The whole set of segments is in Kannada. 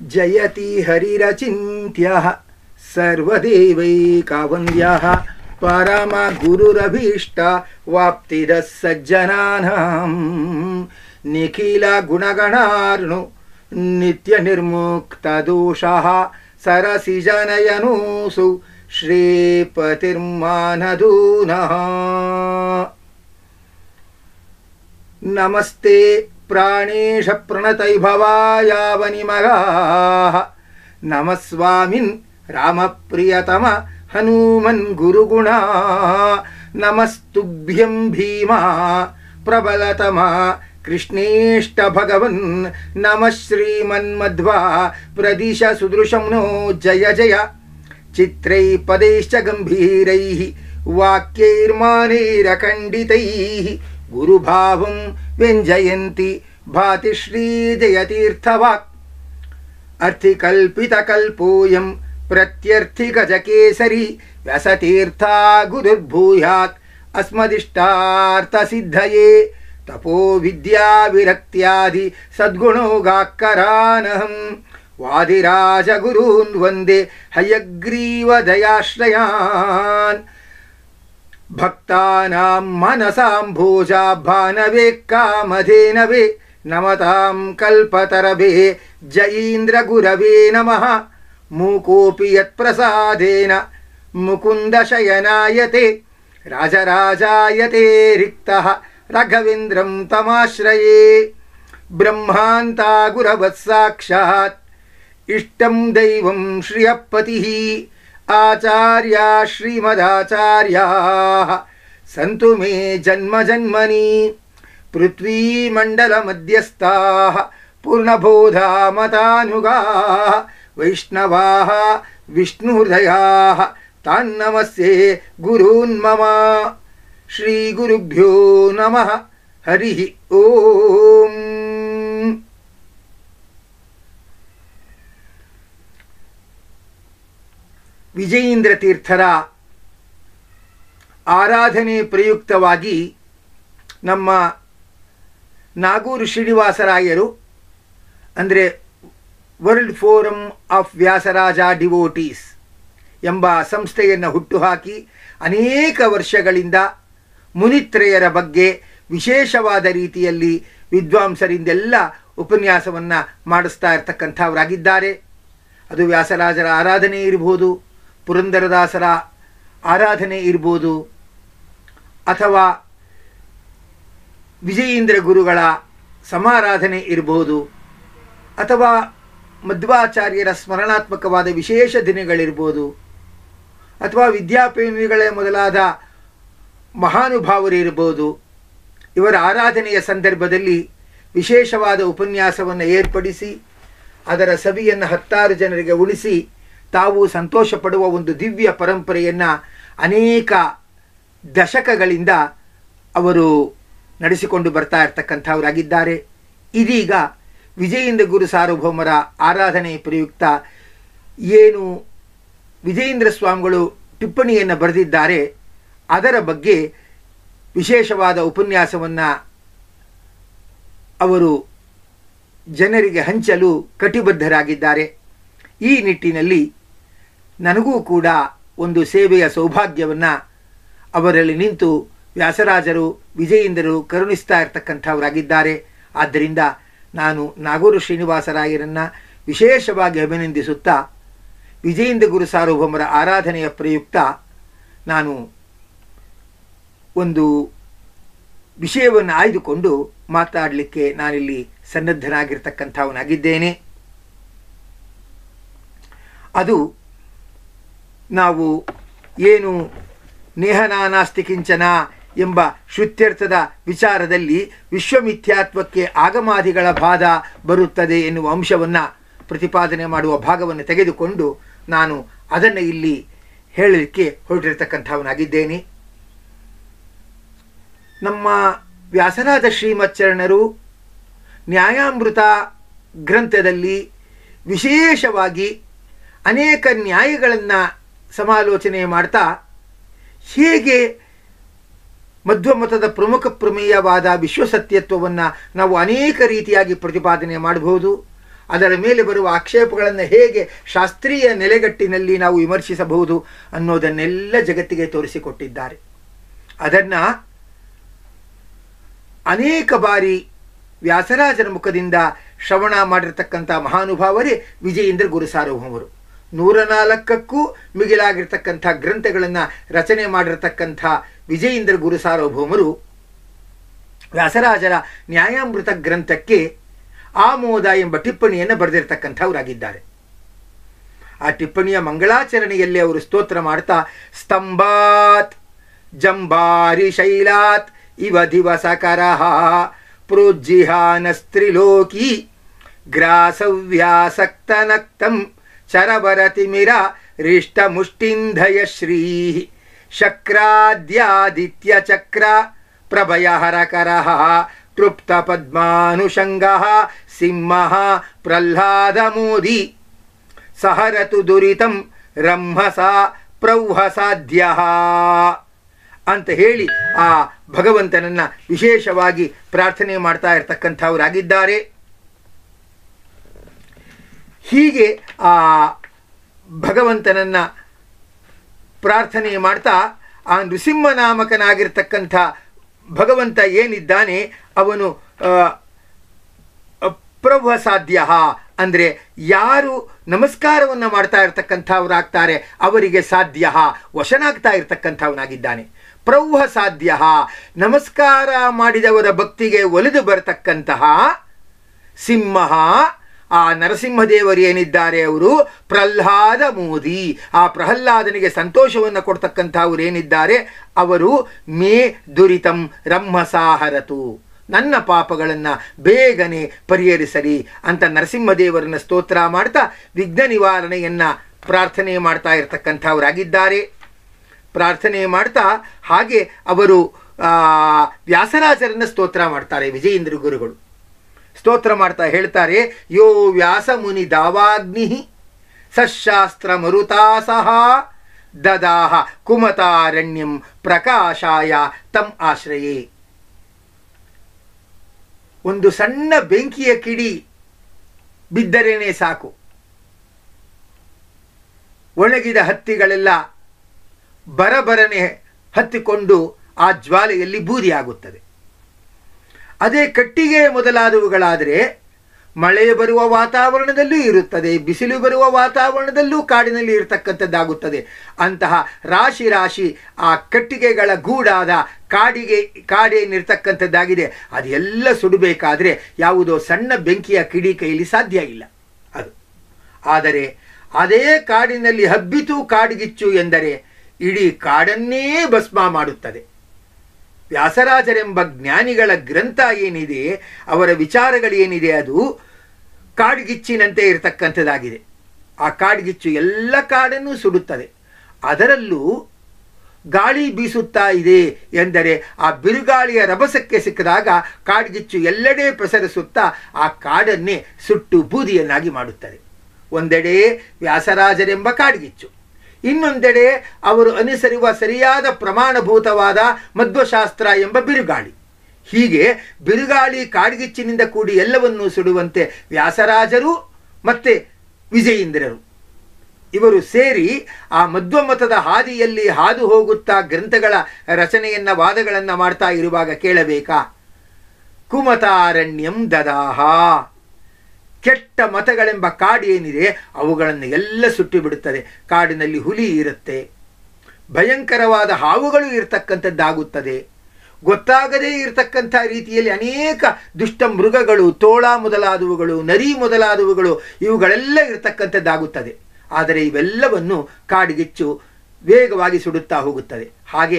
ಜಯತಿ ಹರಿರಚಿಂತ್ಯಃ ಸರ್ವದೇವೈಕಾವಂದ್ಯಃ ಪರಮ ಗುರುರಭೀಷ್ಟ ವಾಪ್ತಿದ ಸಜ್ಜನಾನಾಂ ನಿಖಿಲ ಗುಣಗಣಾರ್ಣು ನಿತ್ಯ ನಿರ್ಮುಕ್ತ ದೋಷಃ ಸರಸಿ ಜನಯನೂಸು ಶ್ರೀಪತಿರ್ಮಾನದೂನಃ ನಮಸ್ತೆ ಪ್ರಾಣೇಶ ಪ್ರಣತೈಭವಾಯಾವನಿಮಗಾः ನಮಸ್ವಾಮಿನ್ ರಾಮಪ್ರಿಯತಮ ಹನುಮನ್ ಗುರುಗುಣ ನಮಸ್ತುಭ್ಯಂ ಭೀಮಾ ಪ್ರಬಲತಮ ಕೃಷ್ಣೇಷ್ಟ ಭಗವನ್ ನಮಃ ಶ್ರೀಮನ್ಮಧ್ವಾ ಪ್ರದಿಶ ಸುದೃಶಂ ನೋ ಜಯ ಜಯ ಚಿತ್ರೈ ಪದೈಶ್ಚ ಗಂಭೀರೈಃ ವಾಕ್ಯೈರ್ಮಾನೈರಖಂಡಿತೈಃ ಗುರುಭಾವಂ ವ್ಯಂಜಯಂತಿ ಭಾತಿ ಶ್ರೀಜಯತೀರ್ಥವಾಕ್ ಅರ್ಥಿಕಲ್ಪಿತಕಲ್ಪೋಯಂ ಪ್ರತ್ಯರ್ಥಿಗಜಕೇಸರಿ ವ್ಯಸತೀರ್ಥ ಗುರುರ್ಭೂಯಾತ್ ಅಸ್ಮದಿಷ್ಟಾರ್ಥಸಿದ್ಧಯೇ ತಪೋ ವಿದ್ಯಾ ವಿರಕ್ತ್ಯಾದಿ ಸದ್ಗುಣೋಗಾಕ್ಕರಾನಹಂ ವಾದಿರಾಜಗುರೂನ್ ವಂದೇ ಹಯಗ್ರೀವ ದಯಾಶ್ರಯಾನ್ ಭಕ್ತಾನಾಂ ಮನಸಾಂ ಭೋಜಾಭಾನವೇ ಕಾಮಧೇನವೇ ನಮತಾಂ ಕಲ್ಪತರಭೇ ಜಯೀಂದ್ರ ಗುರವೇ ನಮಃ ಮೂಕೋಪಿ ಯತ್ಪ್ರಸಾದೇನ ಮುಕುಂದ ಶಯನಾಯತೆ ರಾಜರಾಜಾಯತೆ ರಿಕ್ತಃ ರಾಘವೇಂದ್ರಂ ತಮಾಶ್ರಯೇ ಬ್ರಹ್ಮಾಂತಾ ಗುರವತ್ಸಾಕ್ಷಾತ್ ಇಷ್ಟಂ ದೈವಂ ಶ್ರಿಯಪತಿಃ ಆಚಾರ್ಯ ಶ್ರೀಮದಾಚಾರ್ಯಾ ಸಂತು ಮೇ ಜನ್ಮ ಜನ್ಮನಿ ಪೃಥ್ವೀಮಂಡಲ ಮಧ್ಯಸ್ಥಾ ಪೂರ್ಣಬೋಧಾ ಮತಾನುಗಾ ವೈಷ್ಣವಾ ವಿಷ್ಣುಹೃದಯಾ ತಾನ್ನಮಸ್ಯೆ ಗುರೂನ್ ಮಮ ಶ್ರೀ ಗುರುಭ್ಯೋ ನಮಃ ಹರಿ ಓಂ ವಿಜಯೇಂದ್ರ ತೀರ್ಥರ ಆರಾಧನೆ ಪ್ರಯುಕ್ತವಾಗಿ ನಮ್ಮ ನಾಗೂರು ಶ್ರೀನಿವಾಸರಾಯರು ಅಂದರೆ world forum of Vyasaraja devotees ಎಂಬ ಸಂಸ್ಥೆಯನ್ನು ಹುಟ್ಟುಹಾಕಿ ಅನೇಕ ವರ್ಷಗಳಿಂದ ಮುನಿತ್ರಯರ ಬಗ್ಗೆ ವಿಶೇಷವಾದ ರೀತಿಯಲ್ಲಿ ವಿದ್ವಾಂಸರಿಂದೆಲ್ಲ ಉಪನ್ಯಾಸವನ್ನು ಮಾಡಿಸ್ತಾ ಇರ್ತಕ್ಕಂಥವರಾಗಿದ್ದಾರೆ ಅದು ವ್ಯಾಸರಾಜರ ಆರಾಧನೆ ಇರ್ಬೋದು ಪುರಂದರದಾಸರ ಆರಾಧನೆ ಇರ್ಬೋದು ಅಥವಾ ವಿಜಯೇಂದ್ರ ಗುರುಗಳ ಸಮಾರಾಧನೆ ಇರ್ಬೋದು ಅಥವಾ ಮಧ್ವಾಚಾರ್ಯರ ಸ್ಮರಣಾತ್ಮಕವಾದ ವಿಶೇಷ ದಿನಗಳಿರ್ಬೋದು ಅಥವಾ ವಿದ್ಯಾಪ್ರೇಮಿಗಳೇ ಮೊದಲಾದ ಮಹಾನುಭಾವರು ಇರ್ಬೋದು ಇವರ ಆರಾಧನೆಯ ಸಂದರ್ಭದಲ್ಲಿ ವಿಶೇಷವಾದ ಉಪನ್ಯಾಸವನ್ನು ಏರ್ಪಡಿಸಿ ಅದರ ಸವಿಯನ್ನು ಹತ್ತಾರು ಜನರಿಗೆ ಉಳಿಸಿ ತಾವು ಸಂತೋಷ ಪಡುವ ಒಂದು ದಿವ್ಯ ಪರಂಪರೆಯನ್ನು ಅನೇಕ ದಶಕಗಳಿಂದ ಅವರು ನಡೆಸಿಕೊಂಡು ಬರ್ತಾ ಇರ್ತಕ್ಕಂಥವರಾಗಿದ್ದಾರೆ ಇದೀಗ ವಿಜಯೇಂದ್ರ ಗುರು ಸಾರ್ವಭೌಮರ ಆರಾಧನೆ ಪ್ರಯುಕ್ತ ಏನು ವಿಜಯೇಂದ್ರ ಸ್ವಾಮಿಗಳು ಟಿಪ್ಪಣಿಯನ್ನು ಬರೆದಿದ್ದಾರೆ ಅದರ ಬಗ್ಗೆ ವಿಶೇಷವಾದ ಉಪನ್ಯಾಸವನ್ನು ಅವರು ಜನರಿಗೆ ಹಂಚಲು ಕಟಿಬದ್ಧರಾಗಿದ್ದಾರೆ ಈ ನಿಟ್ಟಿನಲ್ಲಿ ನನಗೂ ಕೂಡ ಒಂದು ಸೇವೆಯ ಸೌಭಾಗ್ಯವನ್ನು ಅವರಲ್ಲಿ ನಿಂತು ವ್ಯಾಸರಾಜರು ವಿಜಯೇಂದ್ರರು ಕರುಣಿಸ್ತಾ ಇರ್ತಕ್ಕಂಥವರಾಗಿದ್ದಾರೆ ಆದ್ದರಿಂದ ನಾನು ನಾಗೂರು ಶ್ರೀನಿವಾಸರಾಯರನ್ನು ವಿಶೇಷವಾಗಿ ಅಭಿನಂದಿಸುತ್ತಾ ವಿಜಯೇಂದ್ರ ಗುರು ಸಾರ್ವಭೌಮರ ಆರಾಧನೆಯ ಪ್ರಯುಕ್ತ ನಾನು ಒಂದು ವಿಷಯವನ್ನು ಆಯ್ದುಕೊಂಡು ಮಾತಾಡಲಿಕ್ಕೆ ನಾನಿಲ್ಲಿ ಸನ್ನದ್ಧನಾಗಿರ್ತಕ್ಕಂಥವನಾಗಿದ್ದೇನೆ ಅದು ನಾವು ಏನು ನೇಹನಾನಾಸ್ತಿ ಕಿಂಚನ ಎಂಬ ಶ್ರುತ್ಯರ್ಥದ ವಿಚಾರದಲ್ಲಿ ವಿಶ್ವಮಿಥ್ಯಾತ್ವಕ್ಕೆ ಆಗಮಾದಿಗಳ ಬಾಧ ಬರುತ್ತದೆ ಎನ್ನುವ ಅಂಶವನ್ನು ಪ್ರತಿಪಾದನೆ ಮಾಡುವ ಭಾಗವನ್ನು ತೆಗೆದುಕೊಂಡು ನಾನು ಅದನ್ನು ಇಲ್ಲಿ ಹೇಳಲಿಕ್ಕೆ ಹೊರಟಿರ್ತಕ್ಕಂಥವನಾಗಿದ್ದೇನೆ ನಮ್ಮ ವ್ಯಾಸರಾಜ ಶ್ರೀಮಚ್ಚರಣರು ನ್ಯಾಯಾಮೃತ ಗ್ರಂಥದಲ್ಲಿ ವಿಶೇಷವಾಗಿ ಅನೇಕ ನ್ಯಾಯಗಳನ್ನು ಸಮಾಲೋಚನೆ ಮಾಡ್ತಾ ಹೇಗೆ ಮಧ್ವಮತದ ಪ್ರಮುಖ ಪ್ರಮೇಯವಾದ ವಿಶ್ವಸತ್ಯತ್ವವನ್ನು ನಾವು ಅನೇಕ ರೀತಿಯಾಗಿ ಪ್ರತಿಪಾದನೆ ಮಾಡಬಹುದು ಅದರ ಮೇಲೆ ಬರುವ ಆಕ್ಷೇಪಗಳನ್ನು ಹೇಗೆ ಶಾಸ್ತ್ರೀಯ ನೆಲೆಗಟ್ಟಿನಲ್ಲಿ ನಾವು ವಿಮರ್ಶಿಸಬಹುದು ಅನ್ನೋದನ್ನೆಲ್ಲ ಜಗತ್ತಿಗೆ ತೋರಿಸಿಕೊಟ್ಟಿದ್ದಾರೆ ಅದನ್ನು ಅನೇಕ ಬಾರಿ ವ್ಯಾಸರಾಜನ ಮುಖದಿಂದ ಶ್ರವಣ ಮಾಡಿರ್ತಕ್ಕಂಥ ಮಹಾನುಭಾವರೇ ವಿಜಯೇಂದ್ರ ಗುರು ಸಾರ್ವಭೌಮರು ನೂರ ನಾಲ್ಕಕ್ಕೂ ಮಿಗಿಲಾಗಿರ್ತಕ್ಕಂಥ ಗ್ರಂಥಗಳನ್ನು ರಚನೆ ಮಾಡಿರ್ತಕ್ಕಂಥ ವಿಜಯೇಂದ್ರ ಗುರು ಸಾರ್ವಭೌಮರು ವ್ಯಾಸರಾಜರ ನ್ಯಾಯಾಮೃತ ಗ್ರಂಥಕ್ಕೆ ಆಮೋದ ಎಂಬ ಟಿಪ್ಪಣಿಯನ್ನು ಬರೆದಿರ್ತಕ್ಕಂಥವರಾಗಿದ್ದಾರೆ ಆ ಟಿಪ್ಪಣಿಯ ಮಂಗಳಾಚರಣೆಯಲ್ಲಿ ಅವರು ಸ್ತೋತ್ರ ಮಾಡ್ತಾ ಸ್ತಂಭಾತ್ ಜಂಬಾರಿ ಶೈಲಾತ್ ಇವ ದಿವಸಕರಃ ಪ್ರೋಜ್ಜಿಹಾನಸ್ತ್ರಿಲೋಕಿ ಗ್ರಾಸವ್ಯಾಸಕ್ತನಕ್ತಂ ಚರವರತಿಮಿರ ರಿಷ್ಟಮುಷ್ಟಿಂಧಯ ಶ್ರೀ ಶಕ್ರಾದ್ಯಾದಿತ್ಯ ಚಕ್ರ ಪ್ರಭಯ ಹರಕರಃ ತೃಪ್ತ ಪದ್ಮಾನುಷಂಗ ಸಿಂಹ ಪ್ರಹ್ಲಾದ ಮೋದಿ ಸಹರತು ದುರಿತಂ ರಂಹಸ ಪ್ರೌಹಸಾಧ್ಯ ಅಂತ ಹೇಳಿ ಆ ಭಗವಂತನನ್ನ ವಿಶೇಷವಾಗಿ ಪ್ರಾರ್ಥನೆ ಮಾಡ್ತಾ ಇರ್ತಕ್ಕಂಥವರಾಗಿದ್ದಾರೆ ಹೀಗೆ ಆ ಭಗವಂತನನ್ನ ಪ್ರಾರ್ಥನೆ ಮಾಡ್ತಾ ಆ ನೃಸಿಂಹನಾಮಕನಾಗಿರ್ತಕ್ಕಂಥ ಭಗವಂತ ಏನಿದ್ದಾನೆ ಅವನು ಪ್ರಭು ಸಾಧ್ಯ ಅಂದರೆ ಯಾರು ನಮಸ್ಕಾರವನ್ನು ಮಾಡ್ತಾ ಇರ್ತಕ್ಕಂಥವ್ರಾಗ್ತಾರೆ ಅವರಿಗೆ ಸಾಧ್ಯ ವಶನಾಗ್ತಾ ಇರ್ತಕ್ಕಂಥವನಾಗಿದ್ದಾನೆ ಪ್ರೌಹ ಸಾಧ್ಯ ನಮಸ್ಕಾರ ಮಾಡಿದವರ ಭಕ್ತಿಗೆ ಒಲಿದು ಬರತಕ್ಕಂತಹ ಸಿಂಹ ಆ ನರಸಿಂಹದೇವರು ಏನಿದ್ದಾರೆ ಅವರು ಪ್ರಹ್ಲಾದ ಮೋದಿ ಆ ಪ್ರಹ್ಲಾದನಿಗೆ ಸಂತೋಷವನ್ನು ಕೊಡ್ತಕ್ಕಂಥವ್ರು ಏನಿದ್ದಾರೆ ಅವರು ಮೇ ದುರಿತಂ ರಂಹಸಾಹರತು ನನ್ನ ಪಾಪಗಳನ್ನು ಬೇಗನೆ ಪರಿಹರಿಸಲಿ ಅಂತ ನರಸಿಂಹದೇವರನ್ನ ಸ್ತೋತ್ರ ಮಾಡ್ತಾ ವಿಘ್ನ ನಿವಾರಣೆಯನ್ನು ಪ್ರಾರ್ಥನೆ ಮಾಡ್ತಾ ಇರತಕ್ಕಂಥವರಾಗಿದ್ದಾರೆ ಪ್ರಾರ್ಥನೆ ಮಾಡ್ತಾ ಹಾಗೆ ಅವರು ವ್ಯಾಸರಾಜರನ್ನ ಸ್ತೋತ್ರ ಮಾಡ್ತಾರೆ ವಿಜಯೇಂದ್ರ ಗುರುಗಳು ಸ್ತೋತ್ರ ಮಾಡ್ತಾ ಹೇಳ್ತಾರೆ ಯೋ ವ್ಯಾಸ ಮುನಿ ದಾವಾಗ್ನಿ ಸಶಾಸ್ತ್ರ ಮರುತಾಸಹ ದದಾಹ ಕುಮತಾರಣ್ಯಂ ಪ್ರಕಾಶಾಯ ತಂ ಆಶ್ರಯೇ ಒಂದು ಸಣ್ಣ ಬೆಂಕಿಯ ಕಿಡಿ ಬಿದ್ದರೇನೆ ಸಾಕು ಒಣಗಿದ ಹತ್ತಿಗಳೆಲ್ಲ ಬರಬರನೆ ಹತ್ತಿಕೊಂಡು ಆ ಜ್ವಾಲೆಯಲ್ಲಿ ಬೂದಿಯಾಗುತ್ತದೆ ಅದೇ ಕಟ್ಟಿಗೆ ಮೊದಲಾದವುಗಳಾದರೆ ಮಳೆ ಬರುವ ವಾತಾವರಣದಲ್ಲೂ ಇರುತ್ತದೆ ಬಿಸಿಲು ಬರುವ ವಾತಾವರಣದಲ್ಲೂ ಕಾಡಿನಲ್ಲಿ ಇರತಕ್ಕಂಥದ್ದಾಗುತ್ತದೆ ಅಂತಹ ರಾಶಿ ರಾಶಿ ಆ ಕಟ್ಟಿಗೆಗಳ ಗೂಡಾದ ಕಾಡಿಗೆ ಕಾಡೇನಿರ್ತಕ್ಕಂಥದ್ದಾಗಿದೆ ಅದೆಲ್ಲ ಸುಡಬೇಕಾದ್ರೆ ಯಾವುದೋ ಸಣ್ಣ ಬೆಂಕಿಯ ಕಿಡಿ ಕೈಲಿ ಸಾಧ್ಯ ಇಲ್ಲ ಅದು ಆದರೆ ಅದೇ ಕಾಡಿನಲ್ಲಿ ಹಬ್ಬಿತು ಕಾಡ್ಗಿಚ್ಚು ಎಂದರೆ ಇಡೀ ಕಾಡನ್ನೇ ಭಸ್ಮ ಮಾಡುತ್ತದೆ ವ್ಯಾಸರಾಜರೆಂಬ ಜ್ಞಾನಿಗಳ ಗ್ರಂಥ ಏನಿದೆ ಅವರ ವಿಚಾರಗಳೇನಿದೆ ಅದು ಕಾಡ್ಗಿಚ್ಚಿನಂತೆ ಇರತಕ್ಕಂಥದ್ದಾಗಿದೆ ಆ ಕಾಡ್ಗಿಚ್ಚು ಎಲ್ಲ ಕಾಡನ್ನು ಸುಡುತ್ತದೆ ಅದರಲ್ಲೂ ಗಾಳಿ ಬೀಸುತ್ತಾ ಇದೆ ಎಂದರೆ ಆ ಬಿರುಗಾಳಿಯ ರಭಸಕ್ಕೆ ಸಿಕ್ಕಿದಾಗ ಕಾಡ್ಗಿಚ್ಚು ಎಲ್ಲೆಡೆ ಪ್ರಸರಿಸುತ್ತಾ ಆ ಕಾಡನ್ನೇ ಸುಟ್ಟು ಬೂದಿಯನ್ನಾಗಿ ಮಾಡುತ್ತದೆ ಒಂದೆಡೆ ವ್ಯಾಸರಾಜರೆಂಬ ಕಾಡ್ಗಿಚ್ಚು ಇನ್ನೊಂದೆಡೆ ಅವರು ಅನುಸರಿಸುವ ಸರಿಯಾದ ಪ್ರಮಾಣಭೂತವಾದ ಮಧ್ವಶಾಸ್ತ್ರ ಎಂಬ ಬಿರುಗಾಳಿ ಹೀಗೆ ಬಿರುಗಾಳಿ ಕಾಡ್ಗಿಚ್ಚಿನಿಂದ ಕೂಡಿ ಎಲ್ಲವನ್ನೂ ಸುಡುವಂತೆ ವ್ಯಾಸರಾಜರು ಮತ್ತೆ ವಿಜಯೇಂದ್ರರು ಇವರು ಸೇರಿ ಆ ಮಧ್ವಮತದ ಹಾದಿಯಲ್ಲಿ ಹಾದು ಹೋಗುತ್ತಾ ಗ್ರಂಥಗಳ ರಚನೆಯನ್ನ ವಾದಗಳನ್ನು ಮಾಡ್ತಾ ಇರುವಾಗ ಕೇಳಬೇಕಾ ಕುಮತಾರಣ್ಯಂ ದದಾಹ ಕೆಟ್ಟ ಮತಗಳೆಂಬ ಕಾಡು ಏನಿದೆ ಅವುಗಳನ್ನು ಎಲ್ಲ ಸುಟ್ಟು ಬಿಡುತ್ತದೆ ಕಾಡಿನಲ್ಲಿ ಹುಲಿ ಇರುತ್ತೆ ಭಯಂಕರವಾದ ಹಾವುಗಳು ಇರತಕ್ಕಂಥದ್ದಾಗುತ್ತದೆ ಗೊತ್ತಾಗದೇ ಇರತಕ್ಕಂಥ ರೀತಿಯಲ್ಲಿ ಅನೇಕ ದುಷ್ಟ ಮೃಗಗಳು ತೋಳ ಮೊದಲಾದವುಗಳು ನರಿ ಮೊದಲಾದವುಗಳು ಇವುಗಳೆಲ್ಲ ಇರತಕ್ಕಂಥದ್ದಾಗುತ್ತದೆ ಆದರೆ ಇವೆಲ್ಲವನ್ನು ಕಾಡಿಗಿಚ್ಚು ವೇಗವಾಗಿ ಸುಡುತ್ತಾ ಹೋಗುತ್ತದೆ ಹಾಗೆ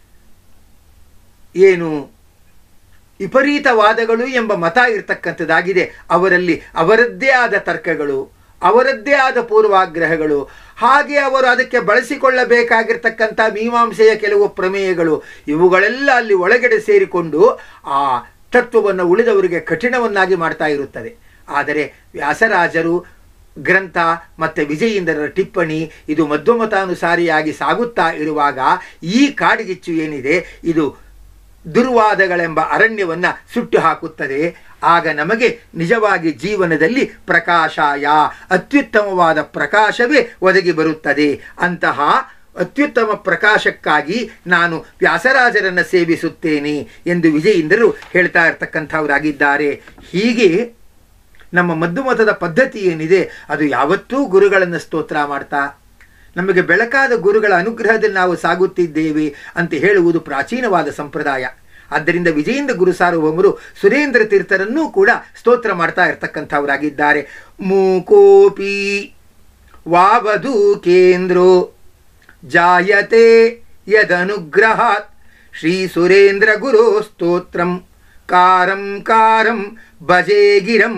ಏನು ವಿಪರೀತವಾದಗಳು ಎಂಬ ಮತ ಇರತಕ್ಕಂಥದ್ದಾಗಿದೆ ಅವರಲ್ಲಿ ಅವರದ್ದೇ ಆದ ತರ್ಕಗಳು ಅವರದ್ದೇ ಆದ ಪೂರ್ವಾಗ್ರಹಗಳು ಹಾಗೆ ಅವರು ಅದಕ್ಕೆ ಬಳಸಿಕೊಳ್ಳಬೇಕಾಗಿರ್ತಕ್ಕಂಥ ಮೀಮಾಂಸೆಯ ಕೆಲವು ಪ್ರಮೇಯಗಳು ಇವುಗಳೆಲ್ಲ ಅಲ್ಲಿ ಒಳಗಡೆ ಸೇರಿಕೊಂಡು ಆ ತತ್ವವನ್ನು ಉಳಿದವರಿಗೆ ಕಠಿಣವನ್ನಾಗಿ ಮಾಡ್ತಾ ಇರುತ್ತದೆ ಆದರೆ ವ್ಯಾಸರಾಜರು ಗ್ರಂಥ ಮತ್ತು ವಿಜಯೇಂದ್ರರ ಟಿಪ್ಪಣಿ ಇದು ಮಧ್ವಮತಾನುಸಾರಿಯಾಗಿ ಸಾಗುತ್ತಾ ಇರುವಾಗ ಈ ಕಾಡ್ಗಿಚ್ಚು ಏನಿದೆ ಇದು ದುರ್ವಾದಗಳೆಂಬ ಅರಣ್ಯವನ್ನ ಸುಟ್ಟು ಹಾಕುತ್ತದೆ ಆಗ ನಮಗೆ ನಿಜವಾಗಿ ಜೀವನದಲ್ಲಿ ಪ್ರಕಾಶಾಯ ಅತ್ಯುತ್ತಮವಾದ ಪ್ರಕಾಶವೇ ಒದಗಿ ಬರುತ್ತದೆ ಅಂತಹ ಅತ್ಯುತ್ತಮ ಪ್ರಕಾಶಕ್ಕಾಗಿ ನಾನು ವ್ಯಾಸರಾಜರನ್ನ ಸೇವಿಸುತ್ತೇನೆ ಎಂದು ವಿಜಯೇಂದ್ರರು ಹೇಳ್ತಾ ಇರ್ತಕ್ಕಂಥವರಾಗಿದ್ದಾರೆ ಹೀಗೆ ನಮ್ಮ ಮದ್ದುಮತದ ಪದ್ಧತಿ ಏನಿದೆ ಅದು ಯಾವತ್ತೂ ಗುರುಗಳನ್ನು ಸ್ತೋತ್ರ ಮಾಡ್ತಾ ನಮಗೆ ಬೆಳಕಾದ ಗುರುಗಳ ಅನುಗ್ರಹದಲ್ಲಿ ನಾವು ಸಾಗುತ್ತಿದ್ದೇವೆ ಅಂತ ಹೇಳುವುದು ಪ್ರಾಚೀನವಾದ ಸಂಪ್ರದಾಯ ಆದ್ದರಿಂದ ವಿಜಯೇಂದ್ರ ಗುರು ಸಾರ್ವಭೌಮರು ಸುರೇಂದ್ರ ತೀರ್ಥರನ್ನೂ ಕೂಡ ಸ್ತೋತ್ರ ಮಾಡ್ತಾ ಇರ್ತಕ್ಕಂಥವರಾಗಿದ್ದಾರೆ ಮೂಕೋಪಿ ವಾವಧೂ ಕೇಂದ್ರೋ ಜಾಯತೆ ಯದನುಗ್ರಹಾತ್ ಶ್ರೀ ಸುರೇಂದ್ರ ಗುರು ಸ್ತೋತ್ರಂ ಕಾರಂ ಕಾರಂ ಭಜೇಗಿರಂ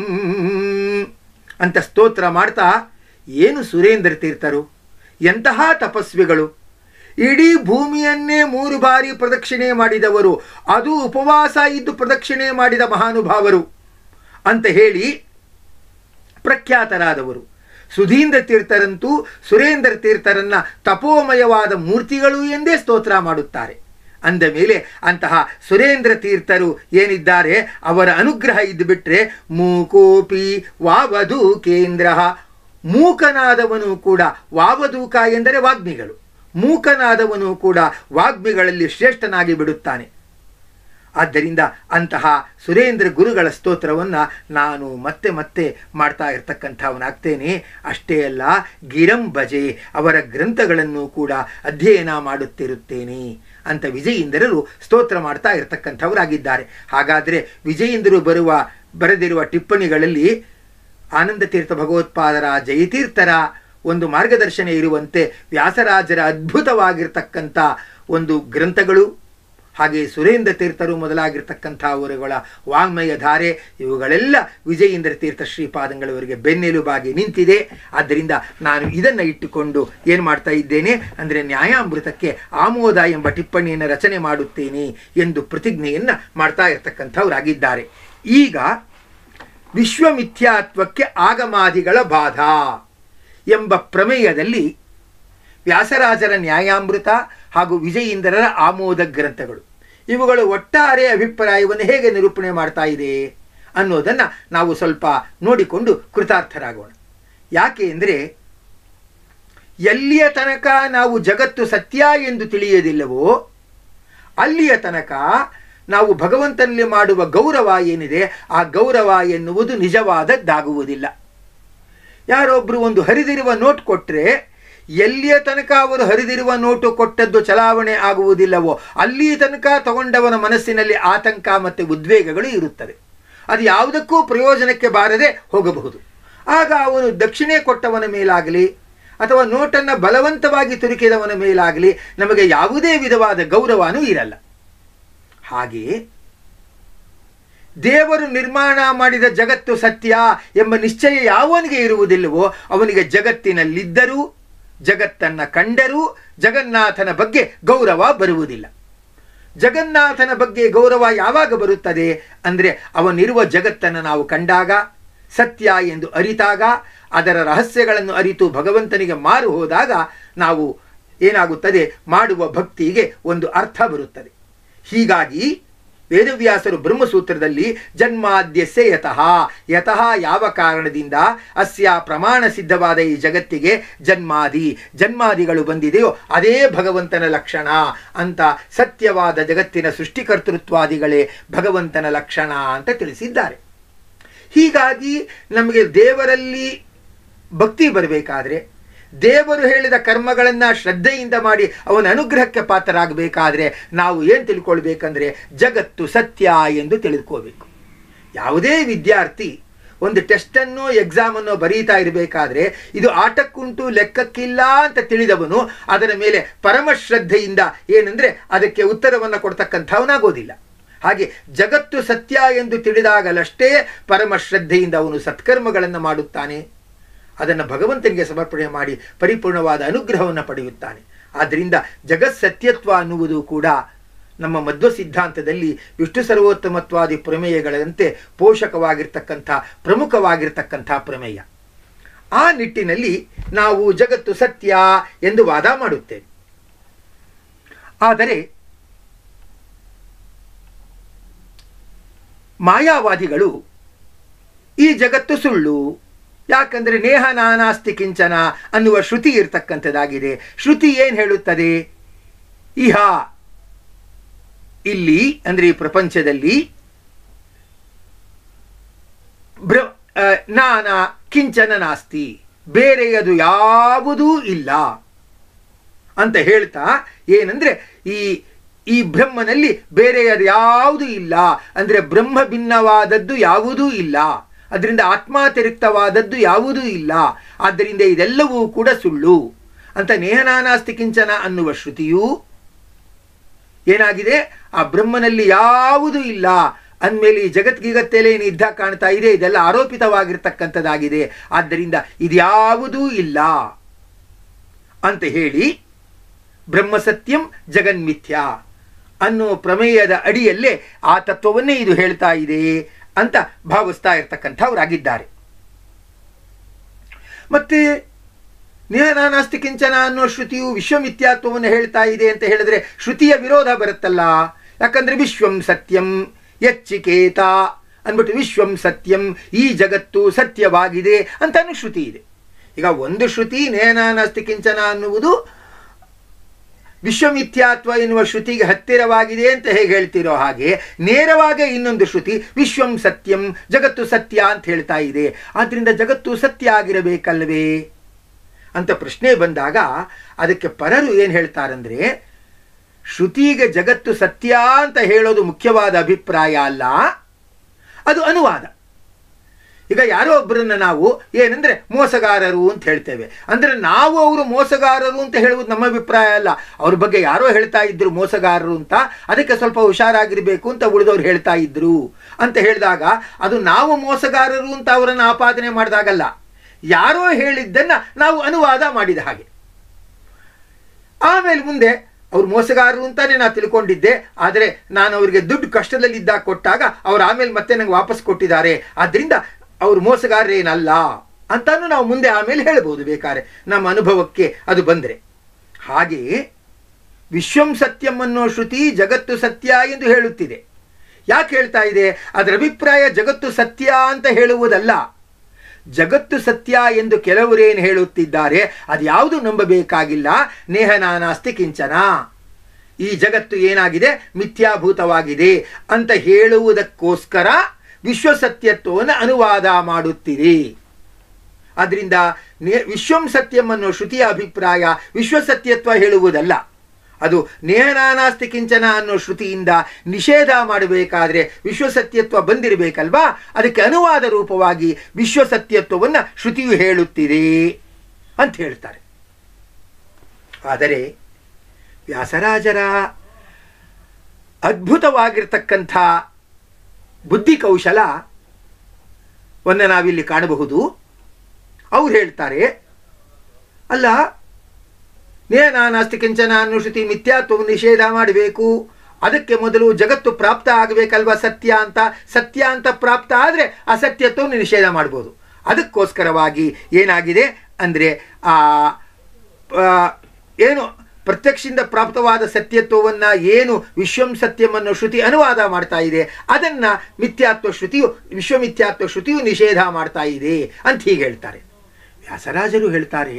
ಅಂತ ಸ್ತೋತ್ರ ಮಾಡ್ತಾ ಏನು ಸುರೇಂದ್ರ ತೀರ್ಥರು ಎಂತಹ ತಪಸ್ವಿಗಳು ಇಡೀ ಭೂಮಿಯನ್ನೇ ಮೂರು ಬಾರಿ ಪ್ರದಕ್ಷಿಣೆ ಮಾಡಿದವರು ಅದು ಉಪವಾಸ ಇದ್ದು ಪ್ರದಕ್ಷಿಣೆ ಮಾಡಿದ ಮಹಾನುಭಾವರು ಅಂತ ಹೇಳಿ ಪ್ರಖ್ಯಾತರಾದವರು ಸುಧೀಂದ್ರ ತೀರ್ಥರಂತೂ ಸುರೇಂದ್ರ ತೀರ್ಥರನ್ನ ತಪೋಮಯವಾದ ಮೂರ್ತಿಗಳು ಎಂದೇ ಸ್ತೋತ್ರ ಮಾಡುತ್ತಾರೆ ಅಂದ ಮೇಲೆ ಅಂತಹ ಸುರೇಂದ್ರ ತೀರ್ಥರು ಏನಿದ್ದಾರೆ ಅವರ ಅನುಗ್ರಹ ಇದ್ದು ಬಿಟ್ರೆ ಮೂಕೋಪಿ ವಾವಧೂ ಕೇಂದ್ರ ಮೂಕನಾದವನು ಕೂಡ ವಾವಧೂಕ ಎಂದರೆ ವಾಗ್ಮಿಗಳು ಮೂಕನಾದವನು ಕೂಡ ವಾಗ್ಮಿಗಳಲ್ಲಿ ಶ್ರೇಷ್ಠನಾಗಿ ಬಿಡುತ್ತಾನೆ ಆದ್ದರಿಂದ ಅಂತಹ ಸುರೇಂದ್ರ ಗುರುಗಳ ಸ್ತೋತ್ರವನ್ನು ನಾನು ಮತ್ತೆ ಮತ್ತೆ ಮಾಡ್ತಾ ಇರ್ತಕ್ಕಂಥವನಾಗ್ತೇನೆ ಅಷ್ಟೇ ಅಲ್ಲ ಗಿರಂ ಭಜೆ ಅವರ ಗ್ರಂಥಗಳನ್ನು ಕೂಡ ಅಧ್ಯಯನ ಮಾಡುತ್ತಿರುತ್ತೇನೆ ಅಂತ ವಿಜಯೇಂದ್ರರು ಸ್ತೋತ್ರ ಮಾಡ್ತಾ ಇರತಕ್ಕಂಥವರಾಗಿದ್ದಾರೆ ಹಾಗಾದರೆ ವಿಜಯೇಂದ್ರರು ಬರುವ ಬರೆದಿರುವ ಟಿಪ್ಪಣಿಗಳಲ್ಲಿ ಆನಂದ ತೀರ್ಥ ಭಗವತ್ಪಾದರ ಜಯತೀರ್ಥರ ಒಂದು ಮಾರ್ಗದರ್ಶನ ಇರುವಂತೆ ವ್ಯಾಸರಾಜರ ಅದ್ಭುತವಾಗಿರ್ತಕ್ಕಂಥ ಒಂದು ಗ್ರಂಥಗಳು ಹಾಗೆ ಸುರೇಂದ್ರ ತೀರ್ಥರು ಮೊದಲಾಗಿರ್ತಕ್ಕಂಥ ಅವರುಗಳ ವಾಂಗ್ಮಯ ಧಾರೆ ಇವುಗಳೆಲ್ಲ ವಿಜಯೇಂದ್ರ ತೀರ್ಥ ಶ್ರೀಪಾದಂಗಳವರಿಗೆ ಬೆನ್ನೆಲುಬಾಗಿ ನಿಂತಿದೆ ಆದ್ದರಿಂದ ನಾನು ಇದನ್ನು ಇಟ್ಟುಕೊಂಡು ಏನು ಮಾಡ್ತಾ ಇದ್ದೇನೆ ಅಂದರೆ ನ್ಯಾಯಾಮೃತಕ್ಕೆ ಆಮೋದ ಎಂಬ ಟಿಪ್ಪಣಿಯನ್ನು ರಚನೆ ಮಾಡುತ್ತೇನೆ ಎಂದು ಪ್ರತಿಜ್ಞೆಯನ್ನು ಮಾಡ್ತಾ ಇರತಕ್ಕಂಥವರಾಗಿದ್ದಾರೆ ಈಗ ವಿಶ್ವಮಿಥ್ಯಾತ್ವಕ್ಕೆ ಆಗಮಾದಿಗಳ ಬಾಧ ಎಂಬ ಪ್ರಮೇಯದಲ್ಲಿ ವ್ಯಾಸರಾಜರ ನ್ಯಾಯಾಮೃತ ಹಾಗೂ ವಿಜಯೇಂದ್ರರ ಆಮೋದ ಗ್ರಂಥಗಳು ಇವುಗಳು ಒಟ್ಟಾರೆ ಅಭಿಪ್ರಾಯವನ್ನು ಹೇಗೆ ನಿರೂಪಣೆ ಮಾಡ್ತಾ ಇದೆ ಅನ್ನೋದನ್ನು ನಾವು ಸ್ವಲ್ಪ ನೋಡಿಕೊಂಡು ಕೃತಾರ್ಥರಾಗೋಣ ಯಾಕೆ ಅಂದರೆ ಎಲ್ಲಿಯ ತನಕ ನಾವು ಜಗತ್ತು ಸತ್ಯ ಎಂದು ತಿಳಿಯೋದಿಲ್ಲವೋ ಅಲ್ಲಿಯ ತನಕ ನಾವು ಭಗವಂತನಲ್ಲಿ ಮಾಡುವ ಗೌರವ ಏನಿದೆ ಆ ಗೌರವ ಎನ್ನುವುದು ನಿಜವಾದದ್ದಾಗುವುದಿಲ್ಲ ಯಾರೊಬ್ಬರು ಒಂದು ಹರಿದಿರುವ ನೋಟ್ ಕೊಟ್ಟರೆ ಎಲ್ಲಿಯ ತನಕ ಅವರು ಹರಿದಿರುವ ನೋಟು ಕೊಟ್ಟದ್ದು ಚಲಾವಣೆ ಆಗುವುದಿಲ್ಲವೋ ಅಲ್ಲಿ ತನಕ ತಗೊಂಡವನ ಮನಸ್ಸಿನಲ್ಲಿ ಆತಂಕ ಮತ್ತು ಉದ್ವೇಗಗಳು ಇರುತ್ತವೆ ಅದು ಯಾವುದಕ್ಕೂ ಪ್ರಯೋಜನಕ್ಕೆ ಬಾರದೆ ಹೋಗಬಹುದು ಆಗ ಅವನು ದಕ್ಷಿಣೆ ಕೊಟ್ಟವನ ಮೇಲಾಗಲಿ ಅಥವಾ ನೋಟನ್ನು ಬಲವಂತವಾಗಿ ತುರುಕಿದವನ ಮೇಲಾಗಲಿ ನಮಗೆ ಯಾವುದೇ ವಿಧವಾದ ಗೌರವನೂ ಇರಲ್ಲ ಹಾಗೆಯೇ ದೇವರು ನಿರ್ಮಾಣ ಮಾಡಿದ ಜಗತ್ತು ಸತ್ಯ ಎಂಬ ನಿಶ್ಚಯ ಯಾವನಿಗೆ ಇರುವುದಿಲ್ಲವೋ ಅವನಿಗೆ ಜಗತ್ತಿನಲ್ಲಿದ್ದರೂ ಜಗತ್ತನ್ನ ಕಂಡರೂ ಜಗನ್ನಾಥನ ಬಗ್ಗೆ ಗೌರವ ಬರುವುದಿಲ್ಲ ಜಗನ್ನಾಥನ ಬಗ್ಗೆ ಗೌರವ ಯಾವಾಗ ಬರುತ್ತದೆ ಅಂದರೆ ಅವನಿರುವ ಜಗತ್ತನ್ನು ನಾವು ಕಂಡಾಗ ಸತ್ಯ ಎಂದು ಅರಿತಾಗ ಅದರ ರಹಸ್ಯಗಳನ್ನು ಅರಿತು ಭಗವಂತನಿಗೆ ಮಾರು ಹೋದಾಗ ನಾವು ಏನಾಗುತ್ತದೆ ಮಾಡುವ ಭಕ್ತಿಗೆ ಒಂದು ಅರ್ಥ ಬರುತ್ತದೆ ಹೀಗಾಗಿ ವೇದವ್ಯಾಸರು ಬ್ರಹ್ಮಸೂತ್ರದಲ್ಲಿ ಜನ್ಮಾದ್ಯಸ್ಯ ಯತಃ ಯತಃ ಯಾವ ಕಾರಣದಿಂದ ಅಸ್ಯ ಪ್ರಮಾಣ ಸಿದ್ಧವಾದ ಈ ಜಗತ್ತಿಗೆ ಜನ್ಮಾದಿ ಜನ್ಮಾದಿಗಳು ಬಂದಿದೆಯೋ ಅದೇ ಭಗವಂತನ ಲಕ್ಷಣ ಅಂತ ಸತ್ಯವಾದ ಜಗತ್ತಿನ ಸೃಷ್ಟಿಕರ್ತೃತ್ವಾದಿಗಳೇ ಭಗವಂತನ ಲಕ್ಷಣ ಅಂತ ತಿಳಿಸಿದ್ದಾರೆ ಹೀಗಾಗಿ ನಮಗೆ ದೇವರಲ್ಲಿ ಭಕ್ತಿ ಬರಬೇಕಾದ್ರೆ ದೇವರು ಹೇಳಿದ ಕರ್ಮಗಳನ್ನು ಶ್ರದ್ಧೆಯಿಂದ ಮಾಡಿ ಅವನ ಅನುಗ್ರಹಕ್ಕೆ ಪಾತ್ರರಾಗಬೇಕಾದ್ರೆ ನಾವು ಏನು ತಿಳ್ಕೊಳ್ಬೇಕಂದ್ರೆ ಜಗತ್ತು ಸತ್ಯ ಎಂದು ತಿಳಿದುಕೋಬೇಕು ಯಾವುದೇ ವಿದ್ಯಾರ್ಥಿ ಒಂದು ಟೆಸ್ಟನ್ನು ಎಕ್ಸಾಮನ್ನು ಬರೀತಾ ಇರಬೇಕಾದ್ರೆ ಇದು ಆಟಕ್ಕುಂಟು ಲೆಕ್ಕಕ್ಕಿಲ್ಲ ಅಂತ ತಿಳಿದವನು ಅದರ ಮೇಲೆ ಪರಮ ಶ್ರದ್ಧೆಯಿಂದ ಏನಂದ್ರೆ ಅದಕ್ಕೆ ಉತ್ತರವನ್ನು ಕೊಡ್ತಕ್ಕಂಥವನಾಗೋದಿಲ್ಲ ಹಾಗೆ ಜಗತ್ತು ಸತ್ಯ ಎಂದು ತಿಳಿದಾಗಲಷ್ಟೇ ಪರಮ ಶ್ರದ್ಧೆಯಿಂದ ಅವನು ಸತ್ಕರ್ಮಗಳನ್ನು ಮಾಡುತ್ತಾನೆ ಅದನ್ನು ಭಗವಂತನಿಗೆ ಸಮರ್ಪಣೆ ಮಾಡಿ ಪರಿಪೂರ್ಣವಾದ ಅನುಗ್ರಹವನ್ನು ಪಡೆಯುತ್ತಾನೆ ಆದ್ದರಿಂದ ಜಗತ್ ಸತ್ಯತ್ವ ಅನ್ನುವುದು ಕೂಡ ನಮ್ಮ ಮಧ್ವ ಸಿದ್ಧಾಂತದಲ್ಲಿ ವಿಷ್ಣು ಸರ್ವೋತ್ತಮತ್ವಾದಿ ಪ್ರಮೇಯಗಳಂತೆ ಪೋಷಕವಾಗಿರ್ತಕ್ಕಂಥ ಪ್ರಮುಖವಾಗಿರ್ತಕ್ಕಂಥ ಪ್ರಮೇಯ ಆ ನಿಟ್ಟಿನಲ್ಲಿ ನಾವು ಜಗತ್ತು ಸತ್ಯ ಎಂದು ವಾದ ಮಾಡುತ್ತೇವೆ ಆದರೆ ಮಾಯಾವಾದಿಗಳು ಈ ಜಗತ್ತು ಸುಳ್ಳು ಯಾಕಂದ್ರೆ ನೇಹ ನಾನಾಸ್ತಿ ಕಿಂಚನ ಅನ್ನುವ ಶ್ರುತಿ ಇರ್ತಕ್ಕಂಥದ್ದಾಗಿದೆ ಶ್ರುತಿ ಏನು ಹೇಳುತ್ತದೆ ಇಹ ಇಲ್ಲಿ ಅಂದ್ರೆ ಈ ಪ್ರಪಂಚದಲ್ಲಿ ಬ್ರ ಆ, ನಾನ ಕಿಂಚನ ನಾಸ್ತಿ ಬೇರೆಯದು ಯಾವುದೂ ಇಲ್ಲ ಅಂತ ಹೇಳ್ತಾ ಏನಂದ್ರೆ ಈ ಈ ಬ್ರಹ್ಮನಲ್ಲಿ ಬೇರೆಯದು ಯಾವುದೂ ಇಲ್ಲ ಅಂದ್ರೆ ಬ್ರಹ್ಮ ಭಿನ್ನವಾದದ್ದು ಯಾವುದೂ ಇಲ್ಲ ಅದರಿಂದ ಆತ್ಮಾತಿರಿಕ್ತವಾದದ್ದು ಯಾವುದೂ ಇಲ್ಲ ಆದ್ದರಿಂದ ಇದೆಲ್ಲವೂ ಕೂಡ ಸುಳ್ಳು ಅಂತ ನೇಹನಾನಾಸ್ತಿ ಕಿಂಚನ ಅನ್ನುವ ಶ್ರುತಿಯು ಏನಾಗಿದೆ ಆ ಬ್ರಹ್ಮನಲ್ಲಿ ಯಾವುದೂ ಇಲ್ಲ ಅಂದಮೇಲೆ ಈ ಜಗತ್ಗಿಗತ್ತೆಲೆ ಏನು ಇದ್ದ ಕಾಣ್ತಾ ಇದೆ ಇದೆಲ್ಲ ಆರೋಪಿತವಾಗಿರ್ತಕ್ಕಂಥದ್ದಾಗಿದೆ ಆದ್ದರಿಂದ ಇದ್ಯಾವುದೂ ಇಲ್ಲ ಅಂತ ಹೇಳಿ ಬ್ರಹ್ಮಸತ್ಯಂ ಜಗನ್ಮಿಥ್ಯ ಅನ್ನೋ ಪ್ರಮೇಯದ ಅಡಿಯಲ್ಲೇ ಆ ತತ್ವವನ್ನೇ ಇದು ಹೇಳ್ತಾ ಇದೆ ಅಂತ ಭಾವಿಸ್ತಾ ಇರ್ತಕ್ಕಂಥವರಾಗಿದ್ದಾರೆ ಮತ್ತೆ ನೇಹನಾನಾಸ್ತಿ ಕಿಂಚನ ಅನ್ನೋ ಶ್ರುತಿಯು ವಿಶ್ವಮಿಥ್ಯಾತ್ವವನ್ನು ಹೇಳ್ತಾ ಇದೆ ಅಂತ ಹೇಳಿದ್ರೆ ಶ್ರುತಿಯ ವಿರೋಧ ಬರುತ್ತಲ್ಲ ಯಾಕಂದ್ರೆ ವಿಶ್ವಂ ಸತ್ಯಂ ಎಚ್ಚಿಕೇತ ಅಂದ್ಬಿಟ್ಟು ವಿಶ್ವಂ ಸತ್ಯಂ ಈ ಜಗತ್ತು ಸತ್ಯವಾಗಿದೆ ಅಂತಾನು ಶ್ರುತಿ ಇದೆ ಈಗ ಒಂದು ಶ್ರುತಿ ನೇಹನಾನಾಸ್ತಿ ಕಿಂಚನ ಅನ್ನುವುದು ವಿಶ್ವಮಿಥ್ಯಾತ್ವ ಎನ್ನುವ ಶ್ರುತಿಗೆ ಹತ್ತಿರವಾಗಿದೆ ಅಂತ ಹೇಗೆ ಹೇಳ್ತಿರೋ ಹಾಗೆ ನೇರವಾಗಿ ಇನ್ನೊಂದು ಶ್ರುತಿ ವಿಶ್ವಂ ಸತ್ಯಂ ಜಗತ್ತು ಸತ್ಯ ಅಂತ ಹೇಳ್ತಾ ಇದೆ ಆದ್ರಿಂದ ಜಗತ್ತು ಸತ್ಯ ಆಗಿರಬೇಕಲ್ವೇ ಅಂತ ಪ್ರಶ್ನೆ ಬಂದಾಗ ಅದಕ್ಕೆ ಪರರು ಏನು ಹೇಳ್ತಾರಂದ್ರೆ ಶ್ರುತಿಗೆ ಜಗತ್ತು ಸತ್ಯ ಅಂತ ಹೇಳೋದು ಮುಖ್ಯವಾದ ಅಭಿಪ್ರಾಯ ಅಲ್ಲ ಅದು ಅನುವಾದ ಈಗ ಯಾರೋ ಒಬ್ಬರನ್ನ ನಾವು ಏನಂದ್ರೆ ಮೋಸಗಾರರು ಅಂತ ಹೇಳ್ತೇವೆ ಅಂದ್ರೆ ನಾವು ಅವರು ಮೋಸಗಾರರು ಅಂತ ಹೇಳುವುದು ನಮ್ಮ ಅಭಿಪ್ರಾಯ ಅಲ್ಲ ಅವ್ರ ಬಗ್ಗೆ ಯಾರೋ ಹೇಳ್ತಾ ಇದ್ರು ಮೋಸಗಾರರು ಅಂತ ಅದಕ್ಕೆ ಸ್ವಲ್ಪ ಹುಷಾರಾಗಿರ್ಬೇಕು ಅಂತ ಉಳಿದವ್ರು ಹೇಳ್ತಾ ಇದ್ರು ಅಂತ ಹೇಳಿದಾಗ ಅದು ನಾವು ಮೋಸಗಾರರು ಅಂತ ಅವರನ್ನು ಆಪಾದನೆ ಮಾಡಿದಾಗಲ್ಲ ಯಾರೋ ಹೇಳಿದ್ದನ್ನ ನಾವು ಅನುವಾದ ಮಾಡಿದ ಹಾಗೆ ಆಮೇಲೆ ಮುಂದೆ ಅವ್ರು ಮೋಸಗಾರರು ಅಂತಾನೆ ನಾನು ತಿಳ್ಕೊಂಡಿದ್ದೆ ಆದರೆ ನಾನು ಅವರಿಗೆ ದುಡ್ಡು ಕಷ್ಟದಲ್ಲಿದ್ದಾಗ ಕೊಟ್ಟಾಗ ಅವ್ರು ಆಮೇಲೆ ಮತ್ತೆ ನಂಗೆ ವಾಪಸ್ ಕೊಟ್ಟಿದ್ದಾರೆ ಆದ್ರಿಂದ ಅವ್ರು ಮೋಸಗಾರರೇನಲ್ಲ ಅಂತಾನು ನಾವು ಮುಂದೆ ಆಮೇಲೆ ಹೇಳ್ಬೋದು ಬೇಕಾದ್ರೆ ನಮ್ಮ ಅನುಭವಕ್ಕೆ ಅದು ಬಂದರೆ ಹಾಗೆಯೇ ವಿಶ್ವಂ ಸತ್ಯಂ ಅನ್ನೋ ಶ್ರುತಿ ಜಗತ್ತು ಸತ್ಯ ಎಂದು ಹೇಳುತ್ತಿದೆ ಯಾಕೆ ಹೇಳ್ತಾ ಇದೆ ಅದರ ಅಭಿಪ್ರಾಯ ಜಗತ್ತು ಸತ್ಯ ಅಂತ ಹೇಳುವುದಲ್ಲ ಜಗತ್ತು ಸತ್ಯ ಎಂದು ಕೆಲವರೇನು ಹೇಳುತ್ತಿದ್ದಾರೆ ಅದ್ಯಾವುದು ನಂಬಬೇಕಾಗಿಲ್ಲ ನೇಹನಾನಾಸ್ತಿ ಕಿಂಚನ ಈ ಜಗತ್ತು ಏನಾಗಿದೆ ಮಿಥ್ಯಾಭೂತವಾಗಿದೆ ಅಂತ ಹೇಳುವುದಕ್ಕೋಸ್ಕರ ವಿಶ್ವಸತ್ಯತ್ವವನ್ನು ಅನುವಾದ ಮಾಡುತ್ತೀರಿ ಅದರಿಂದ ವಿಶ್ವಂ ಸತ್ಯಂ ಅನ್ನೋ ಶ್ರುತಿಯ ಅಭಿಪ್ರಾಯ ವಿಶ್ವಸತ್ಯತ್ವ ಹೇಳುವುದಲ್ಲ ಅದು ನೇಹನಾನಾಸ್ತಿ ಕಿಂಚನ ಅನ್ನೋ ಶ್ರುತಿಯಿಂದ ನಿಷೇಧ ಮಾಡಬೇಕಾದ್ರೆ ವಿಶ್ವಸತ್ಯತ್ವ ಬಂದಿರಬೇಕಲ್ವಾ ಅದಕ್ಕೆ ಅನುವಾದ ರೂಪವಾಗಿ ವಿಶ್ವಸತ್ಯತ್ವವನ್ನು ಶ್ರುತಿಯು ಹೇಳುತ್ತಿದೆ ಅಂತ ಹೇಳ್ತಾರೆ ಆದರೆ ವ್ಯಾಸರಾಜರ ಅದ್ಭುತವಾಗಿರ್ತಕ್ಕಂಥ ಬುದ್ಧಿ ಕೌಶಲ ವನ್ನು ನಾವಿಲ್ಲಿ ಕಾಣಬಹುದು ಅವ್ರು ಹೇಳ್ತಾರೆ ಅಲ್ಲ ನೇನಾನಾಸ್ತಿ ಕಿಂಚನ ಅನ್ನೋ ಶ್ರುತಿ ಮಿಥ್ಯಾತ್ವವನ್ನು ನಿಷೇಧ ಮಾಡಬೇಕು ಅದಕ್ಕೆ ಮೊದಲು ಜಗತ್ತು ಪ್ರಾಪ್ತ ಆಗಬೇಕಲ್ವಾ ಸತ್ಯ ಅಂತ ಸತ್ಯ ಅಂತ ಪ್ರಾಪ್ತ ಆದರೆ ಅಸತ್ಯತ್ವವನ್ನು ನಿಷೇಧ ಮಾಡ್ಬೋದು ಅದಕ್ಕೋಸ್ಕರವಾಗಿ ಏನಾಗಿದೆ ಅಂದರೆ ಆ ಏನು ಪ್ರತ್ಯಕ್ಷದಿಂದ ಪ್ರಾಪ್ತವಾದ ಸತ್ಯತ್ವವನ್ನು ಏನು ವಿಶ್ವಂ ಸತ್ಯಂ ಅನ್ನೋ ಶ್ರುತಿ ಅನುವಾದ ಮಾಡ್ತಾ ಇದೆ ಅದನ್ನು ಮಿಥ್ಯಾತ್ವ ಶ್ರುತಿಯು ವಿಶ್ವಮಿಥ್ಯಾತ್ವ ಶ್ರುತಿಯು ನಿಷೇಧ ಮಾಡ್ತಾ ಇದೆ ಅಂತ ಹೀಗೆ ಹೇಳ್ತಾರೆ ವ್ಯಾಸರಾಜರು ಹೇಳ್ತಾರೆ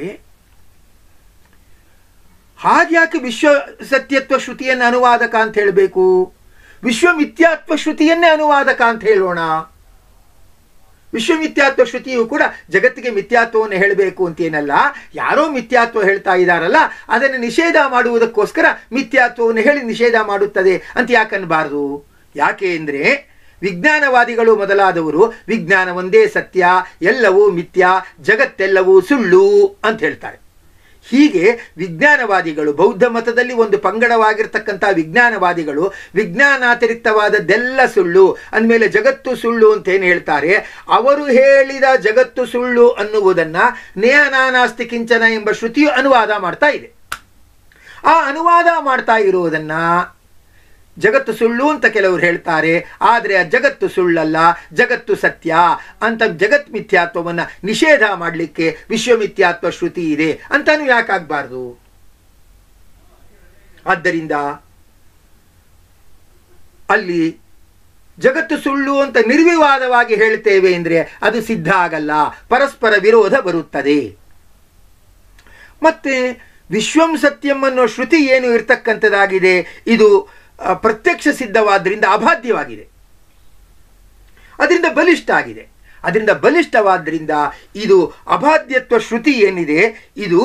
ಹಾಗ್ಯಾಕೆ ವಿಶ್ವ ಸತ್ಯತ್ವ ಶ್ರುತಿಯನ್ನು ಅನುವಾದಕ ಅಂತ ಹೇಳಬೇಕು ವಿಶ್ವಮಿಥ್ಯಾತ್ವ ಶ್ರುತಿಯನ್ನೇ ಅನುವಾದಕ ಅಂತ ಹೇಳೋಣ ವಿಶ್ವಮಿಥ್ಯಾತ್ವ ಶ್ರುತಿಯು ಕೂಡ ಜಗತ್ತಿಗೆ ಮಿಥ್ಯಾತ್ವವನ್ನು ಹೇಳಬೇಕು ಅಂತೇನಲ್ಲ ಯಾರೋ ಮಿಥ್ಯಾತ್ವ ಹೇಳ್ತಾ ಇದ್ದಾರಲ್ಲ ಅದನ್ನು ನಿಷೇಧ ಮಾಡುವುದಕ್ಕೋಸ್ಕರ ಮಿಥ್ಯಾತ್ವವನ್ನು ಹೇಳಿ ನಿಷೇಧ ಮಾಡುತ್ತದೆ ಅಂತ ಯಾಕನ್ಬಾರದು ಯಾಕೆ ಅಂದರೆ ವಿಜ್ಞಾನವಾದಿಗಳು ಮೊದಲಾದವರು ವಿಜ್ಞಾನ ಒಂದೇ ಸತ್ಯ ಎಲ್ಲವೂ ಮಿಥ್ಯ ಜಗತ್ತೆಲ್ಲವೂ ಸುಳ್ಳು ಅಂತ ಹೇಳ್ತಾರೆ ಹೀಗೆ ವಿಜ್ಞಾನವಾದಿಗಳು ಬೌದ್ಧ ಮತದಲ್ಲಿ ಒಂದು ಪಂಗಡವಾಗಿರ್ತಕ್ಕಂಥ ವಿಜ್ಞಾನವಾದಿಗಳು ವಿಜ್ಞಾನಾತಿರಿಕ್ತವಾದದ್ದೆಲ್ಲ ಸುಳ್ಳು ಅಂದಮೇಲೆ ಜಗತ್ತು ಸುಳ್ಳು ಅಂತ ಏನು ಹೇಳ್ತಾರೆ ಅವರು ಹೇಳಿದ ಜಗತ್ತು ಸುಳ್ಳು ಅನ್ನುವುದನ್ನು ನೇಹನಾನಾಸ್ತಿ ಕಿಂಚನ ಎಂಬ ಶ್ರುತಿಯು ಅನುವಾದ ಮಾಡ್ತಾ ಇದೆ ಆ ಅನುವಾದ ಮಾಡ್ತಾ ಇರುವುದನ್ನ ಜಗತ್ತು ಸುಳ್ಳು ಅಂತ ಕೆಲವರು ಹೇಳ್ತಾರೆ ಆದರೆ ಆ ಜಗತ್ತು ಸುಳ್ಳಲ್ಲ ಜಗತ್ತು ಸತ್ಯ ಅಂತ ಜಗತ್ ಮಿಥ್ಯಾತ್ವವನ್ನು ನಿಷೇಧ ಮಾಡಲಿಕ್ಕೆ ವಿಶ್ವಮಿಥ್ಯಾತ್ವ ಶ್ರುತಿ ಇದೆ ಅಂತಾನು ಯಾಕಾಗಬಾರ್ದು ಆದ್ದರಿಂದ ಅಲ್ಲಿ ಜಗತ್ತು ಸುಳ್ಳು ಅಂತ ನಿರ್ವಿವಾದವಾಗಿ ಹೇಳ್ತೇವೆ ಅಂದರೆ ಅದು ಸಿದ್ಧ ಆಗಲ್ಲ ಪರಸ್ಪರ ವಿರೋಧ ಬರುತ್ತದೆ ಮತ್ತೆ ವಿಶ್ವಂ ಸತ್ಯಂ ಅನ್ನೋ ಶ್ರುತಿ ಏನು ಇರ್ತಕ್ಕಂಥದ್ದಾಗಿದೆ ಇದು ಆ, ಪ್ರತ್ಯಕ್ಷ ಸಿದ್ಧವಾದ್ರಿಂದ ಅಬಾಧ್ಯವಾಗಿದೆ ಅದರಿಂದ ಬಲಿಷ್ಠ ಆಗಿದೆ ಅದರಿಂದ ಬಲಿಷ್ಠವಾದ್ರಿಂದ ಇದು ಅಬಾಧ್ಯತ್ವ ಶ್ರುತಿ ಏನಿದೆ ಇದು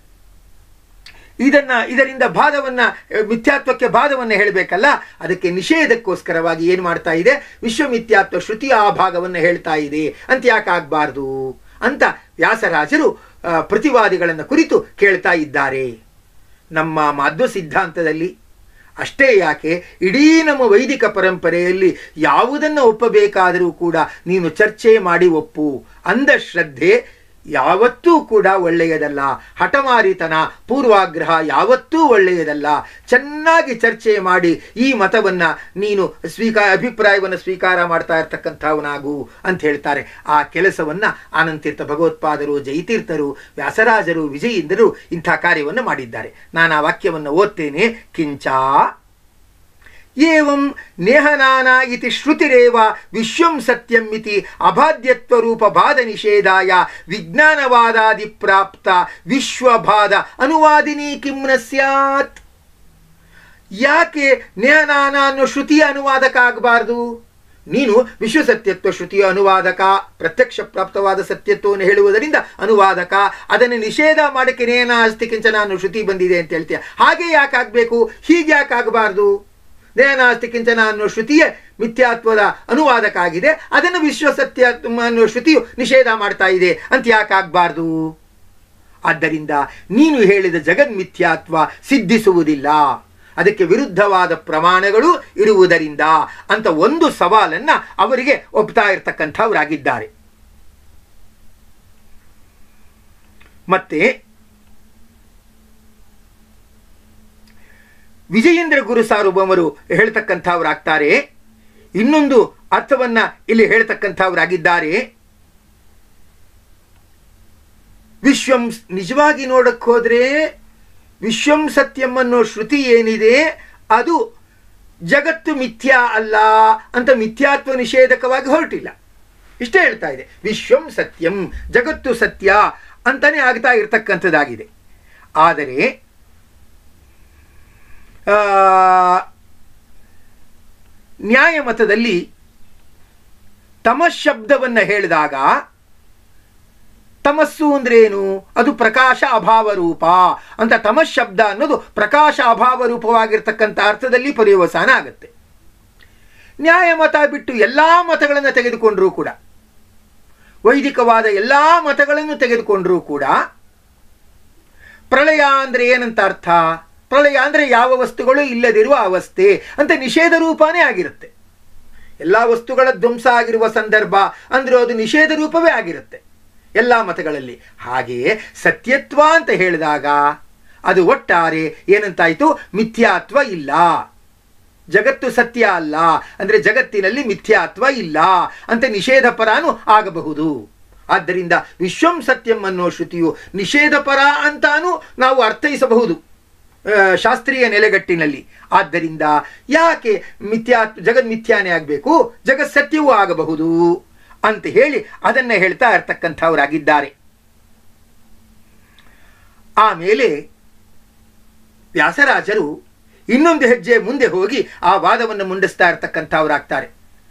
ಇದನ್ನ ಇದರಿಂದ ಬಾಧವನ್ನ ಅಹ್, ಮಿಥ್ಯಾತ್ವಕ್ಕೆ ಬಾಧವನ್ನ ಹೇಳಬೇಕಲ್ಲ ಅದಕ್ಕೆ ನಿಷೇಧಕ್ಕೋಸ್ಕರವಾಗಿ ಏನು ಮಾಡ್ತಾ ಇದೆ ವಿಶ್ವಮಿಥ್ಯಾತ್ವ ಶ್ರುತಿ ಆ ಭಾಗವನ್ನು ಹೇಳ್ತಾ ಇದೆ ಅಂತ ಯಾಕೆ ಆಗ್ಬಾರ್ದು ಅಂತ ವ್ಯಾಸರಾಜರು ಆ, ಪ್ರತಿವಾದಿಗಳನ್ನು ಕುರಿತು ಕೇಳ್ತಾ ಇದ್ದಾರೆ ನಮ್ಮ ಮಾಧ್ವ ಸಿದ್ಧಾಂತದಲ್ಲಿ ಅಷ್ಟೇ ಯಾಕೆ ಇಡೀ ನಮ್ಮ ವೈದಿಕ ಪರಂಪರೆಯಲ್ಲಿ ಯಾವುದನ್ನು ಒಪ್ಪಬೇಕಾದರೂ ಕೂಡ ನೀನು ಚರ್ಚೆ ಮಾಡಿ ಒಪ್ಪು ಅಂದ ಶ್ರದ್ಧೆ ಯಾವತ್ತೂ ಕೂಡ ಒಳ್ಳೆಯದಲ್ಲ ಹಠಮಾರಿತನ ಪೂರ್ವಾಗ್ರಹ ಯಾವತ್ತೂ ಒಳ್ಳೆಯದಲ್ಲ ಚೆನ್ನಾಗಿ ಚರ್ಚೆ ಮಾಡಿ ಈ ಮತವನ್ನ ನೀನು ಸ್ವೀಕಾರ ಅಭಿಪ್ರಾಯವನ್ನು ಸ್ವೀಕಾರ ಮಾಡ್ತಾ ಇರ್ತಕ್ಕಂಥವನಾಗು ಅಂತ ಹೇಳ್ತಾರೆ ಆ ಕೆಲಸವನ್ನ ಆನಂತೀರ್ಥ ಭಗವತ್ಪಾದರು ಜಯತೀರ್ಥರು ವ್ಯಾಸರಾಜರು ವಿಜಯೀಂದ್ರರು ಇಂಥ ಕಾರ್ಯವನ್ನು ಮಾಡಿದ್ದಾರೆ ನಾನು ಆ ವಾಕ್ಯವನ್ನು ಓದ್ತೇನೆ ಕಿಂಚ ಏವಂ ನೇಹನಾನ ಇತಿ ಶ್ರುತಿರೇವ ವಿಶ್ವಂ ಸತ್ಯಂ ಇತಿ ಅಬಾಧ್ಯತ್ವರೂಪ ಬಾಧ ನಿಷೇಧಾಯ ವಿಜ್ಞಾನವಾದಾದಿ ಪ್ರಾಪ್ತ ವಿಶ್ವಬಾಧ ಅನುವಾದಿನಿ ಕಿಂ ನ ಸ್ಯಾತ್ ಯಾಕೆ ನೇಹನಾನ ಅನ್ನೋ ಶ್ರುತಿಯ ಅನುವಾದಕ ಆಗಬಾರ್ದು ನೀನು ವಿಶ್ವಸತ್ಯತ್ವ ಶ್ರುತಿಯ ಅನುವಾದಕ ಪ್ರತ್ಯಕ್ಷ ಪ್ರಾಪ್ತವಾದ ಸತ್ಯತ್ವವನ್ನು ಹೇಳುವುದರಿಂದ ಅನುವಾದಕ ಅದನ್ನು ನಿಷೇಧ ಮಾಡಕ್ಕೆ ನೇನ ಅಸ್ತಿ ಕಿಂಚನ ಅನ್ನೋ ಶ್ರುತಿ ಬಂದಿದೆ ಅಂತ ಹೇಳ್ತೀಯ ಹಾಗೆ ಯಾಕೆ ಆಗಬೇಕು ಹೀಗೆ ಯಾಕೆ ಆಗಬಾರ್ದು ನೇನಾಸ್ತಿ ಕಿಂಚನ ಅನ್ನೋ ಶ್ರುತಿಯೇ ಮಿಥ್ಯಾತ್ವದ ಅನುವಾದಕ ಆಗಿದೆ ಅದನ್ನು ವಿಶ್ವಸತ್ಯ ಅನ್ನೋ ಶ್ರುತಿಯು ನಿಷೇಧ ಮಾಡ್ತಾ ಇದೆ ಅಂತ ಯಾಕೆ ಆಗಬಾರ್ದು ಆದ್ದರಿಂದ ನೀನು ಹೇಳಿದ ಜಗನ್ಮಿಥ್ಯಾತ್ವ ಸಿದ್ಧಿಸುವುದಿಲ್ಲ ಅದಕ್ಕೆ ವಿರುದ್ಧವಾದ ಪ್ರಮಾಣಗಳು ಇರುವುದರಿಂದ ಅಂತ ಒಂದು ಸವಾಲನ್ನ ಅವರಿಗೆ ಒಪ್ತಾ ಇರ್ತಕ್ಕಂಥವರಾಗಿದ್ದಾರೆ ಮತ್ತೆ ವಿಜಯೇಂದ್ರ ಗುರು ಸಾರ್ವಭೌಮರು ಹೇಳ್ತಕ್ಕಂಥವ್ರಾಗ್ತಾರೆ ಇನ್ನೊಂದು ಅರ್ಥವನ್ನ ಇಲ್ಲಿ ಹೇಳ್ತಕ್ಕಂಥವ್ರಾಗಿದ್ದಾರೆ ವಿಶ್ವಂ ನಿಜವಾಗಿ ನೋಡಕ್ ಹೋದ್ರೆ ವಿಶ್ವಂ ಸತ್ಯಂ ಅನ್ನೋ ಶ್ರುತಿ ಏನಿದೆ ಅದು ಜಗತ್ತು ಮಿಥ್ಯಾ ಅಲ್ಲ ಅಂತ ಮಿಥ್ಯಾತ್ವ ನಿಷೇಧಕವಾಗಿ ಹೊರಟಿಲ್ಲ ಇಷ್ಟೇ ಹೇಳ್ತಾ ಇದೆ ವಿಶ್ವಂ ಸತ್ಯಂ ಜಗತ್ತು ಸತ್ಯ ಅಂತಾನೆ ಆಗ್ತಾ ಇರ್ತಕ್ಕಂಥದ್ದಾಗಿದೆ ಆದರೆ ಆ, ನ್ಯಾಯಮತದಲ್ಲಿ ತಮಶಬ್ದವನ್ನು ಹೇಳಿದಾಗ ತಮಸ್ಸು ಅಂದ್ರೆ ಏನು ಅದು ಪ್ರಕಾಶ ಅಭಾವ ರೂಪ ಅಂತ ತಮಶಬ್ದ ಅನ್ನೋದು ಪ್ರಕಾಶ ಅಭಾವ ರೂಪವಾಗಿರ್ತಕ್ಕಂಥ ಅರ್ಥದಲ್ಲಿ ಪರ್ಯವಸಾನ ಆಗುತ್ತೆ ನ್ಯಾಯಮತ ಬಿಟ್ಟು ಎಲ್ಲಾ ಮತಗಳನ್ನು ತೆಗೆದುಕೊಂಡರೂ ಕೂಡ ವೈದಿಕವಾದ ಎಲ್ಲಾ ಮತಗಳನ್ನು ತೆಗೆದುಕೊಂಡರೂ ಕೂಡ ಪ್ರಳಯ ಅಂದ್ರೆ ಏನಂತ ಅರ್ಥ ಪ್ರಳಯ ಅಂದ್ರೆ ಯಾವ ವಸ್ತುಗಳು ಇಲ್ಲದಿರುವ ಅವಸ್ಥೆ ಅಂತ ನಿಷೇಧ ರೂಪನೇ ಆಗಿರುತ್ತೆ ಎಲ್ಲ ವಸ್ತುಗಳ ಧ್ವಂಸ ಆಗಿರುವ ಸಂದರ್ಭ ಅಂದ್ರೆ ಅದು ನಿಷೇಧ ರೂಪವೇ ಆಗಿರುತ್ತೆ ಎಲ್ಲ ಮತಗಳಲ್ಲಿ ಹಾಗೆಯೇ ಸತ್ಯತ್ವ ಅಂತ ಹೇಳಿದಾಗ ಅದು ಒಟ್ಟಾರೆ ಏನಂತಾಯ್ತು ಮಿಥ್ಯಾತ್ವ ಇಲ್ಲ ಜಗತ್ತು ಸತ್ಯ ಅಲ್ಲ ಅಂದ್ರೆ ಜಗತ್ತಿನಲ್ಲಿ ಮಿಥ್ಯಾತ್ವ ಇಲ್ಲ ಅಂತ ನಿಷೇಧ ಪರಾನು ಆಗಬಹುದು ಆದ್ದರಿಂದ ವಿಶ್ವಂ ಸತ್ಯಂ ಅನ್ನೋ ಶ್ರುತಿಯು ನಿಷೇಧ ಪರ ಅಂತಾನು ನಾವು ಅರ್ಥೈಸಬಹುದು ಆ, ಶಾಸ್ತ್ರೀಯ ನೆಲೆಗಟ್ಟಿನಲ್ಲಿ ಆದ್ದರಿಂದ ಯಾಕೆ ಮಿಥ್ಯಾ ಜಗನ್ಮಿಥ್ಯಾನೇ ಆಗಬೇಕು ಜಗತ್ ಸತ್ಯವೂ ಆಗಬಹುದು ಅಂತ ಹೇಳಿ ಅದನ್ನ ಹೇಳ್ತಾ ಇರ್ತಕ್ಕಂಥವರಾಗಿದ್ದಾರೆ ಆಮೇಲೆ ವ್ಯಾಸರಾಜರು ಇನ್ನೊಂದು ಹೆಜ್ಜೆ ಮುಂದೆ ಹೋಗಿ ಆ ವಾದವನ್ನು ಮುಂಡಿಸ್ತಾ ಇರ್ತಕ್ಕಂಥವರಾಗ್ತಾರೆ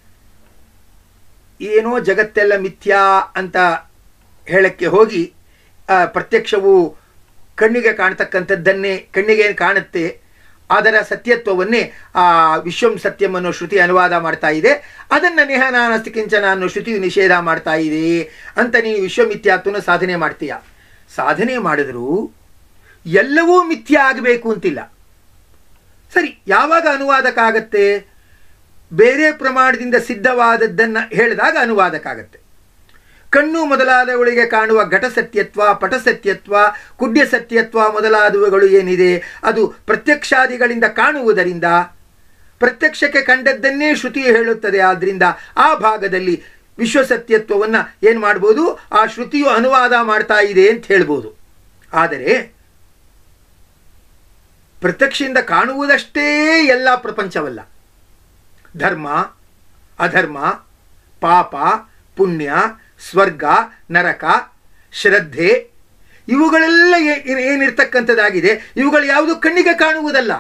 ಏನೋ ಜಗತ್ತೆಲ್ಲ ಮಿಥ್ಯಾ ಅಂತ ಹೇಳಕ್ಕೆ ಹೋಗಿ ಆ, ಪ್ರತ್ಯಕ್ಷವು ಕಣ್ಣಿಗೆ ಕಾಣ್ತಕ್ಕಂಥದ್ದನ್ನೇ ಕಣ್ಣಿಗೆ ಏನು ಕಾಣುತ್ತೆ ಅದರ ಸತ್ಯತ್ವವನ್ನೇ ಆ ವಿಶ್ವಂ ಸತ್ಯಂ ಅನ್ನೋ ಶ್ರುತಿ ಅನುವಾದ ಮಾಡ್ತಾ ಇದೆ ಅದನ್ನು ನೇಹನಾನಸ್ತಿ ಕಿಂಚನ ಅನ್ನೋ ಶ್ರುತಿಯು ನಿಷೇಧ ಮಾಡ್ತಾ ಇದೆ ಅಂತ ನೀನು ವಿಶ್ವಮಿಥ್ಯಾತ್ವನ ಸಾಧನೆ ಮಾಡ್ತೀಯ ಸಾಧನೆ ಮಾಡಿದ್ರು ಎಲ್ಲವೂ ಮಿಥ್ಯ ಆಗಬೇಕು ಅಂತಿಲ್ಲ ಸರಿ ಯಾವಾಗ ಅನುವಾದಕ ಆಗತ್ತೆ ಬೇರೆ ಪ್ರಮಾಣದಿಂದ ಸಿದ್ಧವಾದದ್ದನ್ನು ಹೇಳಿದಾಗ ಅನುವಾದಕ್ಕಾಗತ್ತೆ ಕಣ್ಣು ಮೊದಲಾದವುಗಳಿಗೆ ಕಾಣುವ ಘಟ ಸತ್ಯತ್ವ ಪಟ ಸತ್ಯತ್ವ ಕುಡ್ಯ ಸತ್ಯತ್ವ ಮೊದಲಾದವುಗಳು ಏನಿದೆ ಅದು ಪ್ರತ್ಯಕ್ಷಾದಿಗಳಿಂದ ಕಾಣುವುದರಿಂದ ಪ್ರತ್ಯಕ್ಷಕ್ಕೆ ಕಂಡದ್ದನ್ನೇ ಶ್ರುತಿಯು ಹೇಳುತ್ತದೆ ಆದ್ರಿಂದ ಆ ಭಾಗದಲ್ಲಿ ವಿಶ್ವಸತ್ಯತ್ವವನ್ನು ಏನು ಮಾಡ್ಬೋದು ಆ ಶ್ರುತಿಯು ಅನುವಾದ ಮಾಡ್ತಾ ಇದೆ ಅಂತ ಹೇಳ್ಬೋದು ಆದರೆ ಪ್ರತ್ಯಕ್ಷದಿಂದ ಕಾಣುವುದಷ್ಟೇ ಎಲ್ಲ ಪ್ರಪಂಚವಲ್ಲ ಧರ್ಮ ಅಧರ್ಮ ಪಾಪ ಪುಣ್ಯ ಸ್ವರ್ಗ ನರಕ ಶ್ರದ್ಧೆ ಇವುಗಳೆಲ್ಲ ಏ- ಏನ್- ಏನಿರ್ತಕ್ಕಂಥದ್ದಾಗಿದೆ ಇವುಗಳು ಯಾವುದು ಕಣ್ಣಿಗೆ ಕಾಣುವುದಲ್ಲ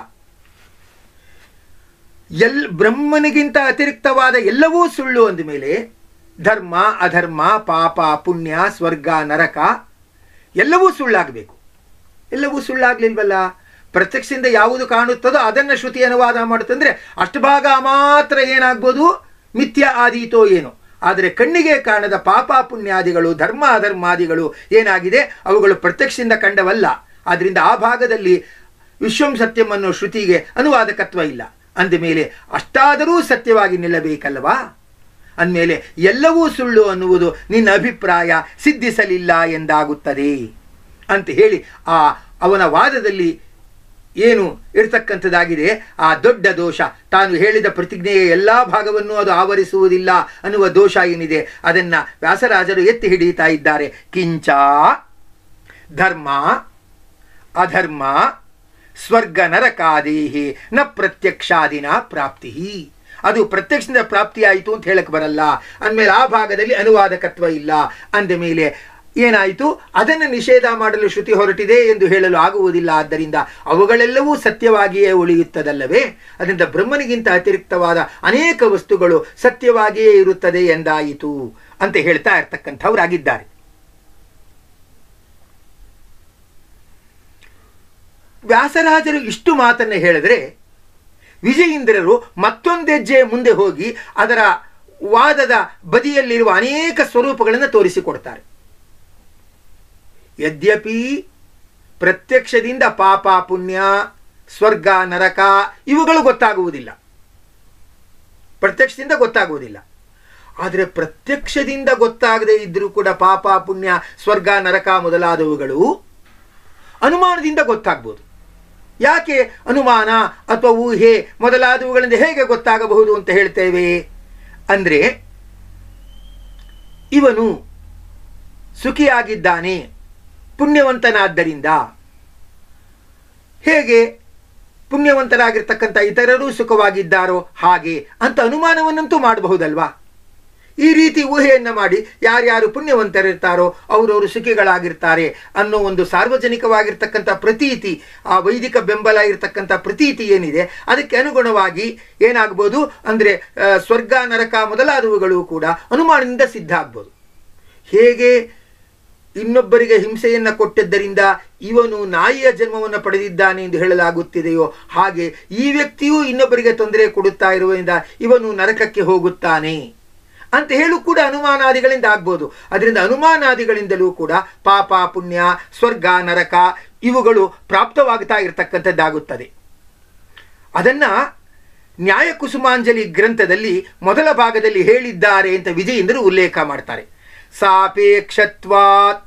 ಎಲ್ ಬ್ರಹ್ಮನಿಗಿಂತ ಅತಿರಿಕ್ತವಾದ ಎಲ್ಲವೂ ಸುಳ್ಳು ಅಂದಮೇಲೆ ಧರ್ಮ ಅಧರ್ಮ ಪಾಪ ಪುಣ್ಯ ಸ್ವರ್ಗ ನರಕ ಎಲ್ಲವೂ ಸುಳ್ಳಾಗಬೇಕು ಎಲ್ಲವೂ ಸುಳ್ಳಾಗ್ಲಿಲ್ವಲ್ಲ ಪ್ರತ್ಯಕ್ಷದಿಂದ ಯಾವುದು ಕಾಣುತ್ತದೋ ಅದನ್ನು ಶ್ರುತಿ ಅನುವಾದ ಮಾಡುತ್ತಂದ್ರೆ ಅಷ್ಟು ಭಾಗ ಮಾತ್ರ ಏನಾಗ್ಬೋದು ಮಿಥ್ಯ ಆದೀತೋ ಏನು ಆದರೆ ಕಣ್ಣಿಗೆ ಕಾಣದ ಪಾಪ ಪುಣ್ಯಾದಿಗಳು ಧರ್ಮ ಅಧರ್ಮಾದಿಗಳು ಏನಾಗಿದೆ ಅವುಗಳು ಪ್ರತ್ಯಕ್ಷದಿಂದ ಕಂಡವಲ್ಲ ಆದ್ರಿಂದ ಆ ಭಾಗದಲ್ಲಿ ವಿಶ್ವಂ ಸತ್ಯಂ ಅನ್ನೋ ಶ್ರುತಿಗೆ ಅನುವಾದಕತ್ವ ಇಲ್ಲ ಅಂದಮೇಲೆ ಅಷ್ಟಾದರೂ ಸತ್ಯವಾಗಿ ನಿಲ್ಲಬೇಕಲ್ವಾ ಅಂದಮೇಲೆ ಎಲ್ಲವೂ ಸುಳ್ಳು ಅನ್ನುವುದು ನಿನ್ನ ಅಭಿಪ್ರಾಯ ಸಿದ್ಧಿಸಲಿಲ್ಲ ಎಂದಾಗುತ್ತದೆ ಅಂತ ಹೇಳಿ ಆ ಅವನ ವಾದದಲ್ಲಿ ಏನು ಇರ್ತಕ್ಕಂಥದ್ದಾಗಿದೆ ಆ ದೊಡ್ಡ ದೋಷ ತಾನು ಹೇಳಿದ ಪ್ರತಿಜ್ಞೆಯ ಎಲ್ಲ ಭಾಗವನ್ನು ಅದು ಆವರಿಸುವುದಿಲ್ಲ ಅನ್ನುವ ದೋಷ ಏನಿದೆ ಅದನ್ನ ವ್ಯಾಸರಾಜರು ಎತ್ತಿ ಹಿಡಿಯುತ್ತಾ ಇದ್ದಾರೆ ಕಿಂಚ ಧರ್ಮ ಅಧರ್ಮ ಸ್ವರ್ಗ ನರಕಾದೇಹಿ ನ ಪ್ರತ್ಯಕ್ಷಾದಿನ ಪ್ರಾಪ್ತಿ ಅದು ಪ್ರತ್ಯಕ್ಷದಿಂದ ಪ್ರಾಪ್ತಿಯಾಯಿತು ಅಂತ ಹೇಳಕ್ ಬರಲ್ಲ ಅಂದಮೇಲೆ ಆ ಭಾಗದಲ್ಲಿ ಅನುವಾದಕತ್ವ ಇಲ್ಲ ಅಂದ ಮೇಲೆ ಏನಾಯಿತು ಅದನ್ನು ನಿಷೇಧ ಮಾಡಲು ಶ್ರುತಿ ಹೊರಟಿದೆ ಎಂದು ಹೇಳಲು ಆಗುವುದಿಲ್ಲ ಆದ್ದರಿಂದ ಅವುಗಳೆಲ್ಲವೂ ಸತ್ಯವಾಗಿಯೇ ಉಳಿಯುತ್ತದಲ್ಲವೇ ಅದರಿಂದ ಬ್ರಹ್ಮನಿಗಿಂತ ಅತಿರಿಕ್ತವಾದ ಅನೇಕ ವಸ್ತುಗಳು ಸತ್ಯವಾಗಿಯೇ ಇರುತ್ತದೆ ಎಂದಾಯಿತು ಅಂತ ಹೇಳ್ತಾ ಇರ್ತಕ್ಕಂಥವರಾಗಿದ್ದಾರೆ ವ್ಯಾಸರಾಜರು ಇಷ್ಟು ಮಾತನ್ನು ಹೇಳಿದ್ರೆ ವಿಜಯೇಂದ್ರರು ಮತ್ತೊಂದೆಜ್ಜೆ ಮುಂದೆ ಹೋಗಿ ಅದರ ವಾದದ ಬದಿಯಲ್ಲಿರುವ ಅನೇಕ ಸ್ವರೂಪಗಳನ್ನು ತೋರಿಸಿಕೊಡ್ತಾರೆ ಯದ್ಯಪಿ ಪ್ರತ್ಯಕ್ಷದಿಂದ ಪಾಪ ಪುಣ್ಯ ಸ್ವರ್ಗ ನರಕ ಇವುಗಳು ಗೊತ್ತಾಗುವುದಿಲ್ಲ ಪ್ರತ್ಯಕ್ಷದಿಂದ ಗೊತ್ತಾಗುವುದಿಲ್ಲ ಆದರೆ ಪ್ರತ್ಯಕ್ಷದಿಂದ ಗೊತ್ತಾಗದೇ ಇದ್ರೂ ಕೂಡ ಪಾಪ ಪುಣ್ಯ ಸ್ವರ್ಗ ನರಕ ಮೊದಲಾದವುಗಳು ಅನುಮಾನದಿಂದ ಗೊತ್ತಾಗ್ಬೋದು ಯಾಕೆ ಅನುಮಾನ ಅಥವಾ ಊಹೆ ಮೊದಲಾದವುಗಳಿಂದ ಹೇಗೆ ಗೊತ್ತಾಗಬಹುದು ಅಂತ ಹೇಳ್ತೇವೆ ಅಂದರೆ ಇವನು ಸುಖಿಯಾಗಿದ್ದಾನೆ ಪುಣ್ಯವಂತನಾದ್ದರಿಂದ ಹೇಗೆ ಪುಣ್ಯವಂತರಾಗಿರ್ತಕ್ಕಂಥ ಇತರರು ಸುಖವಾಗಿದ್ದಾರೋ ಹಾಗೆ ಅಂತ ಅನುಮಾನವನ್ನಂತೂ ಮಾಡಬಹುದಲ್ವಾ ಈ ರೀತಿ ಊಹೆಯನ್ನ ಮಾಡಿ ಯಾರ್ಯಾರು ಪುಣ್ಯವಂತರಿರ್ತಾರೋ ಅವರವರು ಸುಖಿಗಳಾಗಿರ್ತಾರೆ ಅನ್ನೋ ಒಂದು ಸಾರ್ವಜನಿಕವಾಗಿರ್ತಕ್ಕಂಥ ಪ್ರತೀತಿ ಆ ವೈದಿಕ ಬೆಂಬಲ ಇರತಕ್ಕಂಥ ಪ್ರತೀತಿ ಏನಿದೆ ಅದಕ್ಕೆ ಅನುಗುಣವಾಗಿ ಏನಾಗ್ಬೋದು ಅಂದರೆ ಆ, ಸ್ವರ್ಗ ನರಕ ಮೊದಲಾದವುಗಳು ಕೂಡ ಅನುಮಾನದಿಂದ ಸಿದ್ಧ ಆಗ್ಬೋದು ಹೇಗೆ ಇನ್ನೊಬ್ಬರಿಗೆ ಹಿಂಸೆಯನ್ನ ಕೊಟ್ಟಿದ್ದರಿಂದ ಇವನು ನಾಯಿಯ ಜನ್ಮವನ್ನು ಪಡೆದಿದ್ದಾನೆ ಎಂದು ಹೇಳಲಾಗುತ್ತಿದೆಯೋ ಹಾಗೆ ಈ ವ್ಯಕ್ತಿಯೂ ಇನ್ನೊಬ್ಬರಿಗೆ ತೊಂದರೆ ಕೊಡುತ್ತಾ ಇರುವುದರಿಂದ ಇವನು ನರಕಕ್ಕೆ ಹೋಗುತ್ತಾನೆ ಅಂತ ಹೇಳು ಕೂಡ ಅನುಮಾನಾದಿಗಳಿಂದ ಆಗ್ಬೋದು ಅದರಿಂದ ಅನುಮಾನಾದಿಗಳಿಂದಲೂ ಕೂಡ ಪಾಪ ಪುಣ್ಯ ಸ್ವರ್ಗ ನರಕ ಇವುಗಳು ಪ್ರಾಪ್ತವಾಗ್ತಾ ಇರತಕ್ಕಂಥದ್ದಾಗುತ್ತದೆ ಅದನ್ನ ನ್ಯಾಯ ಕುಸುಮಾಂಜಲಿ ಗ್ರಂಥದಲ್ಲಿ ಮೊದಲ ಭಾಗದಲ್ಲಿ ಹೇಳಿದ್ದಾರೆ ಅಂತ ವಿಜಯೇಂದ್ರ ಉಲ್ಲೇಖ ಮಾಡ್ತಾರೆ ಸಾಪೇಕ್ಷತ್ವಾತ್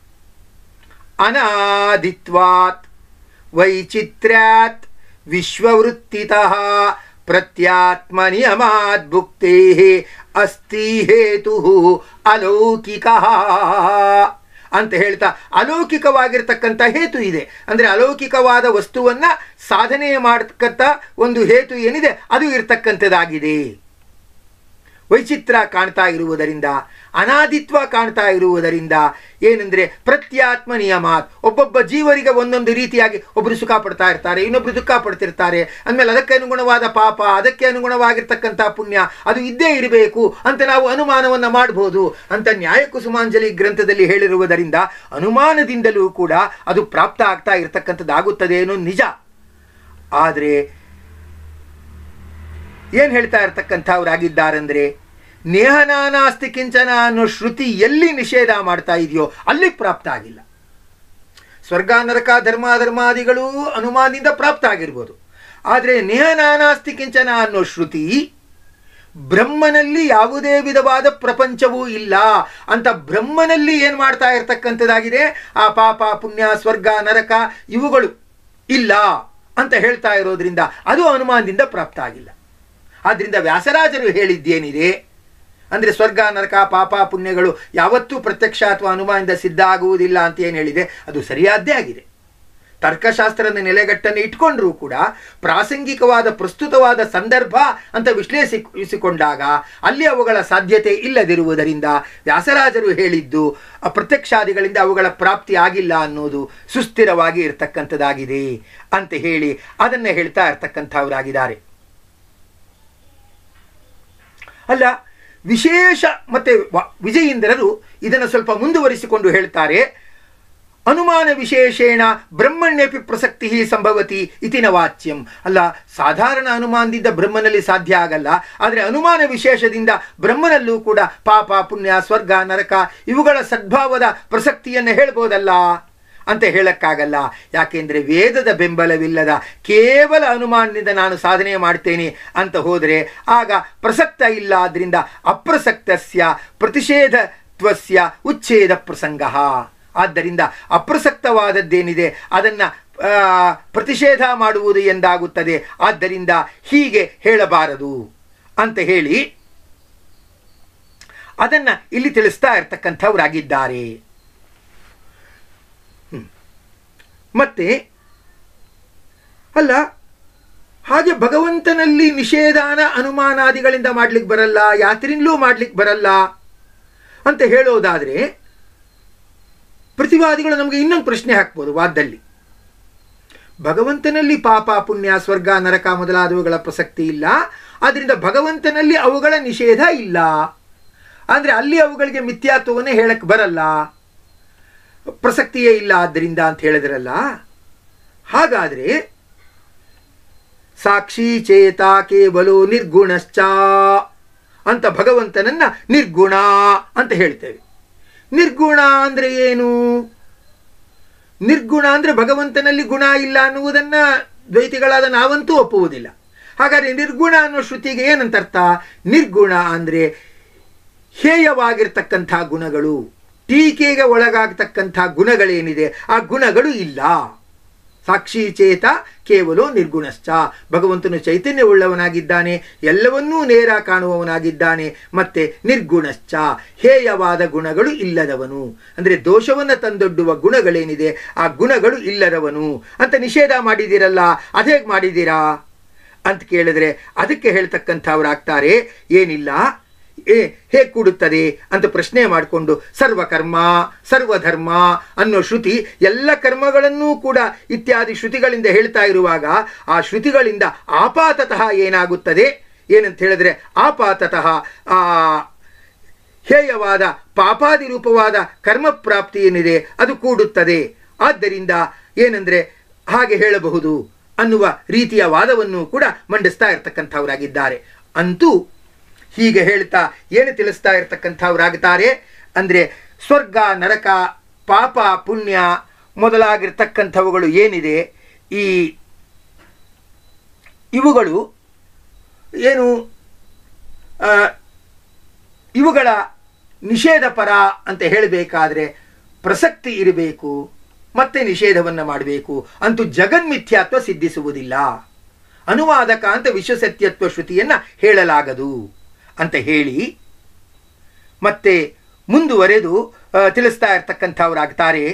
ಅನಾದಿತ್ವಾತ್ ವೈಚಿತ್ರ್ಯಾತ್ ವಿಶ್ವವೃತ್ತಿತಃ ಪ್ರತ್ಯಾತ್ಮ ನಿಯಮಾತ್ ಭುಕ್ತೇ ಅಸ್ತಿ ಹೇತು ಅಲೌಕಿಕ ಅಂತ ಹೇಳ್ತಾ ಅಲೌಕಿಕವಾಗಿರ್ತಕ್ಕಂಥ ಹೇತು ಇದೆ ಅಂದ್ರೆ ಅಲೌಕಿಕವಾದ ವಸ್ತುವನ್ನ ಸಾಧನೆ ಮಾಡತಕ್ಕಂಥ ಒಂದು ಹೇತು ಏನಿದೆ ಅದು ಇರ್ತಕ್ಕಂಥದ್ದಾಗಿದೆ ವೈಚಿತ್ರ ಕಾಣ್ತಾ ಇರುವುದರಿಂದ ಅನಾದಿತ್ವ ಕಾಣ್ತಾ ಇರುವುದರಿಂದ ಏನಂದ್ರೆ ಪ್ರತ್ಯಾತ್ಮ ನಿಯಮ ಒಬ್ಬೊಬ್ಬ ಜೀವರಿಗೆ ಒಂದೊಂದು ರೀತಿಯಾಗಿ ಒಬ್ಬರು ಸುಖ ಪಡ್ತಾ ಇರ್ತಾರೆ ಇನ್ನೊಬ್ರು ದುಃಖ ಪಡ್ತಿರ್ತಾರೆ ಅಂದಮೇಲೆ ಅದಕ್ಕೆ ಅನುಗುಣವಾದ ಪಾಪ ಅದಕ್ಕೆ ಅನುಗುಣವಾಗಿರ್ತಕ್ಕಂಥ ಪುಣ್ಯ ಅದು ಇದ್ದೇ ಇರಬೇಕು ಅಂತ ನಾವು ಅನುಮಾನವನ್ನ ಮಾಡಬಹುದು ಅಂತ ನ್ಯಾಯ ಕುಸುಮಾಂಜಲಿ ಗ್ರಂಥದಲ್ಲಿ ಹೇಳಿರುವುದರಿಂದ ಅನುಮಾನದಿಂದಲೂ ಕೂಡ ಅದು ಪ್ರಾಪ್ತ ಆಗ್ತಾ ಇರತಕ್ಕಂಥದ್ದಾಗುತ್ತದೆ ಅನ್ನೋ ನಿಜ ಆದರೆ ಏನ್ ಹೇಳ್ತಾ ಇರ್ತಕ್ಕಂಥವ್ರಾಗಿದ್ದಾರಂದ್ರೆ ನೇಹನಾನಾಸ್ತಿ ಕಿಂಚನ ಅನ್ನೋ ಶ್ರುತಿ ಎಲ್ಲಿ ನಿಷೇಧ ಮಾಡ್ತಾ ಇದೆಯೋ ಅಲ್ಲಿ ಪ್ರಾಪ್ತ ಆಗಿಲ್ಲ ಸ್ವರ್ಗ ನರಕ ಧರ್ಮ ಧರ್ಮಾದಿಗಳು ಅನುಮಾನದಿಂದ ಪ್ರಾಪ್ತ ಆಗಿರ್ಬೋದು ಆದರೆ ನೇಹನಾನಾಸ್ತಿ ಕಿಂಚನ ಅನ್ನೋ ಶ್ರುತಿ ಬ್ರಹ್ಮನಲ್ಲಿ ಯಾವುದೇ ವಿಧವಾದ ಪ್ರಪಂಚವೂ ಇಲ್ಲ ಅಂತ ಬ್ರಹ್ಮನಲ್ಲಿ ಏನ್ ಮಾಡ್ತಾ ಇರ್ತಕ್ಕಂಥದ್ದಾಗಿದೆ ಆ ಪಾಪ ಪುಣ್ಯ ಸ್ವರ್ಗ ನರಕ ಇವುಗಳು ಇಲ್ಲ ಅಂತ ಹೇಳ್ತಾ ಇರೋದ್ರಿಂದ ಅದು ಅನುಮಾನದಿಂದ ಪ್ರಾಪ್ತ ಆಗಿಲ್ಲ ಆದ್ರಿಂದ ವ್ಯಾಸರಾಜರು ಹೇಳಿದ್ದೇನಿದೆ ಅಂದ್ರೆ ಸ್ವರ್ಗ ನರಕ ಪಾಪ ಪುಣ್ಯಗಳು ಯಾವತ್ತೂ ಪ್ರತ್ಯಕ್ಷ ಅಥವಾ ಅನುಮಾನದಿಂದ ಸಿದ್ಧ ಆಗುವುದಿಲ್ಲ ಅಂತ ಏನು ಹೇಳಿದೆ ಅದು ಸರಿಯಾದ್ದೇ ಆಗಿದೆ ತರ್ಕಶಾಸ್ತ್ರದ ನೆಲೆಗಟ್ಟನ್ನು ಇಟ್ಕೊಂಡ್ರೂ ಕೂಡ ಪ್ರಾಸಂಗಿಕವಾದ ಪ್ರಸ್ತುತವಾದ ಸಂದರ್ಭ ಅಂತ ವಿಶ್ಲೇಷಿಸಿಕೊಂಡಾಗ ಅಲ್ಲಿ ಅವುಗಳ ಸಾಧ್ಯತೆ ಇಲ್ಲದಿರುವುದರಿಂದ ವ್ಯಾಸರಾಜರು ಹೇಳಿದ್ದು ಆ ಪ್ರತ್ಯಕ್ಷಾದಿಗಳಿಂದ ಅವುಗಳ ಪ್ರಾಪ್ತಿ ಆಗಿಲ್ಲ ಅನ್ನೋದು ಸುಸ್ಥಿರವಾಗಿ ಇರತಕ್ಕಂಥದ್ದಾಗಿದೆ ಅಂತ ಹೇಳಿ ಅದನ್ನು ಹೇಳ್ತಾ ಇರ್ತಕ್ಕಂಥವರಾಗಿದ್ದಾರೆ ಅಲ್ಲ ವಿಶೇಷ ಮತ್ತೆ ವ- ವಿಜಯೀಂದ್ರರು ಇದನ್ನು ಸ್ವಲ್ಪ ಮುಂದುವರಿಸಿಕೊಂಡು ಹೇಳ್ತಾರೆ ಅನುಮಾನ ವಿಶೇಷೇಣ ಬ್ರಹ್ಮಣ್ಯಪಿ ಪ್ರಸಕ್ತಿ ಸಂಭವತಿ ಇತಿನ ವಾಚ್ಯಂ ಅಲ್ಲ ಸಾಧಾರಣ ಅನುಮಾನದಿಂದ ಬ್ರಹ್ಮನಲ್ಲಿ ಸಾಧ್ಯ ಆಗಲ್ಲ ಆದರೆ ಅನುಮಾನ ವಿಶೇಷದಿಂದ ಬ್ರಹ್ಮನಲ್ಲೂ ಕೂಡ ಪಾಪ ಪುಣ್ಯ ಸ್ವರ್ಗ ನರಕ ಇವುಗಳ ಸದ್ಭಾವದ ಪ್ರಸಕ್ತಿಯನ್ನು ಹೇಳ್ಬೋದಲ್ಲ ಅಂತ ಹೇಳಕ್ಕಾಗಲ್ಲ ಯಾಕೆಂದ್ರೆ ವೇದದ ಬೆಂಬಲವಿಲ್ಲದ ಕೇವಲ ಅನುಮಾನದಿಂದ ನಾನು ಸಾಧನೆ ಮಾಡ್ತೇನೆ ಅಂತ ಹೋದರೆ ಆಗ ಪ್ರಸಕ್ತ ಇಲ್ಲ ಆದ್ರಿಂದ ಅಪ್ರಸಕ್ತಸ್ಯ ಪ್ರತಿಷೇಧತ್ವಸ್ಯ ಉಚ್ಛೇದ ಪ್ರಸಂಗ ಆದ್ದರಿಂದ ಅಪ್ರಸಕ್ತವಾದದ್ದೇನಿದೆ ಅದನ್ನು ಪ್ರತಿಷೇಧ ಮಾಡುವುದು ಎಂದಾಗುತ್ತದೆ ಆದ್ದರಿಂದ ಹೀಗೆ ಹೇಳಬಾರದು ಅಂತ ಹೇಳಿ ಅದನ್ನ ಇಲ್ಲಿ ತಿಳಿಸ್ತಾ ಇರ್ತಕ್ಕಂಥವರಾಗಿದ್ದಾರೆ ಹ್ಮ್. ಮತ್ತೆ ಅಲ್ಲ ಹಾಗೆ ಭಗವಂತನಲ್ಲಿ ನಿಷೇಧಾನ ಅನುಮಾನಾದಿಗಳಿಂದ ಮಾಡ್ಲಿಕ್ಕೆ ಬರಲ್ಲ ಯಾತ್ರಿಂದಲೂ ಮಾಡ್ಲಿಕ್ಕೆ ಬರಲ್ಲ ಅಂತ ಹೇಳೋದಾದ್ರೆ ಪ್ರತಿವಾದಿಗಳು ನಮಗೆ ಇನ್ನೊಂದು ಪ್ರಶ್ನೆ ಹಾಕ್ಬೋದು ವಾದದಲ್ಲಿ ಭಗವಂತನಲ್ಲಿ ಪಾಪ ಪುಣ್ಯ ಸ್ವರ್ಗ ನರಕ ಮೊದಲಾದವುಗಳ ಪ್ರಸಕ್ತಿ ಇಲ್ಲ ಆದ್ರಿಂದ ಭಗವಂತನಲ್ಲಿ ಅವುಗಳ ನಿಷೇಧ ಇಲ್ಲ ಅಂದ್ರೆ ಅಲ್ಲಿ ಅವುಗಳಿಗೆ ಮಿಥ್ಯಾತ್ವವನ್ನೇ ಹೇಳಕ್ ಬರಲ್ಲ ಪ್ರಸಕ್ತಿಯೇ ಇಲ್ಲ ಆದ್ದರಿಂದ ಅಂತ ಹೇಳಿದ್ರಲ್ಲ ಹಾಗಾದ್ರೆ ಸಾಕ್ಷಿ ಚೇತ ಕೇವಲು ನಿರ್ಗುಣಶ್ಚ ಅಂತ ಭಗವಂತನನ್ನ ನಿರ್ಗುಣ ಅಂತ ಹೇಳ್ತೇವೆ ನಿರ್ಗುಣ ಅಂದ್ರೆ ಏನು ನಿರ್ಗುಣ ಅಂದ್ರೆ ಭಗವಂತನಲ್ಲಿ ಗುಣ ಇಲ್ಲ ಅನ್ನುವುದನ್ನ ದ್ವೈತಿಗಳಾದ ನಾವಂತೂ ಒಪ್ಪುವುದಿಲ್ಲ ಹಾಗಾದ್ರೆ ನಿರ್ಗುಣ ಅನ್ನೋ ಶ್ರುತಿಗೆ ಏನಂತ ಅರ್ಥ ನಿರ್ಗುಣ ಅಂದ್ರೆ ಹೇಯವಾಗಿರ್ತಕ್ಕಂಥ ಗುಣಗಳು ಟೀಕೆಗೆ ಒಳಗಾಗತಕ್ಕಂಥ ಗುಣಗಳೇನಿದೆ ಆ ಗುಣಗಳು ಇಲ್ಲ ಸಾಕ್ಷಿ ಚೇತ ಕೇವಲ ನಿರ್ಗುಣಶ್ಚ ಭಗವಂತನು ಚೈತನ್ಯವುಳ್ಳವನಾಗಿದ್ದಾನೆ ಎಲ್ಲವನ್ನೂ ನೇರ ಕಾಣುವವನಾಗಿದ್ದಾನೆ ಮತ್ತೆ ನಿರ್ಗುಣಶ್ಚ ಹೇಯವಾದ ಗುಣಗಳು ಇಲ್ಲದವನು ಅಂದರೆ ದೋಷವನ್ನು ತಂದೊಡ್ಡುವ ಗುಣಗಳೇನಿದೆ ಆ ಗುಣಗಳು ಇಲ್ಲದವನು ಅಂತ ನಿಷೇಧ ಮಾಡಿದ್ದೀರಲ್ಲ ಅದೇಗೆ ಮಾಡಿದ್ದೀರಾ ಅಂತ ಕೇಳಿದ್ರೆ ಅದಕ್ಕೆ ಹೇಳ್ತಕ್ಕಂಥವ್ರಾಗ್ತಾರೆ ಏನಿಲ್ಲ ಏ ಹೇಗೆ ಕೂಡುತ್ತದೆ ಅಂತ ಪ್ರಶ್ನೆ ಮಾಡಿಕೊಂಡು ಸರ್ವಕರ್ಮ ಸರ್ವಧರ್ಮ ಅನ್ನೋ ಶ್ರುತಿ ಎಲ್ಲ ಕರ್ಮಗಳನ್ನೂ ಕೂಡ ಇತ್ಯಾದಿ ಶ್ರುತಿಗಳಿಂದ ಹೇಳ್ತಾ ಇರುವಾಗ ಆ ಶ್ರುತಿಗಳಿಂದ ಆಪಾತತಃ ಏನಾಗುತ್ತದೆ ಏನಂತ ಹೇಳಿದ್ರೆ ಆಪಾತತಃ ಆ ಹೇಯವಾದ ಪಾಪಾದಿ ರೂಪವಾದ ಕರ್ಮ ಪ್ರಾಪ್ತಿ ಏನಿದೆ ಅದು ಕೂಡುತ್ತದೆ ಆದ್ದರಿಂದ ಏನಂದ್ರೆ ಹಾಗೆ ಹೇಳಬಹುದು ಅನ್ನುವ ರೀತಿಯ ವಾದವನ್ನು ಕೂಡ ಮಂಡಿಸ್ತಾ ಇರ್ತಕ್ಕಂಥವರಾಗಿದ್ದಾರೆ ಅಂತೂ ಹೀಗೆ ಹೇಳ್ತಾ ಏನು ತಿಳಿಸ್ತಾ ಇರ್ತಕ್ಕಂಥವ್ರಾಗುತ್ತಾರೆ ಅಂದರೆ ಸ್ವರ್ಗ ನರಕ ಪಾಪ ಪುಣ್ಯ ಮೊದಲಾಗಿರ್ತಕ್ಕಂಥವುಗಳು ಏನಿದೆ ಈ ಇವುಗಳು ಏನು ಆ, ಇವುಗಳ ನಿಷೇಧ ಪರ ಅಂತ ಹೇಳಬೇಕಾದ್ರೆ ಪ್ರಸಕ್ತಿ ಇರಬೇಕು ಮತ್ತೆ ನಿಷೇಧವನ್ನು ಮಾಡಬೇಕು ಅಂತೂ ಜಗನ್ಮಿಥ್ಯಾತ್ವ ಸಿದ್ಧಿಸುವುದಿಲ್ಲ ಅನುವಾದಕ ಅಂತ ವಿಶ್ವಸತ್ಯತ್ವ ಶ್ರುತಿಯನ್ನ ಹೇಳಲಾಗದು ಅಂತ ಹೇಳಿ ಮತ್ತೆ ಮುಂದುವರೆದು ಆ, ತಿಳಿಸ್ತಾ ಇರ್ತಕ್ಕಂಥವ್ರಾಗ್ತಾರೆ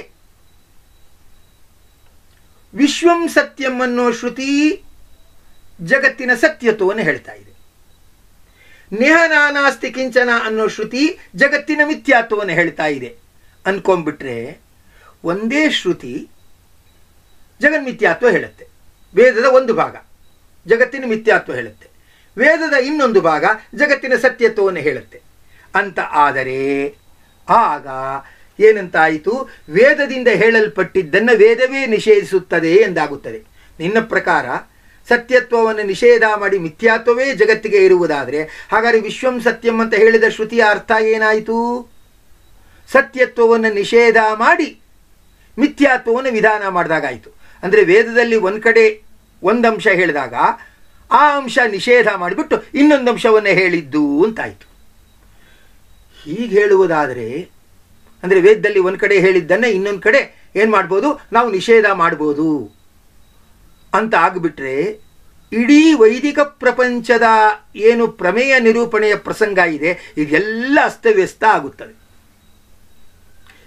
ವಿಶ್ವಂ ಸತ್ಯಂ ಅನ್ನೋ ಶ್ರುತಿ ಜಗತ್ತಿನ ಸತ್ಯತ್ವವನ್ನು ಹೇಳ್ತಾ ಇದೆ ನೇಹ ನಾನಾಸ್ತಿ ಕಿಂಚನ ಅನ್ನೋ ಶ್ರುತಿ ಜಗತ್ತಿನ ಮಿಥ್ಯಾತ್ವವನ್ನು ಹೇಳ್ತಾ ಇದೆ ಅನ್ಕೊಂಡ್ಬಿಟ್ರೆ ಒಂದೇ ಶ್ರುತಿ ಜಗನ್ಮಿಥ್ಯಾತ್ವ ಹೇಳುತ್ತೆ ವೇದದ ಒಂದು ಭಾಗ ಜಗತ್ತಿನ ಮಿಥ್ಯಾತ್ವ ಹೇಳುತ್ತೆ ವೇದದ ಇನ್ನೊಂದು ಭಾಗ ಜಗತ್ತಿನ ಸತ್ಯತ್ವವನ್ನು ಹೇಳುತ್ತೆ ಅಂತ ಆದರೆ ಆಗ ಏನಂತಾಯಿತು ವೇದದಿಂದ ಹೇಳಲ್ಪಟ್ಟಿದ್ದನ್ನು ವೇದವೇ ನಿಷೇಧಿಸುತ್ತದೆ ಎಂದಾಗುತ್ತದೆ ನಿನ್ನ ಪ್ರಕಾರ ಸತ್ಯತ್ವವನ್ನು ನಿಷೇಧ ಮಾಡಿ ಮಿಥ್ಯಾತ್ವವೇ ಜಗತ್ತಿಗೆ ಇರುವುದಾದರೆ ಹಾಗಾದರೆ ವಿಶ್ವಂ ಸತ್ಯಂ ಅಂತ ಹೇಳಿದ ಶ್ರುತಿಯ ಅರ್ಥ ಏನಾಯಿತು ಸತ್ಯತ್ವವನ್ನು ನಿಷೇಧ ಮಾಡಿ ಮಿಥ್ಯಾತ್ವವನ್ನು ವಿಧಾನ ಮಾಡಿದಾಗಾಯಿತು ಅಂದರೆ ವೇದದಲ್ಲಿ ಒಂದು ಕಡೆ ಒಂದು ಅಂಶ ಹೇಳಿದಾಗ ಆ ಅಂಶ ನಿಷೇಧ ಮಾಡಿಬಿಟ್ಟು ಇನ್ನೊಂದು ಅಂಶವನ್ನು ಹೇಳಿದ್ದು ಅಂತಾಯಿತು ಹೀಗೆ ಹೇಳುವುದಾದರೆ ಅಂದರೆ ವೇದದಲ್ಲಿ ಒಂದು ಕಡೆ ಹೇಳಿದ್ದನ್ನು ಇನ್ನೊಂದು ಕಡೆ ಏನು ಮಾಡ್ಬೋದು ನಾವು ನಿಷೇಧ ಮಾಡ್ಬೋದು ಅಂತ ಆಗಿಬಿಟ್ರೆ ಇಡೀ ವೈದಿಕ ಪ್ರಪಂಚದ ಏನು ಪ್ರಮೇಯ ನಿರೂಪಣೆಯ ಪ್ರಸಂಗ ಇದೆ ಇದೆಲ್ಲ ಅಸ್ತವ್ಯಸ್ತ ಆಗುತ್ತದೆ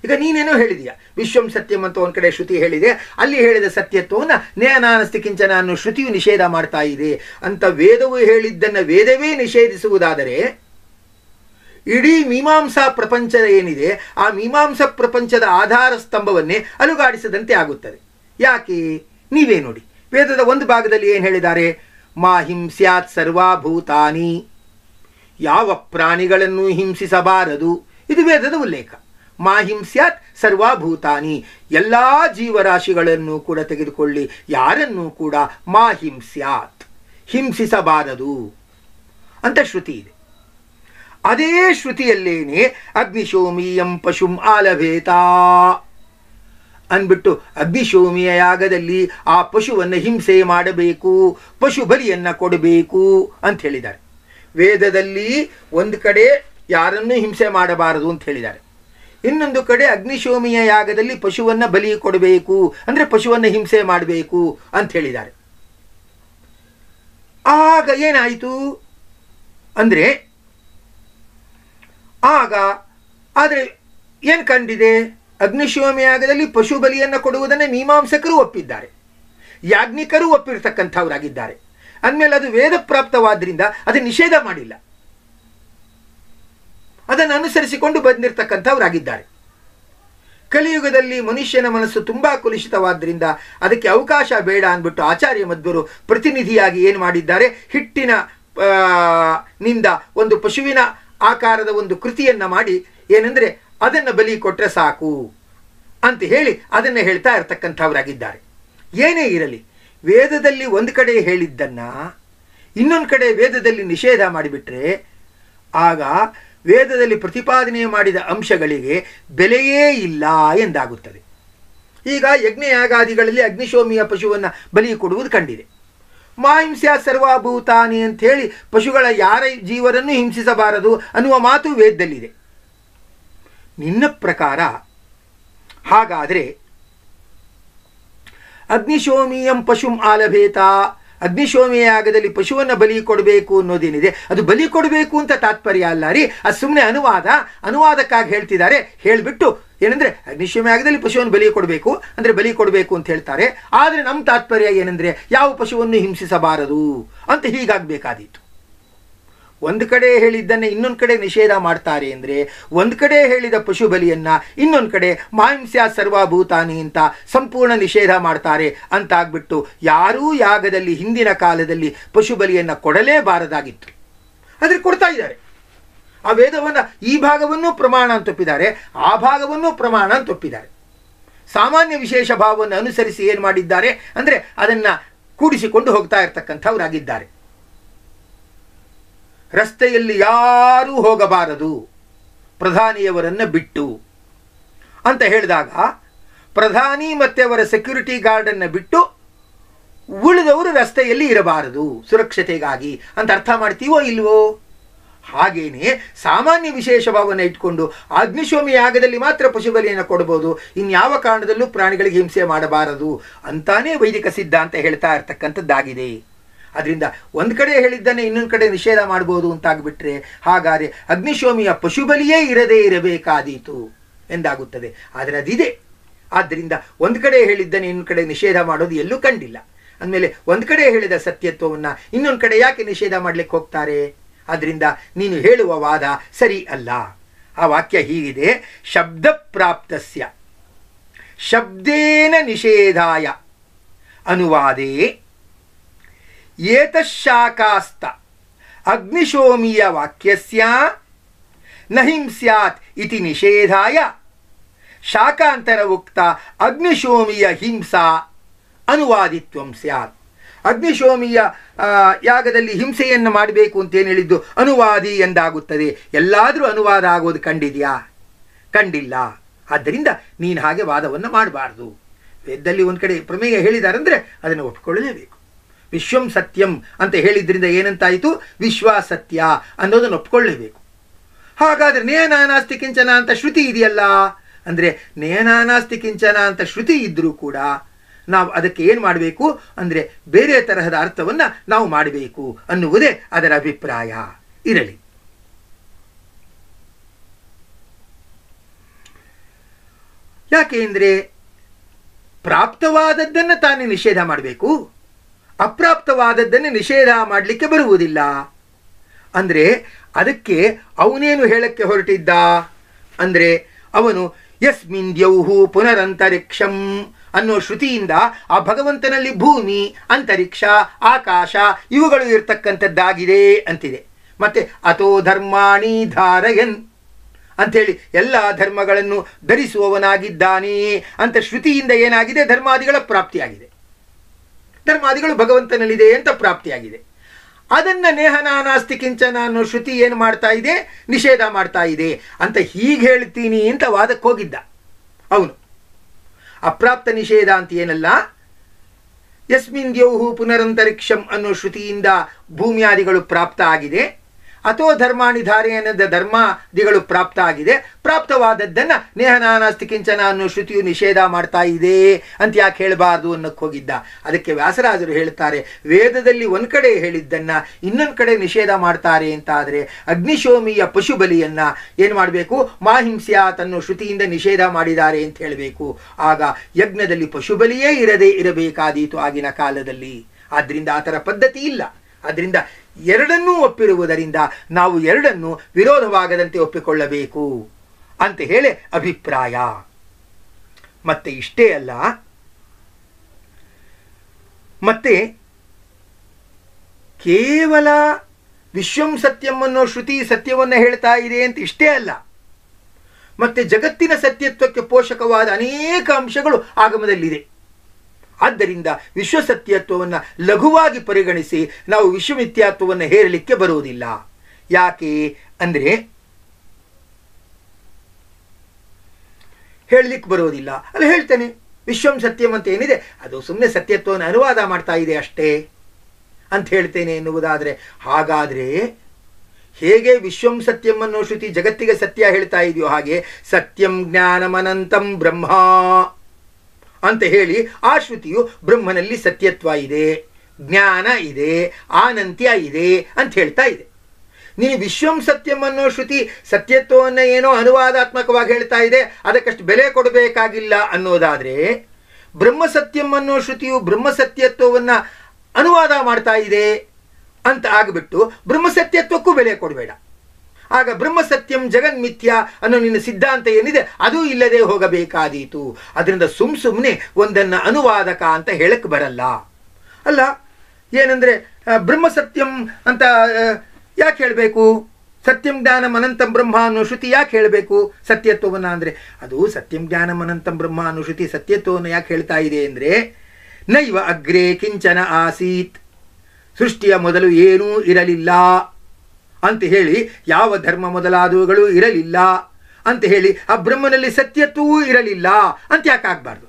ಈಗ ನೀನೇನೋ ಹೇಳಿದೀಯ ವಿಶ್ವಂ ಸತ್ಯಂ ಅಂತ ಒಂದ್ ಕಡೆ ಶ್ರುತಿ ಹೇಳಿದೆ ಅಲ್ಲಿ ಹೇಳಿದ ಸತ್ಯತ್ವವನ್ನು ನೇನಾನಸ್ತಿ ಕಿಂಚನ ಅನ್ನೋ ಶ್ರುತಿಯು ನಿಷೇಧ ಮಾಡ್ತಾ ಇದೆ ಅಂತ ವೇದವು ಹೇಳಿದ್ದನ್ನು ವೇದವೇ ನಿಷೇಧಿಸುವುದಾದರೆ ಇಡೀ ಮೀಮಾಂಸಾ ಪ್ರಪಂಚ ಏನಿದೆ ಆ ಮೀಮಾಂಸಾ ಪ್ರಪಂಚದ ಆಧಾರ ಸ್ತಂಭವನ್ನೇ ಅಲುಗಾಡಿಸದಂತೆ ಆಗುತ್ತದೆ ಯಾಕೆ ನೀವೇ ನೋಡಿ ವೇದದ ಒಂದು ಭಾಗದಲ್ಲಿ ಏನು ಹೇಳಿದ್ದಾರೆ ಮಾಹಿಂ ಸ್ಯಾತ್ ಸರ್ವಾಭೂತಾನಿ ಯಾವ ಪ್ರಾಣಿಗಳನ್ನು ಹಿಂಸಿಸಬಾರದು ಇದು ವೇದದ ಉಲ್ಲೇಖ ಮಾಹಿಂ ಸ್ಯಾತ್ ಸರ್ವಾಭೂತಾನಿ ಎಲ್ಲ ಜೀವರಾಶಿಗಳನ್ನು ಕೂಡ ತೆಗೆದುಕೊಳ್ಳಿ ಯಾರನ್ನೂ ಕೂಡ ಮಾಹಿಂ ಸ್ಯಾತ್ ಹಿಂಸಿಸಬಾರದು ಅಂತ ಶ್ರುತಿ ಇದೆ ಅದೇ ಶ್ರುತಿಯಲ್ಲೇನೆ ಅಗ್ನಿಶೋಮೀಯಂ ಪಶುಂ ಆಲಭೇತ ಅಂದ್ಬಿಟ್ಟು ಅಗ್ನಿಶೋಮಿಯ ಯಾಗದಲ್ಲಿ ಆ ಪಶುವನ್ನು ಹಿಂಸೆ ಮಾಡಬೇಕು ಪಶು ಬಲಿಯನ್ನ ಕೊಡಬೇಕು ಅಂತ ಹೇಳಿದ್ದಾರೆ ವೇದದಲ್ಲಿ ಒಂದು ಕಡೆ ಯಾರನ್ನೂ ಹಿಂಸೆ ಮಾಡಬಾರದು ಅಂತ ಹೇಳಿದ್ದಾರೆ ಇನ್ನೊಂದು ಕಡೆ ಅಗ್ನಿಶೋಮಿಯ ಯಾಗದಲ್ಲಿ ಪಶುವನ್ನ ಬಲಿ ಕೊಡಬೇಕು ಅಂದ್ರೆ ಪಶುವನ್ನ ಹಿಂಸೆ ಮಾಡಬೇಕು ಅಂತ ಹೇಳಿದ್ದಾರೆ ಆಗ ಏನಾಯಿತು ಅಂದ್ರೆ ಆಗ ಆದರೆ ಏನು ಕಂಡಿದೆ ಅಗ್ನಿಶಿವಮ ಯಾಗದಲ್ಲಿ ಪಶು ಬಲಿಯನ್ನು ಕೊಡುವುದನ್ನು ಮೀಮಾಂಸಕರು ಒಪ್ಪಿದ್ದಾರೆ ಯಾಜ್ಞಿಕರು ಒಪ್ಪಿರ್ತಕ್ಕಂಥವರಾಗಿದ್ದಾರೆ ಅಂದಮೇಲೆ ಅದು ವೇದ ಪ್ರಾಪ್ತವಾದ್ರಿಂದ ಅದು ನಿಷೇಧ ಮಾಡಿಲ್ಲ ಅದನ್ನು ಅನುಸರಿಸಿಕೊಂಡು ಬಂದಿರತಕ್ಕಂಥವರಾಗಿದ್ದಾರೆ ಕಲಿಯುಗದಲ್ಲಿ ಮನುಷ್ಯನ ಮನಸ್ಸು ತುಂಬಾ ಕುಲುಷಿತವಾದ್ರಿಂದ ಅದಕ್ಕೆ ಅವಕಾಶ ಬೇಡ ಅಂದ್ಬಿಟ್ಟು ಆಚಾರ್ಯ ಮಧ್ವರು ಪ್ರತಿನಿಧಿಯಾಗಿ ಏನು ಮಾಡಿದ್ದಾರೆ ಹಿಟ್ಟಿನ ಆ, ನಿಂದ ಒಂದು ಪಶುವಿನ ಆಕಾರದ ಒಂದು ಕೃತಿಯನ್ನ ಮಾಡಿ ಏನಂದ್ರೆ ಅದನ್ನು ಬಲಿ ಕೊಟ್ರೆ ಸಾಕು ಅಂತ ಹೇಳಿ ಅದನ್ನು ಹೇಳ್ತಾ ಇರತಕ್ಕಂಥವರಾಗಿದ್ದಾರೆ ಏನೇ ಇರಲಿ ವೇದದಲ್ಲಿ ಒಂದು ಕಡೆ ಹೇಳಿದ್ದನ್ನ ಇನ್ನೊಂದು ಕಡೆ ವೇದದಲ್ಲಿ ನಿಷೇಧ ಮಾಡಿಬಿಟ್ರೆ ಆಗ ವೇದದಲ್ಲಿ ಪ್ರತಿಪಾದನೆ ಮಾಡಿದ ಅಂಶಗಳಿಗೆ ಬೆಲೆಯೇ ಇಲ್ಲ ಎಂದಾಗುತ್ತದೆ ಈಗ ಯಜ್ಞಯಾಗಾದಿಗಳಲ್ಲಿ ಅಗ್ನಿಶೋಮಿಯ ಪಶುವನ್ನು ಬಲಿ ಕೊಡುವುದು ಕಂಡಿದೆ ಮಾಹಿಂಸ್ಯ ಸರ್ವಾಭೂತಾನಿ ಅಂತ ಹೇಳಿ ಪಶುಗಳ ಯಾರ ಜೀವರನ್ನು ಹಿಂಸಿಸಬಾರದು ಅನ್ನುವ ಮಾತು ವೇದದಲ್ಲಿದೆ ನಿನ್ನ ಪ್ರಕಾರ ಹಾಗಾದರೆ ಅಗ್ನಿಶೋಮಿಯಂ ಪಶುಂ ಆಲಭೇತ ಅಗ್ನಿಶೋಮಿಯ ಯಾಗದಲ್ಲಿ ಪಶುವನ್ನು ಬಲಿ ಕೊಡಬೇಕು ಅನ್ನೋದೇನಿದೆ ಅದು ಬಲಿ ಕೊಡಬೇಕು ಅಂತ ತಾತ್ಪರ್ಯ ಅಲ್ಲ ರೀ ಅದು ಸುಮ್ಮನೆ ಅನುವಾದ ಅನುವಾದಕ್ಕಾಗಿ ಹೇಳ್ತಿದ್ದಾರೆ ಹೇಳಿಬಿಟ್ಟು ಏನಂದ್ರೆ ಅಗ್ನಿಶೋಮ ಯಾಗದಲ್ಲಿ ಪಶುವನ್ನು ಬಲಿ ಕೊಡಬೇಕು ಅಂದ್ರೆ ಬಲಿ ಕೊಡಬೇಕು ಅಂತ ಹೇಳ್ತಾರೆ ಆದರೆ ನಮ್ಮ ತಾತ್ಪರ್ಯ ಏನಂದ್ರೆ ಯಾವ ಪಶುವನ್ನು ಹಿಂಸಿಸಬಾರದು ಅಂತ ಹೀಗಾಗಬೇಕಾದೀತು ಒಂದು ಕಡೆ ಹೇಳಿದ್ದನ್ನೇ ಇನ್ನೊಂದು ಕಡೆ ನಿಷೇಧ ಮಾಡ್ತಾರೆ ಅಂದರೆ ಒಂದು ಕಡೆ ಹೇಳಿದ ಪಶು ಬಲಿಯನ್ನ ಇನ್ನೊಂದು ಕಡೆ ಮಾಂಸ್ಯ ಸರ್ವಭೂತಾನಿ ಅಂತ ಸಂಪೂರ್ಣ ನಿಷೇಧ ಮಾಡ್ತಾರೆ ಅಂತ ಆಗ್ಬಿಟ್ಟು ಯಾರೂ ಯಾಗದಲ್ಲಿ ಹಿಂದಿನ ಕಾಲದಲ್ಲಿ ಪಶು ಬಲಿಯನ್ನ ಕೊಡಲೇಬಾರದಾಗಿತ್ತು ಆದರೆ ಕೊಡ್ತಾ ಇದ್ದಾರೆ ಆ ವೇದವನ್ನು ಈ ಭಾಗವನ್ನು ಪ್ರಮಾಣ ಅಂತ ಒಪ್ಪಿದ್ದಾರೆ ಆ ಭಾಗವನ್ನು ಪ್ರಮಾಣ ಅಂತ ಒಪ್ಪಿದ್ದಾರೆ ಸಾಮಾನ್ಯ ವಿಶೇಷ ಭಾವವನ್ನು ಅನುಸರಿಸಿ ಏನು ಮಾಡಿದ್ದಾರೆ ಅಂದರೆ ಅದನ್ನು ಕೂಡಿಸಿಕೊಂಡು ಹೋಗ್ತಾ ಇರ್ತಕ್ಕಂಥವರಾಗಿದ್ದಾರೆ ರಸ್ತೆಯಲ್ಲಿ ಯಾರೂ ಹೋಗಬಾರದು ಪ್ರಧಾನಿಯವರನ್ನ ಬಿಟ್ಟು ಅಂತ ಹೇಳಿದಾಗ ಪ್ರಧಾನಿ ಮತ್ತೆ ಅವರ ಸೆಕ್ಯೂರಿಟಿ ಗಾರ್ಡನ್ನು ಬಿಟ್ಟು ಉಳಿದವರು ರಸ್ತೆಯಲ್ಲಿ ಇರಬಾರದು ಸುರಕ್ಷತೆಗಾಗಿ ಅಂತ ಅರ್ಥ ಮಾಡ್ತೀವೋ ಇಲ್ವೋ ಹಾಗೇನೆ ಸಾಮಾನ್ಯ ವಿಶೇಷ ಭಾವನೆ ಇಟ್ಕೊಂಡು ಅಗ್ನಿಶೋಮಿ ಯಾಗದಲ್ಲಿ ಮಾತ್ರ ಪಶುಬಲಿಯನ್ನು ಕೊಡಬಹುದು ಇನ್ಯಾವ ಕಾರಣದಲ್ಲೂ ಪ್ರಾಣಿಗಳಿಗೆ ಹಿಂಸೆ ಮಾಡಬಾರದು ಅಂತಾನೇ ವೈದಿಕ ಸಿದ್ಧಾಂತ ಹೇಳ್ತಾ ಇರ್ತಕ್ಕಂಥದ್ದಾಗಿದೆ ಅದರಿಂದ ಒಂದು ಕಡೆ ಹೇಳಿದ್ದನ್ನೇ ಇನ್ನೊಂದು ಕಡೆ ನಿಷೇಧ ಮಾಡ್ಬೋದು ಅಂತಾಗ್ಬಿಟ್ರೆ ಹಾಗಾದರೆ ಅಗ್ನಿಶೋಮಿಯ ಪಶುಬಲಿಯೇ ಇರದೇ ಇರಬೇಕಾದೀತು ಎಂದಾಗುತ್ತದೆ ಆದರೆ ಅದಿದೆ ಆದ್ದರಿಂದ ಒಂದು ಕಡೆ ಹೇಳಿದ್ದನ್ನೇ ಇನ್ನೊಂದು ಕಡೆ ನಿಷೇಧ ಮಾಡೋದು ಎಲ್ಲೂ ಕಂಡಿಲ್ಲ ಅಂದಮೇಲೆ ಒಂದು ಕಡೆ ಹೇಳಿದ ಸತ್ಯತ್ವವನ್ನು ಇನ್ನೊಂದು ಕಡೆ ಯಾಕೆ ನಿಷೇಧ ಮಾಡ್ಲಿಕ್ಕೆ ಹೋಗ್ತಾರೆ ಆದ್ದರಿಂದ ನೀನು ಹೇಳುವ ವಾದ ಸರಿ ಅಲ್ಲ ಆ ವಾಕ್ಯ ಹೀಗಿದೆ ಶಬ್ದ ಪ್ರಾಪ್ತಸ್ಯ ಶಬ್ದೇನ ನಿಷೇಧಾಯ ಅನುವಾದೇ ಏತಶಾಖಾಸ್ತ ಅಗ್ನಿಶೋಮೀಯ ವಾಕ್ಯಸ್ಯ ನಹಿಂ ಸ್ಯಾತ್ ಇತಿ ನಿಷೇಧಾಯ ಶಾಖಾಂತರ ಉಕ್ತ ಅಗ್ನಿಶೋಮೀಯ ಹಿಂಸಾ ಅನುವಾದಿತ್ವಂ ಸ್ಯಾತ್ ಅಗ್ನಿಶೋಮಿಯ ಆ, ಯಾಗದಲ್ಲಿ ಹಿಂಸೆಯನ್ನು ಮಾಡಬೇಕು ಅಂತ ಏನು ಹೇಳಿದ್ದು ಅನುವಾದಿ ಎಂದಾಗುತ್ತದೆ ಎಲ್ಲಾದರೂ ಅನುವಾದ ಆಗೋದು ಕಂಡಿದೆಯಾ ಕಂಡಿಲ್ಲ ಆದ್ದರಿಂದ ನೀನು ಹಾಗೆ ವಾದವನ್ನು ಮಾಡಬಾರ್ದು ವೇದದಲ್ಲಿ ಒಂದು ಕಡೆ ಪ್ರಮೇಯ ಹೇಳಿದಾರಂದ್ರೆ ಅದನ್ನು ಒಪ್ಪಿಕೊಳ್ಳಲೇಬೇಕು ವಿಶ್ವಂ ಸತ್ಯಂ ಅಂತ ಹೇಳಿದ್ರಿಂದ ಏನಂತಾಯಿತು ವಿಶ್ವ ಸತ್ಯ ಅನ್ನೋದನ್ನು ಒಪ್ಪಿಕೊಳ್ಳೇಬೇಕು ಹಾಗಾದ್ರೆ ನೇನಾನಾಸ್ತಿ ಕಿಂಚನ ಅಂತ ಶ್ರುತಿ ಇದೆಯಲ್ಲ ಅಂದರೆ ನೇನಾನಾಸ್ತಿ ಕಿಂಚನ ಅಂತ ಶ್ರುತಿ ಇದ್ದರೂ ಕೂಡ ನಾವು ಅದಕ್ಕೆ ಏನು ಮಾಡಬೇಕು ಅಂದರೆ ಬೇರೆ ತರಹದ ಅರ್ಥವನ್ನು ನಾವು ಮಾಡಬೇಕು ಅನ್ನುವುದೇ ಅದರ ಅಭಿಪ್ರಾಯ ಇರಲಿ ಯಾಕೆ ಅಂದರೆ ಪ್ರಾಪ್ತವಾದದ್ದನ್ನು ತಾನೇ ನಿಷೇಧ ಮಾಡಬೇಕು ಅಪ್ರಾಪ್ತವಾದದ್ದನ್ನು ನಿಷೇಧ ಮಾಡಲಿಕ್ಕೆ ಬರುವುದಿಲ್ಲ ಅಂದರೆ ಅದಕ್ಕೆ ಅವನೇನು ಹೇಳಕ್ಕೆ ಹೊರಟಿದ್ದ ಅಂದರೆ ಅವನು ಯಸ್ಮಿನ್ ದ್ಯೌಹು ಪುನರಂತರಿಕ್ಷಂ ಅನ್ನೋ ಶ್ರುತಿಯಿಂದ ಆ ಭಗವಂತನಲ್ಲಿ ಭೂಮಿ ಅಂತರಿಕ್ಷ ಆಕಾಶ ಇವುಗಳು ಇರ್ತಕ್ಕಂಥದ್ದಾಗಿದೆ ಅಂತಿದೆ ಮತ್ತೆ ಅಥೋ ಧರ್ಮಾಣಿ ಧಾರಯನ್ ಅಂಥೇಳಿ ಎಲ್ಲ ಧರ್ಮಗಳನ್ನು ಧರಿಸುವವನಾಗಿದ್ದಾನೆ ಅಂತ ಶ್ರುತಿಯಿಂದ ಏನಾಗಿದೆ ಧರ್ಮಾದಿಗಳ ಪ್ರಾಪ್ತಿಯಾಗಿದೆ ಧರ್ಮಾದಿಗಳು ಭಗವಂತನಲ್ಲಿದೆ ಅಂತ ಪ್ರಾಪ್ತಿಯಾಗಿದೆ ಅದನ್ನ ನೇಹನಾನಾಸ್ತಿ ಕಿಂಚನ ಅನ್ನೋ ಶ್ರುತಿ ಏನು ಮಾಡ್ತಾ ಇದೆ ನಿಷೇಧ ಮಾಡ್ತಾ ಇದೆ ಅಂತ ಹೀಗೆ ಹೇಳ್ತೀನಿ ಅಂತ ವಾದಕ್ಕೆ ಹೋಗಿದ್ದ ಅವನು ಅಪ್ರಾಪ್ತ ನಿಷೇಧ ಅಂತ ಏನಲ್ಲ ಯಸ್ಮಿನ್ ದ್ಯೌಹು ಪುನರಂತರಿಕ್ಷಂ ಅನ್ನೋ ಶ್ರುತಿಯಿಂದ ಭೂಮಿಯಾದಿಗಳು ಪ್ರಾಪ್ತ ಆಗಿದೆ ಅಥೋ ಧರ್ಮಾಣಿ ಧಾರೆಯನದ ಧರ್ಮಾದಿಗಳು ಪ್ರಾಪ್ತ ಆಗಿದೆ ಪ್ರಾಪ್ತವಾದದ್ದನ್ನ ನೇಹನಾನಾಸ್ತಿ ಕಿಂಚನ ಅನ್ನೋ ಶ್ರುತಿಯು ನಿಷೇಧ ಮಾಡ್ತಾ ಇದೆ ಅಂತ ಯಾಕೆ ಹೇಳಬಾರ್ದು ಅನ್ನಕ್ಕೆ ಹೋಗಿದ್ದ ಅದಕ್ಕೆ ವ್ಯಾಸರಾಜರು ಹೇಳ್ತಾರೆ ವೇದದಲ್ಲಿ ಒಂದ್ ಕಡೆ ಹೇಳಿದ್ದನ್ನ ಇನ್ನೊಂದು ಕಡೆ ನಿಷೇಧ ಮಾಡ್ತಾರೆ ಅಂತ ಆದರೆ ಅಗ್ನಿಶೋಮಿಯ ಪಶು ಬಲಿಯನ್ನ ಏನು ಮಾಡಬೇಕು ಮಾಹಿಂಸ್ಯಾತ್ ಅನ್ನೋ ಶ್ರುತಿಯಿಂದ ನಿಷೇಧ ಮಾಡಿದ್ದಾರೆ ಅಂತ ಹೇಳಬೇಕು ಆಗ ಯಜ್ಞದಲ್ಲಿ ಪಶು ಬಲಿಯೇ ಇರದೇ ಇರಬೇಕಾದೀತು ಆಗಿನ ಕಾಲದಲ್ಲಿ ಆದ್ರಿಂದ ಆ ಥರ ಪದ್ಧತಿ ಇಲ್ಲ ಆದ್ರಿಂದ ಎರಡನ್ನೂ ಒಪ್ಪಿರುವುದರಿಂದ ನಾವು ಎರಡನ್ನು ವಿರೋಧವಾಗದಂತೆ ಒಪ್ಪಿಕೊಳ್ಳಬೇಕು ಅಂತ ಹೇಳಿ ಅಭಿಪ್ರಾಯ ಮತ್ತೆ ಇಷ್ಟೇ ಅಲ್ಲ ಮತ್ತೆ ಕೇವಲ ವಿಶ್ವಂ ಸತ್ಯಂ ಅನ್ನೋ ಶ್ರುತಿ ಸತ್ಯವನ್ನು ಹೇಳ್ತಾ ಇದೆ ಅಂತ ಇಷ್ಟೇ ಅಲ್ಲ ಮತ್ತೆ ಜಗತ್ತಿನ ಸತ್ಯತ್ವಕ್ಕೆ ಪೋಷಕವಾದ ಅನೇಕ ಅಂಶಗಳು ಆಗಮದಲ್ಲಿದೆ ಆದ್ದರಿಂದ ವಿಶ್ವಸತ್ಯತ್ವವನ್ನು ಲಘುವಾಗಿ ಪರಿಗಣಿಸಿ ನಾವು ವಿಶ್ವಮಿಥ್ಯಾತ್ವವನ್ನು ಹೇರಲಿಕ್ಕೆ ಬರುವುದಿಲ್ಲ ಯಾಕೆ ಅಂದರೆ ಹೇಳಲಿಕ್ಕೆ ಬರುವುದಿಲ್ಲ ಅಲ್ಲ ಹೇಳ್ತೇನೆ ವಿಶ್ವಂ ಸತ್ಯಂ ಅಂತ ಏನಿದೆ ಅದು ಸುಮ್ಮನೆ ಸತ್ಯತ್ವವನ್ನು ಅನುವಾದ ಮಾಡ್ತಾ ಇದೆ ಅಷ್ಟೇ ಅಂತ ಹೇಳ್ತೇನೆ ಎನ್ನುವುದಾದರೆ ಹಾಗಾದರೆ ಹೇಗೆ ವಿಶ್ವಂ ಸತ್ಯಂ ಅನ್ನೋ ಶ್ರುತಿ ಜಗತ್ತಿಗೆ ಸತ್ಯ ಹೇಳ್ತಾ ಇದೆಯೋ ಹಾಗೆ ಸತ್ಯಂ ಜ್ಞಾನಮನಂತಂ ಬ್ರಹ್ಮ ಅಂತ ಹೇಳಿ ಆ ಶ್ರುತಿಯು ಬ್ರಹ್ಮನಲ್ಲಿ ಸತ್ಯತ್ವ ಇದೆ ಜ್ಞಾನ ಇದೆ ಆನಂತ್ಯ ಇದೆ ಅಂತ ಹೇಳ್ತಾ ಇದೆ ನೀನು ವಿಶ್ವಂ ಸತ್ಯಂ ಅನ್ನೋ ಶ್ರುತಿ ಸತ್ಯತ್ವವನ್ನು ಏನೋ ಅನುವಾದಾತ್ಮಕವಾಗಿ ಹೇಳ್ತಾ ಇದೆ ಅದಕ್ಕಷ್ಟು ಬೆಲೆ ಕೊಡಬೇಕಾಗಿಲ್ಲ ಅನ್ನೋದಾದ್ರೆ ಬ್ರಹ್ಮ ಸತ್ಯಂ ಅನ್ನೋ ಶ್ರುತಿಯು ಬ್ರಹ್ಮ ಸತ್ಯತ್ವವನ್ನು ಅನುವಾದ ಮಾಡ್ತಾ ಇದೆ ಅಂತ ಆಗಿಬಿಟ್ಟು ಬ್ರಹ್ಮ ಸತ್ಯತ್ವಕ್ಕೂ ಬೆಲೆ ಕೊಡಬೇಡ ಆಗ ಬ್ರಹ್ಮ ಸತ್ಯಂ ಜಗನ್ಮಿಥ್ಯ ಅನ್ನೋ ನಿನ್ನ ಸಿದ್ಧಾಂತ ಏನಿದೆ ಅದು ಇಲ್ಲದೆ ಹೋಗಬೇಕಾದೀತು ಅದರಿಂದ ಸುಮ್ ಸುಮ್ಮನೆ ಒಂದನ್ನು ಅನುವಾದಕ ಅಂತ ಹೇಳಕ್ ಬರಲ್ಲ ಅಲ್ಲ ಏನಂದ್ರೆ ಆ, ಬ್ರಹ್ಮ ಸತ್ಯಂ ಅಂತ ಆ, ಯಾಕೆ ಹೇಳಬೇಕು ಸತ್ಯಂ ಜ್ಞಾನಂ ಅನಂತಂ ಬ್ರಹ್ಮ ಅನ್ನೋ ಶ್ರುತಿ ಯಾಕೆ ಹೇಳಬೇಕು ಸತ್ಯತ್ವವನ್ನು ಅಂದರೆ ಅದು ಸತ್ಯಂ ಜ್ಞಾನಂ ಅನಂತಂ ಬ್ರಹ್ಮ ಅನ್ನೋ ಶ್ರುತಿ ಸತ್ಯತ್ವವನ್ನು ಯಾಕೆ ಹೇಳ್ತಾ ಇದೆ ಅಂದರೆ ನೈವ ಅಗ್ರೇ ಕಿಂಚನ ಆಸೀತ್ ಸೃಷ್ಟಿಯ ಮೊದಲು ಏನೂ ಇರಲಿಲ್ಲ ಅಂತ ಹೇಳಿ ಯಾವ ಧರ್ಮ ಮೊದಲಾದವುಗಳು ಇರಲಿಲ್ಲ ಅಂತ ಹೇಳಿ ಆ ಬ್ರಹ್ಮನಲ್ಲಿ ಸತ್ಯತ್ವವೂ ಇರಲಿಲ್ಲ ಅಂತ ಯಾಕೆ ಆಗ್ಬಾರ್ದು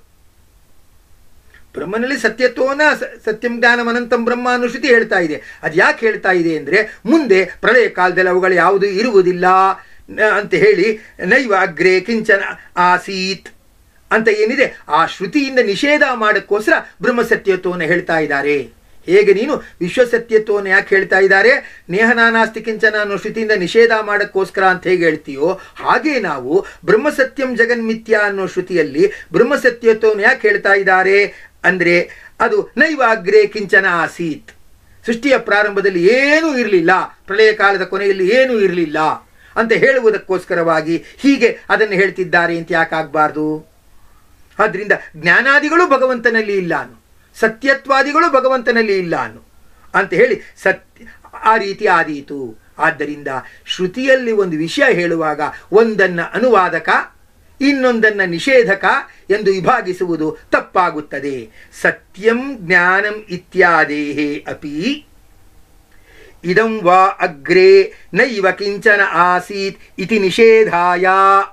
ಬ್ರಹ್ಮನಲ್ಲಿ ಸತ್ಯತ್ವವನ್ನ ಸ- ಸತ್ಯಂ ಜ್ಞಾನಂ ಅನಂತಂ ಬ್ರಹ್ಮ ಅನ್ನೋ ಶ್ರುತಿ ಹೇಳ್ತಾ ಇದೆ ಅದು ಯಾಕೆ ಹೇಳ್ತಾ ಇದೆ ಅಂದರೆ ಮುಂದೆ ಪ್ರಳಯ ಕಾಲದಲ್ಲಿ ಅವುಗಳು ಯಾವುದು ಇರುವುದಿಲ್ಲ ನ- ಅಂತ ಹೇಳಿ ನೈವ ಅಗ್ರೆ ಕಿಂಚನ ಆಸೀತ್ ಅಂತ ಏನಿದೆ ಆ ಶ್ರುತಿಯಿಂದ ನಿಷೇಧ ಮಾಡೋಕ್ಕೋಸ್ಕರ ಬ್ರಹ್ಮ ಸತ್ಯತ್ವವನ್ನು ಹೇಳ್ತಾ ಇದ್ದಾರೆ ಹೇಗೆ ನೀನು ವಿಶ್ವಸತ್ಯತ್ವವನ್ನು ಯಾಕೆ ಹೇಳ್ತಾ ಇದ್ದಾರೆ ನೇಹನಾನಾಸ್ತಿ ಕಿಂಚನ ಅನ್ನೋ ಶ್ರುತಿಯಿಂದ ನಿಷೇಧ ಮಾಡೋಕ್ಕೋಸ್ಕರ ಅಂತ ಹೇಗೆ ಹೇಳ್ತೀಯೋ ಹಾಗೆ ನಾವು ಬ್ರಹ್ಮಸತ್ಯಂ ಜಗನ್ಮಿಥ್ಯ ಅನ್ನೋ ಶ್ರುತಿಯಲ್ಲಿ ಬ್ರಹ್ಮಸತ್ಯತ್ವವನ್ನು ಯಾಕೆ ಹೇಳ್ತಾ ಇದ್ದಾರೆ ಅಂದರೆ ಅದು ನೈವಾಗ್ರೇ ಕಿಂಚನ ಆಸೀತ್ ಸೃಷ್ಟಿಯ ಪ್ರಾರಂಭದಲ್ಲಿ ಏನೂ ಇರಲಿಲ್ಲ ಪ್ರಳಯ ಕಾಲದ ಕೊನೆಯಲ್ಲಿ ಏನೂ ಇರಲಿಲ್ಲ ಅಂತ ಹೇಳುವುದಕ್ಕೋಸ್ಕರವಾಗಿ ಹೀಗೆ ಅದನ್ನು ಹೇಳ್ತಿದ್ದಾರೆ ಅಂತ ಯಾಕಾಗಬಾರ್ದು ಆದ್ರಿಂದ ಜ್ಞಾನಾದಿಗಳು ಭಗವಂತನಲ್ಲಿ ಇಲ್ಲ ಅನ್ನು ಸತ್ಯತ್ವಾದಿಗಳು ಭಗವಂತನಲ್ಲಿ ಇಲ್ಲ ಅನ್ನು ಅಂತ ಹೇಳಿ ಸತ್ಯ ಆ ರೀತಿ ಆದೀತು ಆದ್ದರಿಂದ ಶ್ರುತಿಯಲ್ಲಿ ಒಂದು ವಿಷಯ ಹೇಳುವಾಗ ಒಂದನ್ನ ಅನುವಾದಕ ಇನ್ನೊಂದನ್ನ ನಿಷೇಧಕ ಎಂದು ವಿಭಾಗಿಸುವುದು ತಪ್ಪಾಗುತ್ತದೆ ಸತ್ಯಂ ಜ್ಞಾನಂ ಇತ್ಯಾದೇಹೇ ಅಪಿ ಇದಂ ವಾ ಅಗ್ರೇ ನೈವ ಕಿಂಚನ ಆಸೀತ್ ಇತಿ ನಿಷೇಧಾಯ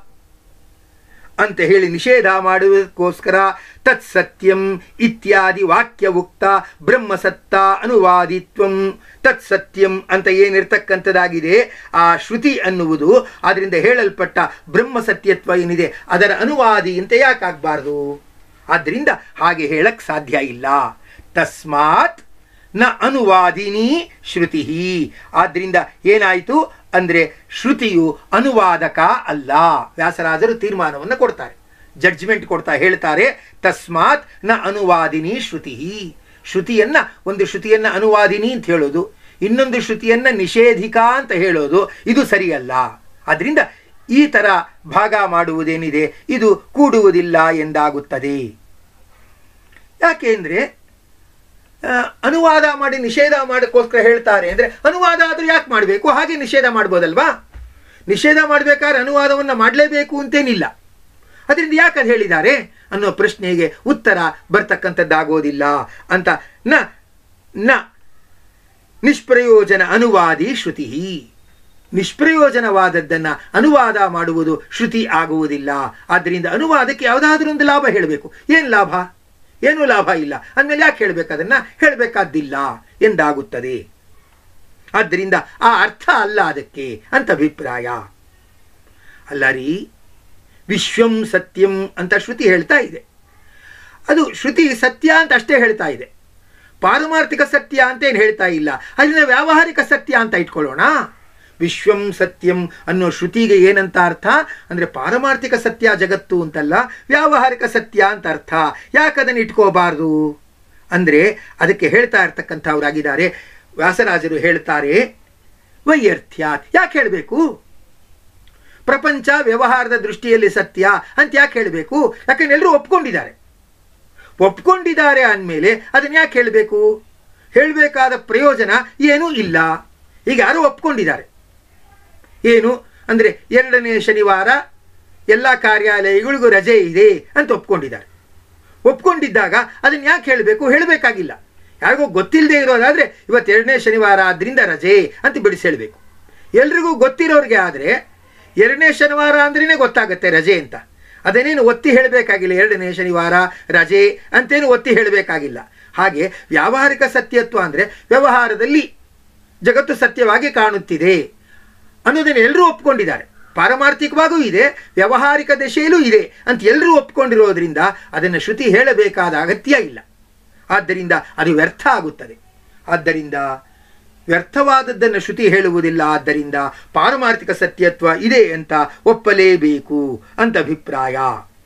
ಅಂತ ಹೇಳಿ ನಿಷೇಧ ಮಾಡುವುದಕ್ಕೋಸ್ಕರ ತತ್ ಸತ್ಯಂ ಇತ್ಯಾದಿ ವಾಕ್ಯ ಉಕ್ತ ಬ್ರಹ್ಮಸತ್ತ ಅನುವಾದಿತ್ವಂ ತತ್ ಸತ್ಯಂ ಅಂತ ಏನಿರ್ತಕ್ಕಂಥದ್ದಾಗಿದೆ ಆ ಶ್ರುತಿ ಅನ್ನುವುದು ಅದರಿಂದ ಹೇಳಲ್ಪಟ್ಟ ಬ್ರಹ್ಮ ಸತ್ಯತ್ವ ಏನಿದೆ ಅದರ ಅನುವಾದಿ ಅಂತ ಯಾಕಾಗಬಾರ್ದು ಆದ್ದರಿಂದ ಹಾಗೆ ಹೇಳಕ್ ಸಾಧ್ಯ ಇಲ್ಲ ತಸ್ಮಾತ್ ನ ಅನುವಾದಿನಿ ಶ್ರುತಿ ಆದ್ರಿಂದ ಏನಾಯಿತು ಅಂದರೆ ಶ್ರುತಿಯು ಅನುವಾದಕ ಅಲ್ಲ ವ್ಯಾಸರಾಜರು ತೀರ್ಮಾನವನ್ನು ಕೊಡ್ತಾರೆ ಜಡ್ಜ್ಮೆಂಟ್ ಕೊಡ್ತಾ ಹೇಳ್ತಾರೆ ತಸ್ಮಾತ್ ನ ಅನುವಾದಿನಿ ಶ್ರುತಿ ಶ್ರುತಿಯನ್ನ ಒಂದು ಶ್ರುತಿಯನ್ನ ಅನುವಾದಿನಿ ಅಂತ ಹೇಳೋದು ಇನ್ನೊಂದು ಶ್ರುತಿಯನ್ನ ನಿಷೇಧಿಕ ಅಂತ ಹೇಳೋದು ಇದು ಸರಿಯಲ್ಲ ಅದರಿಂದ ಈ ಥರ ಭಾಗ ಮಾಡುವುದೇನಿದೆ ಇದು ಕೂಡುವುದಿಲ್ಲ ಎಂದಾಗುತ್ತದೆ ಯಾಕೆಂದ್ರೆ ಆ, ಅನುವಾದ ಮಾಡಿ ನಿಷೇಧ ಮಾಡೋಕ್ಕೋಸ್ಕರ ಹೇಳ್ತಾರೆ ಅಂದ್ರೆ ಅನುವಾದ ಆದ್ರೂ ಯಾಕೆ ಮಾಡಬೇಕು ಹಾಗೆ ನಿಷೇಧ ಮಾಡ್ಬೋದಲ್ವಾ ನಿಷೇಧ ಮಾಡಬೇಕಾದ್ರೆ ಅನುವಾದವನ್ನು ಮಾಡಲೇಬೇಕು ಅಂತೇನಿಲ್ಲ ಅದರಿಂದ ಯಾಕೆ ಅದು ಹೇಳಿದ್ದಾರೆ ಅನ್ನೋ ಪ್ರಶ್ನೆಗೆ ಉತ್ತರ ಬರ್ತಕ್ಕಂಥದ್ದಾಗೋದಿಲ್ಲ ಅಂತ ನ ನ ನಿಷ್ಪ್ರಯೋಜನ ಅನುವಾದಿ ಶ್ರುತಿ ನಿಷ್ಪ್ರಯೋಜನವಾದದ್ದನ್ನು ಅನುವಾದ ಮಾಡುವುದು ಶ್ರುತಿ ಆಗುವುದಿಲ್ಲ ಆದ್ದರಿಂದ ಅನುವಾದಕ್ಕೆ ಯಾವುದಾದ್ರೂ ಒಂದು ಲಾಭ ಹೇಳಬೇಕು ಏನು ಲಾಭ ಏನೂ ಲಾಭ ಇಲ್ಲ ಅಂದಮೇಲೆ ಯಾಕೆ ಹೇಳಬೇಕು ಅದನ್ನು ಹೇಳಬೇಕಾದ್ದಿಲ್ಲ ಎಂದಾಗುತ್ತದೆ ಆದ್ದರಿಂದ ಆ ಅರ್ಥ ಅಲ್ಲ ಅದಕ್ಕೆ ಅಂತ ಅಭಿಪ್ರಾಯ ಅಲ್ಲ ರೀ ವಿಶ್ವಂ ಸತ್ಯಂ ಅಂತ ಶ್ರುತಿ ಹೇಳ್ತಾ ಇದೆ ಅದು ಶ್ರುತಿ ಸತ್ಯ ಅಂತ ಅಷ್ಟೇ ಹೇಳ್ತಾ ಇದೆ ಪಾರಮಾರ್ಥಿಕ ಸತ್ಯ ಅಂತ ಏನು ಹೇಳ್ತಾ ಇಲ್ಲ ಅದರಿಂದ ವ್ಯಾವಹಾರಿಕ ಸತ್ಯ ಅಂತ ಇಟ್ಕೊಳ್ಳೋಣ ವಿಶ್ವಂ ಸತ್ಯಂ ಅನ್ನೋ ಶ್ರುತಿಗೆ ಏನಂತ ಅರ್ಥ ಅಂದರೆ ಪಾರಮಾರ್ಥಿಕ ಸತ್ಯ ಜಗತ್ತು ಅಂತಲ್ಲ ವ್ಯಾವಹಾರಿಕ ಸತ್ಯ ಅಂತ ಅರ್ಥ ಯಾಕೆ ಅದನ್ನು ಇಟ್ಕೋಬಾರ್ದು ಅಂದರೆ ಅದಕ್ಕೆ ಹೇಳ್ತಾ ಇರ್ತಕ್ಕಂಥವ್ರಾಗಿದ್ದಾರೆ ವ್ಯಾಸರಾಜರು ಹೇಳ್ತಾರೆ ವೈಯರ್ಥ್ಯಾತ್ ಯಾಕೆ ಹೇಳಬೇಕು ಪ್ರಪಂಚ ವ್ಯವಹಾರದ ದೃಷ್ಟಿಯಲ್ಲಿ ಸತ್ಯ ಅಂತ ಯಾಕೆ ಹೇಳಬೇಕು ಯಾಕಂದ್ರೆ ಎಲ್ಲರೂ ಒಪ್ಕೊಂಡಿದ್ದಾರೆ ಒಪ್ಕೊಂಡಿದ್ದಾರೆ ಅಂದಮೇಲೆ ಅದನ್ನ ಯಾಕೆ ಹೇಳಬೇಕು ಹೇಳಬೇಕಾದ ಪ್ರಯೋಜನ ಏನೂ ಇಲ್ಲ ಈಗ ಯಾರು ಒಪ್ಕೊಂಡಿದ್ದಾರೆ ಏನು ಅಂದರೆ ಎರಡನೇ ಶನಿವಾರ ಎಲ್ಲ ಕಾರ್ಯಾಲಯಗಳಿಗೂ ರಜೆ ಇದೆ ಅಂತ ಒಪ್ಕೊಂಡಿದ್ದಾರೆ ಒಪ್ಕೊಂಡಿದ್ದಾಗ ಅದನ್ನು ಯಾಕೆ ಹೇಳಬೇಕು ಹೇಳಬೇಕಾಗಿಲ್ಲ ಯಾರಿಗೂ ಗೊತ್ತಿಲ್ಲದೆ ಇರೋದಾದರೆ ಇವತ್ತು ಎರಡನೇ ಶನಿವಾರ ಆದ್ದರಿಂದ ರಜೆ ಅಂತ ಬಿಡಿಸಿ ಹೇಳಬೇಕು ಎಲ್ರಿಗೂ ಗೊತ್ತಿರೋರಿಗೆ ಆದರೆ ಎರಡನೇ ಶನಿವಾರ ಅಂದ್ರೇ ಗೊತ್ತಾಗುತ್ತೆ ರಜೆ ಅಂತ ಅದನ್ನೇನು ಒತ್ತಿ ಹೇಳಬೇಕಾಗಿಲ್ಲ ಎರಡನೇ ಶನಿವಾರ ರಜೆ ಅಂತೇನು ಒತ್ತಿ ಹೇಳಬೇಕಾಗಿಲ್ಲ ಹಾಗೆ ವ್ಯಾವಹಾರಿಕ ಸತ್ಯತ್ವ ಅಂದರೆ ವ್ಯವಹಾರದಲ್ಲಿ ಜಗತ್ತು ಸತ್ಯವಾಗಿ ಕಾಣುತ್ತಿದೆ ಅನ್ನೋದನ್ನು ಎಲ್ಲರೂ ಒಪ್ಕೊಂಡಿದ್ದಾರೆ ಪಾರಮಾರ್ಥಿಕವಾಗೂ ಇದೆ ವ್ಯಾವಹಾರಿಕ ದಶೆಯಲ್ಲೂ ಇದೆ ಅಂತ ಎಲ್ಲರೂ ಒಪ್ಕೊಂಡಿರೋದ್ರಿಂದ ಅದನ್ನು ಶ್ರುತಿ ಹೇಳಬೇಕಾದ ಅಗತ್ಯ ಇಲ್ಲ ಆದ್ದರಿಂದ ಅದು ವ್ಯರ್ಥ ಆಗುತ್ತದೆ ಆದ್ದರಿಂದ ವ್ಯರ್ಥವಾದದ್ದನ್ನು ಶ್ರುತಿ ಹೇಳುವುದಿಲ್ಲ ಆದ್ದರಿಂದ ಪಾರಮಾರ್ಥಿಕ ಸತ್ಯತ್ವ ಇದೆ ಅಂತ ಒಪ್ಪಲೇಬೇಕು ಅಂತ ಅಭಿಪ್ರಾಯ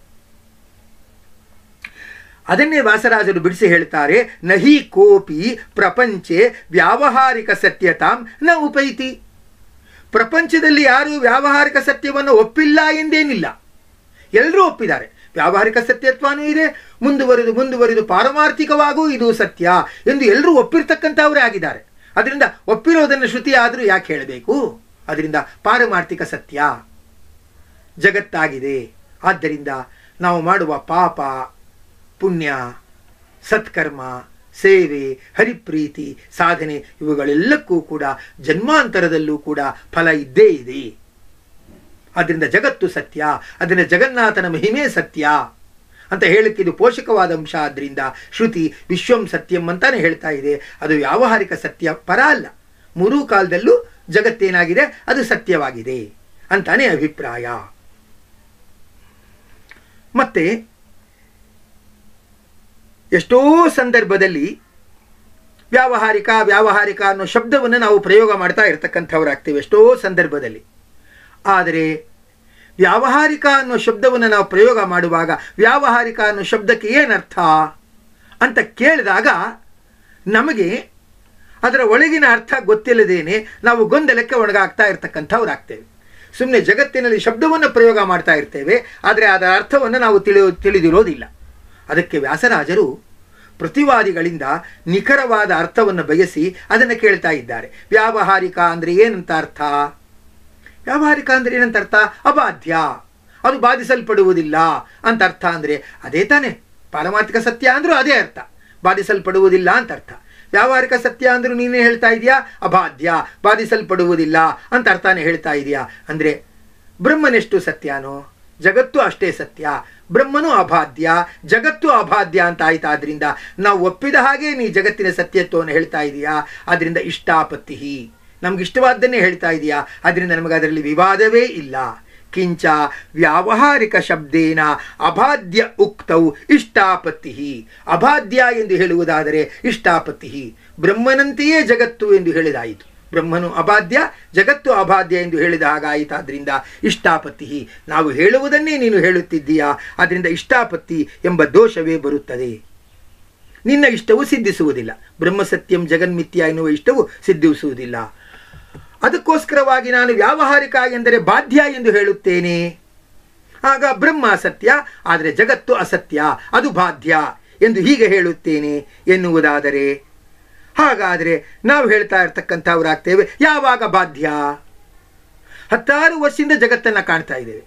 ಅದನ್ನೇ ವ್ಯಾಸರಾಜರು ಬಿಡಿಸಿ ಹೇಳ್ತಾರೆ ನಹಿ ಕೋಪಿ ಪ್ರಪಂಚೆ ವ್ಯಾವಹಾರಿಕ ಸತ್ಯತಾಂ ನ ಉಪೈತಿ ಪ್ರಪಂಚದಲ್ಲಿ ಯಾರು ವ್ಯಾವಹಾರಿಕ ಸತ್ಯವನ್ನು ಒಪ್ಪಿಲ್ಲ ಎಂದೇನಿಲ್ಲ ಎಲ್ಲರೂ ಒಪ್ಪಿದ್ದಾರೆ ವ್ಯಾವಹಾರಿಕ ಸತ್ಯತ್ವನೂ ಇದೆ ಮುಂದುವರಿದು ಮುಂದುವರಿದು ಪಾರಮಾರ್ಥಿಕವಾಗೂ ಇದು ಸತ್ಯ ಎಂದು ಎಲ್ಲರೂ ಒಪ್ಪಿರ್ತಕ್ಕಂಥವರೇ ಆಗಿದ್ದಾರೆ ಅದರಿಂದ ಒಪ್ಪಿರೋದನ್ನು ಶ್ರುತಿ ಆದರೂ ಯಾಕೆ ಹೇಳಬೇಕು ಅದರಿಂದ ಪಾರಮಾರ್ಥಿಕ ಸತ್ಯ ಜಗತ್ತಾಗಿದೆ ಆದ್ದರಿಂದ ನಾವು ಮಾಡುವ ಪಾಪ ಪುಣ್ಯ ಸತ್ಕರ್ಮ ಸೇವೆ ಹರಿಪ್ರೀತಿ ಸಾಧನೆ ಇವುಗಳೆಲ್ಲಕ್ಕೂ ಕೂಡ ಜನ್ಮಾಂತರದಲ್ಲೂ ಕೂಡ ಫಲ ಇದ್ದೇ ಇದೆ ಅದರಿಂದ ಜಗತ್ತು ಸತ್ಯ ಅದರಿಂದ ಜಗನ್ನಾಥನ ಮಹಿಮೆ ಸತ್ಯ ಅಂತ ಹೇಳಕ್ಕೆ ಇದು ಪೋಷಕವಾದ ಅಂಶ ಆದ್ರಿಂದ ಶ್ರುತಿ ವಿಶ್ವಂ ಸತ್ಯಂ ಅಂತಾನೆ ಹೇಳ್ತಾ ಇದೆ ಅದು ವ್ಯಾವಹಾರಿಕ ಸತ್ಯ ಪರ ಅಲ್ಲ ಮೂರೂ ಕಾಲದಲ್ಲೂ ಜಗತ್ತೇನಾಗಿದೆ ಅದು ಸತ್ಯವಾಗಿದೆ ಅಂತಾನೆ ಅಭಿಪ್ರಾಯ ಮತ್ತೆ ಎಷ್ಟೋ ಸಂದರ್ಭದಲ್ಲಿ ವ್ಯಾವಹಾರಿಕ ವ್ಯಾವಹಾರಿಕ ಅನ್ನೋ ಶಬ್ದವನ್ನು ನಾವು ಪ್ರಯೋಗ ಮಾಡ್ತಾ ಇರ್ತಕ್ಕಂಥವ್ರಾಗ್ತೀವಿ ಎಷ್ಟೋ ಸಂದರ್ಭದಲ್ಲಿ ಆದರೆ ವ್ಯಾವಹಾರಿಕ ಅನ್ನೋ ಶಬ್ದವನ್ನು ನಾವು ಪ್ರಯೋಗ ಮಾಡುವಾಗ ವ್ಯಾವಹಾರಿಕ ಅನ್ನೋ ಶಬ್ದಕ್ಕೆ ಏನರ್ಥ ಅಂತ ಕೇಳಿದಾಗ ನಮಗೆ ಅದರ ಒಳಗಿನ ಅರ್ಥ ಗೊತ್ತಿಲ್ಲದೇನೆ ನಾವು ಗೊಂದಲಕ್ಕೆ ಒಳಗಾಗ್ತಾ ಇರ್ತಕ್ಕಂಥವ್ರಾಗ್ತೇವೆ ಸುಮ್ಮನೆ ಜಗತ್ತಿನಲ್ಲಿ ಶಬ್ದವನ್ನು ಪ್ರಯೋಗ ಮಾಡ್ತಾ ಇರ್ತೇವೆ ಆದರೆ ಅದರ ಅರ್ಥವನ್ನು ನಾವು ತಿಳಿ ತಿಳಿದಿರೋದಿಲ್ಲ ಅದಕ್ಕೆ ವ್ಯಾಸರಾಜರು ಪ್ರತಿವಾದಿಗಳಿಂದ ನಿಖರವಾದ ಅರ್ಥವನ್ನು ಬಯಸಿ ಅದನ್ನು ಕೇಳ್ತಾ ಇದ್ದಾರೆ ವ್ಯಾವಹಾರಿಕ ಅಂದರೆ ಏನಂತ ಅರ್ಥ ವ್ಯಾವಹಾರಿಕ ಅಂದರೆ ಏನಂತ ಅರ್ಥ ಅಬಾಧ್ಯ ಅದು ಬಾಧಿಸಲ್ಪಡುವುದಿಲ್ಲ ಅಂತ ಅರ್ಥ ಅಂದರೆ ಅದೇ ತಾನೇ ಪಾರಮಾರ್ಥಿಕ ಸತ್ಯ ಅಂದರೂ ಅದೇ ಅರ್ಥ ಬಾಧಿಸಲ್ಪಡುವುದಿಲ್ಲ ಅಂತ ಅರ್ಥ ವ್ಯಾವಹಾರಿಕ ಸತ್ಯ ಅಂದ್ರೂ ನೀನೇ ಹೇಳ್ತಾ ಇದೆಯಾ ಅಬಾಧ್ಯ ಬಾಧಿಸಲ್ಪಡುವುದಿಲ್ಲ ಅಂತ ಅರ್ಥನೇ ಹೇಳ್ತಾ ಇದೆಯಾ ಅಂದರೆ ಬ್ರಹ್ಮನೆಷ್ಟು ಸತ್ಯನೋ ಜಗತ್ತು ಅಷ್ಟೇ ಸತ್ಯ ಬ್ರಹ್ಮನು ಅಬಾಧ್ಯ ಜಗತ್ತು ಅಬಾಧ್ಯ ಅಂತ ಆಯ್ತಾದ್ರಿಂದ ನಾವು ಒಪ್ಪಿದ ಹಾಗೆ ನೀ ಜಗತ್ತಿನ ಸತ್ಯತ್ವವನ್ನು ಹೇಳ್ತಾ ಇದೆಯಾ ಅದರಿಂದ ಇಷ್ಟಾಪತ್ತಿ ನಮ್ಗೆ ಇಷ್ಟವಾದ್ದನ್ನೇ ಹೇಳ್ತಾ ಇದೆಯಾ ಅದರಿಂದ ನಮಗೆ ಅದರಲ್ಲಿ ವಿವಾದವೇ ಇಲ್ಲ ಕಿಂಚ ವ್ಯಾವಹಾರಿಕ ಶಬ್ದೇನ ಅಬಾಧ್ಯ ಉಕ್ತೌ ಇಷ್ಟಾಪತ್ತಿ ಅಬಾಧ್ಯ ಎಂದು ಹೇಳುವುದಾದರೆ ಇಷ್ಟಾಪತ್ತಿ ಬ್ರಹ್ಮನಂತೆಯೇ ಜಗತ್ತು ಎಂದು ಹೇಳಿದಾಯಿತು ಬ್ರಹ್ಮನು ಅಬಾಧ್ಯ ಜಗತ್ತು ಅಬಾಧ್ಯ ಎಂದು ಹೇಳಿದ ಹಾಗಾಯಿತಾದ್ರಿಂದ ಇಷ್ಟಾಪತ್ತಿ ನಾವು ಹೇಳುವುದನ್ನೇ ನೀನು ಹೇಳುತ್ತಿದ್ದೀಯಾ ಅದರಿಂದ ಇಷ್ಟಾಪತ್ತಿ ಎಂಬ ದೋಷವೇ ಬರುತ್ತದೆ ನಿನ್ನ ಇಷ್ಟವು ಸಿದ್ಧಿಸುವುದಿಲ್ಲ ಬ್ರಹ್ಮಸತ್ಯಂ ಜಗನ್ಮಿತ್ಯ ಎನ್ನುವ ಇಷ್ಟವು ಸಿದ್ಧಿಸುವುದಿಲ್ಲ ಅದಕ್ಕೋಸ್ಕರವಾಗಿ ನಾನು ವ್ಯಾವಹಾರಿಕ ಎಂದರೆ ಬಾಧ್ಯ ಎಂದು ಹೇಳುತ್ತೇನೆ ಆಗ ಬ್ರಹ್ಮ ಸತ್ಯ ಆದರೆ ಜಗತ್ತು ಅಸತ್ಯ ಅದು ಬಾಧ್ಯ ಎಂದು ಹೀಗೆ ಹೇಳುತ್ತೇನೆ ಎನ್ನುವುದಾದರೆ ಹಾಗಾದರೆ ನಾವು ಹೇಳ್ತಾ ಇರ್ತಕ್ಕಂಥವರಾಗ್ತೇವೆ ಯಾವಾಗ ಬಾಧ್ಯ ಹತ್ತಾರು ವರ್ಷದಿಂದ ಜಗತ್ತನ್ನು ಕಾಣ್ತಾ ಇದ್ದೇವೆ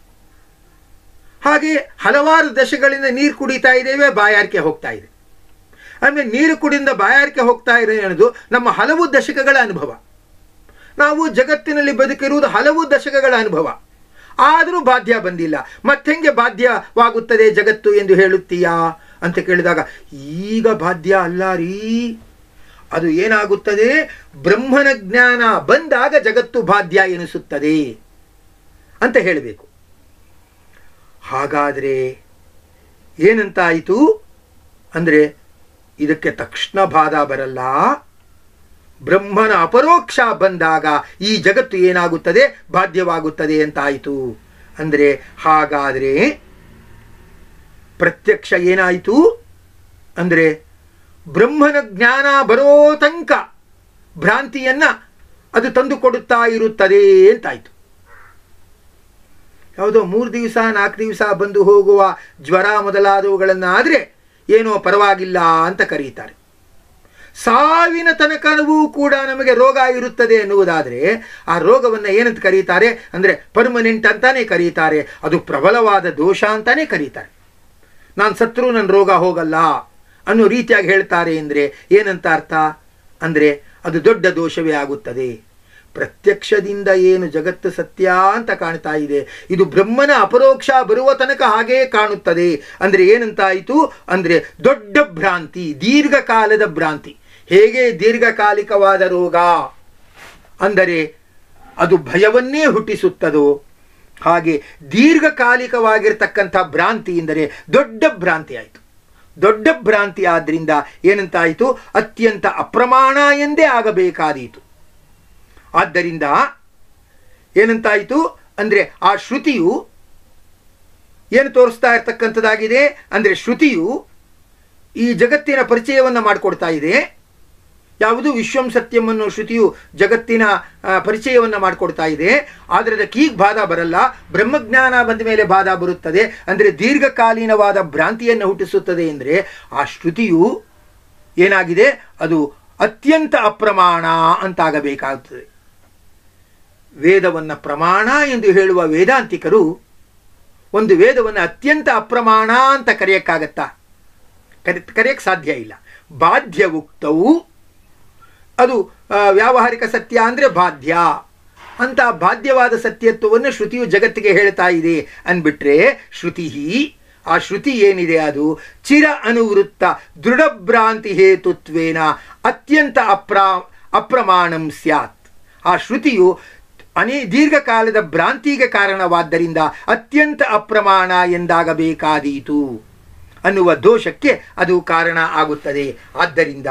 ಹಾಗೆ ಹಲವಾರು ದಶಗಳಿಂದ ನೀರು ಕುಡಿತಾ ಇದ್ದೇವೆ ಬಾಯಾರಿಕೆ ಹೋಗ್ತಾ ಇದೆ ಆಮೇಲೆ ನೀರು ಕುಡಿಯಿಂದ ಬಾಯಾರಿಕೆ ಹೋಗ್ತಾ ಇದೆ ಅನ್ನೋದು ನಮ್ಮ ಹಲವು ದಶಕಗಳ ಅನುಭವ ನಾವು ಜಗತ್ತಿನಲ್ಲಿ ಬದುಕಿರುವುದು ಹಲವು ದಶಕಗಳ ಅನುಭವ ಆದರೂ ಬಾಧ್ಯ ಬಂದಿಲ್ಲ ಮತ್ತೆಂಗೆ ಬಾಧ್ಯವಾಗುತ್ತದೆ ಜಗತ್ತು ಎಂದು ಹೇಳುತ್ತೀಯಾ ಅಂತ ಕೇಳಿದಾಗ ಈಗ ಬಾಧ್ಯ ಅಲ್ಲ ರೀ ಅದು ಏನಾಗುತ್ತದೆ ಬ್ರಹ್ಮನ ಜ್ಞಾನ ಬಂದಾಗ ಜಗತ್ತು ಬಾಧ್ಯ ಎನಿಸುತ್ತದೆ ಅಂತ ಹೇಳಬೇಕು ಹಾಗಾದರೆ ಏನಂತಾಯಿತು ಅಂದರೆ ಇದಕ್ಕೆ ತಕ್ಷಣ ಬಾಧ ಬರಲ್ಲ ಬ್ರಹ್ಮನ ಅಪರೋಕ್ಷ ಬಂದಾಗ ಈ ಜಗತ್ತು ಏನಾಗುತ್ತದೆ ಬಾಧ್ಯವಾಗುತ್ತದೆ ಅಂತಾಯಿತು ಅಂದರೆ ಹಾಗಾದರೆ ಪ್ರತ್ಯಕ್ಷ ಏನಾಯಿತು ಅಂದರೆ ಬ್ರಹ್ಮನ ಜ್ಞಾನ ಬರೋ ತನಕ ಭ್ರಾಂತಿಯನ್ನ ಅದು ತಂದು ಕೊಡುತ್ತಾ ಇರುತ್ತದೆ ಅಂತಾಯಿತು ಯಾವುದೋ ಮೂರು ದಿವಸ ನಾಲ್ಕು ದಿವಸ ಬಂದು ಹೋಗುವ ಜ್ವರ ಮೊದಲಾದವುಗಳನ್ನಾದರೆ ಏನೋ ಪರವಾಗಿಲ್ಲ ಅಂತ ಕರೀತಾರೆ ಸಾವಿನ ತನಕವೂ ಕೂಡ ನಮಗೆ ರೋಗ ಇರುತ್ತದೆ ಎನ್ನುವುದಾದರೆ ಆ ರೋಗವನ್ನು ಏನಂತ ಕರೀತಾರೆ ಅಂದರೆ ಪರ್ಮನೆಂಟ್ ಅಂತಾನೆ ಕರೀತಾರೆ ಅದು ಪ್ರಬಲವಾದ ದೋಷ ಅಂತಾನೆ ಕರೀತಾರೆ ನಾನು ಸತ್ರು ನನ್ನ ರೋಗ ಹೋಗಲ್ಲ ಅನ್ನೋ ರೀತಿಯಾಗಿ ಹೇಳ್ತಾರೆ ಅಂದರೆ ಏನಂತ ಅರ್ಥ ಅಂದರೆ ಅದು ದೊಡ್ಡ ದೋಷವೇ ಆಗುತ್ತದೆ ಪ್ರತ್ಯಕ್ಷದಿಂದ ಏನು ಜಗತ್ತು ಸತ್ಯ ಅಂತ ಕಾಣ್ತಾ ಇದೆ ಇದು ಬ್ರಹ್ಮನ ಅಪರೋಕ್ಷ ಬರುವ ತನಕ ಹಾಗೇ ಕಾಣುತ್ತದೆ ಅಂದರೆ ಏನಂತಾಯಿತು ಅಂದರೆ ದೊಡ್ಡ ಭ್ರಾಂತಿ ದೀರ್ಘಕಾಲದ ಭ್ರಾಂತಿ ಹೇಗೆ ದೀರ್ಘಕಾಲಿಕವಾದ ರೋಗ ಅಂದರೆ ಅದು ಭಯವನ್ನೇ ಹುಟ್ಟಿಸುತ್ತದೋ ಹಾಗೆ ದೀರ್ಘಕಾಲಿಕವಾಗಿರ್ತಕ್ಕಂಥ ಭ್ರಾಂತಿ ಎಂದರೆ ದೊಡ್ಡ ಭ್ರಾಂತಿ ಆಯಿತು ದೊಡ್ಡ ಭ್ರಾಂತಿ ಆದ್ದರಿಂದ ಏನಂತಾಯಿತು ಅತ್ಯಂತ ಅಪ್ರಮಾಣ ಎಂದೇ ಆಗಬೇಕಾದೀತು ಆದ್ದರಿಂದ ಏನಂತಾಯಿತು ಅಂದರೆ ಆ ಶ್ರುತಿಯು ಏನು ತೋರಿಸ್ತಾ ಇರ್ತಕ್ಕಂಥದ್ದಾಗಿದೆ ಅಂದರೆ ಶ್ರುತಿಯು ಈ ಜಗತ್ತಿನ ಪರಿಚಯವನ್ನು ಮಾಡಿಕೊಡ್ತಾ ಇದೆ ಯಾವುದು ವಿಶ್ವಂ ಸತ್ಯಂ ಅನ್ನೋ ಶ್ರುತಿಯು ಜಗತ್ತಿನ ಪರಿಚಯವನ್ನು ಮಾಡಿಕೊಡ್ತಾ ಇದೆ ಆದರೆ ಅದಕ್ಕೆ ಈಗ ಬಾಧ ಬರಲ್ಲ ಬ್ರಹ್ಮಜ್ಞಾನ ಬಂದ ಮೇಲೆ ಬಾಧ ಬರುತ್ತದೆ ಅಂದರೆ ದೀರ್ಘಕಾಲೀನವಾದ ಭ್ರಾಂತಿಯನ್ನು ಹುಟ್ಟಿಸುತ್ತದೆ ಅಂದರೆ ಆ ಶ್ರುತಿಯು ಏನಾಗಿದೆ ಅದು ಅತ್ಯಂತ ಅಪ್ರಮಾಣ ಅಂತಾಗಬೇಕಾಗುತ್ತದೆ ವೇದವನ್ನು ಪ್ರಮಾಣ ಎಂದು ಹೇಳುವ ವೇದಾಂತಿಕರು ಒಂದು ವೇದವನ್ನು ಅತ್ಯಂತ ಅಪ್ರಮಾಣ ಅಂತ ಕರೆಯಕ್ಕಾಗತ್ತಾ ಕರೆ ಕರೆಯಕ್ಕೆ ಸಾಧ್ಯ ಇಲ್ಲ ಬಾಧ್ಯ ಉಕ್ತವು ಅದು ವ್ಯಾವಹಾರಿಕ ಸತ್ಯ ಅಂದರೆ ಬಾಧ್ಯ ಅಂತ ಬಾಧ್ಯವಾದ ಸತ್ಯತ್ವವನ್ನು ಶ್ರುತಿಯು ಜಗತ್ತಿಗೆ ಹೇಳ್ತಾ ಇದೆ ಅಂದ್ಬಿಟ್ರೆ ಶ್ರುತಿ ಆ ಶ್ರುತಿ ಏನಿದೆ ಅದು ಚಿರ ಅನುವೃತ್ತ ದೃಢಭ್ರಾಂತಿ ಹೇತುತ್ವೇನ ಅತ್ಯಂತ ಅಪ್ರಾ ಅಪ್ರಮಾಣಂ ಸ್ಯಾತ್ ಆ ಶ್ರುತಿಯು ಅನೇ ದೀರ್ಘಕಾಲದ ಭ್ರಾಂತಿಗೆ ಕಾರಣವಾದ್ದರಿಂದ ಅತ್ಯಂತ ಅಪ್ರಮಾಣ ಎಂದಾಗಬೇಕಾದೀತು ಅನ್ನುವ ದೋಷಕ್ಕೆ ಅದು ಕಾರಣ ಆಗುತ್ತದೆ ಆದ್ದರಿಂದ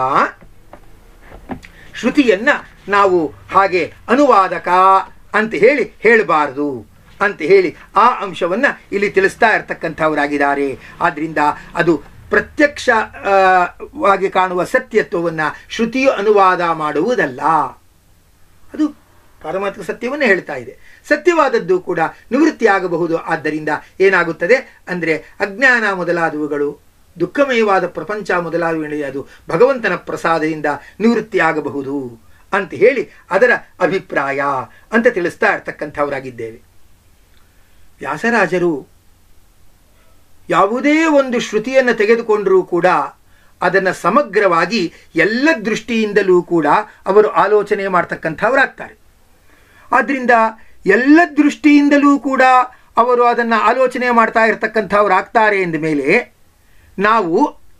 ಶ್ರುತಿಯನ್ನ ನಾವು ಹಾಗೆ ಅನುವಾದಕ ಅಂತ ಹೇಳಿ ಹೇಳಬಾರದು ಅಂತ ಹೇಳಿ ಆ ಅಂಶವನ್ನು ಇಲ್ಲಿ ತಿಳಿಸ್ತಾ ಇರ್ತಕ್ಕಂಥವರಾಗಿದ್ದಾರೆ ಆದ್ದರಿಂದ ಅದು ಪ್ರತ್ಯಕ್ಷವಾಗಿ ಕಾಣುವ ಸತ್ಯತ್ವವನ್ನು ಶ್ರುತಿಯು ಅನುವಾದ ಮಾಡುವುದಲ್ಲ ಅದು ಪಾರಮಾರ್ಥಿಕ ಸತ್ಯವನ್ನೇ ಹೇಳ್ತಾ ಇದೆ ಸತ್ಯವಾದದ್ದು ಕೂಡ ನಿವೃತ್ತಿ ಆಗಬಹುದು ಆದ್ದರಿಂದ ಏನಾಗುತ್ತದೆ ಅಂದರೆ ಅಜ್ಞಾನ ಮೊದಲಾದವುಗಳು ದುಃಖಮಯವಾದ ಪ್ರಪಂಚ ಮೊದಲಾದವುಗಳಿಗೆ ಅದು ಭಗವಂತನ ಪ್ರಸಾದದಿಂದ ನಿವೃತ್ತಿ ಆಗಬಹುದು ಅಂತ ಹೇಳಿ ಅದರ ಅಭಿಪ್ರಾಯ ಅಂತ ತಿಳಿಸ್ತಾ ಇರ್ತಕ್ಕಂಥವರಾಗಿದ್ದೇವೆ ವ್ಯಾಸರಾಜರು ಯಾವುದೇ ಒಂದು ಶ್ರುತಿಯನ್ನು ತೆಗೆದುಕೊಂಡರೂ ಕೂಡ ಅದನ್ನು ಸಮಗ್ರವಾಗಿ ಎಲ್ಲ ದೃಷ್ಟಿಯಿಂದಲೂ ಕೂಡ ಅವರು ಆಲೋಚನೆ ಮಾಡ್ತಕ್ಕಂಥವರಾಗ್ತಾರೆ ಆದ್ದರಿಂದ ಎಲ್ಲ ದೃಷ್ಟಿಯಿಂದಲೂ ಕೂಡ ಅವರು ಅದನ್ನು ಆಲೋಚನೆ ಮಾಡ್ತಾ ಇರತಕ್ಕಂಥವ್ರಾಗ್ತಾರೆ ಎಂದ ಮೇಲೆ ನಾವು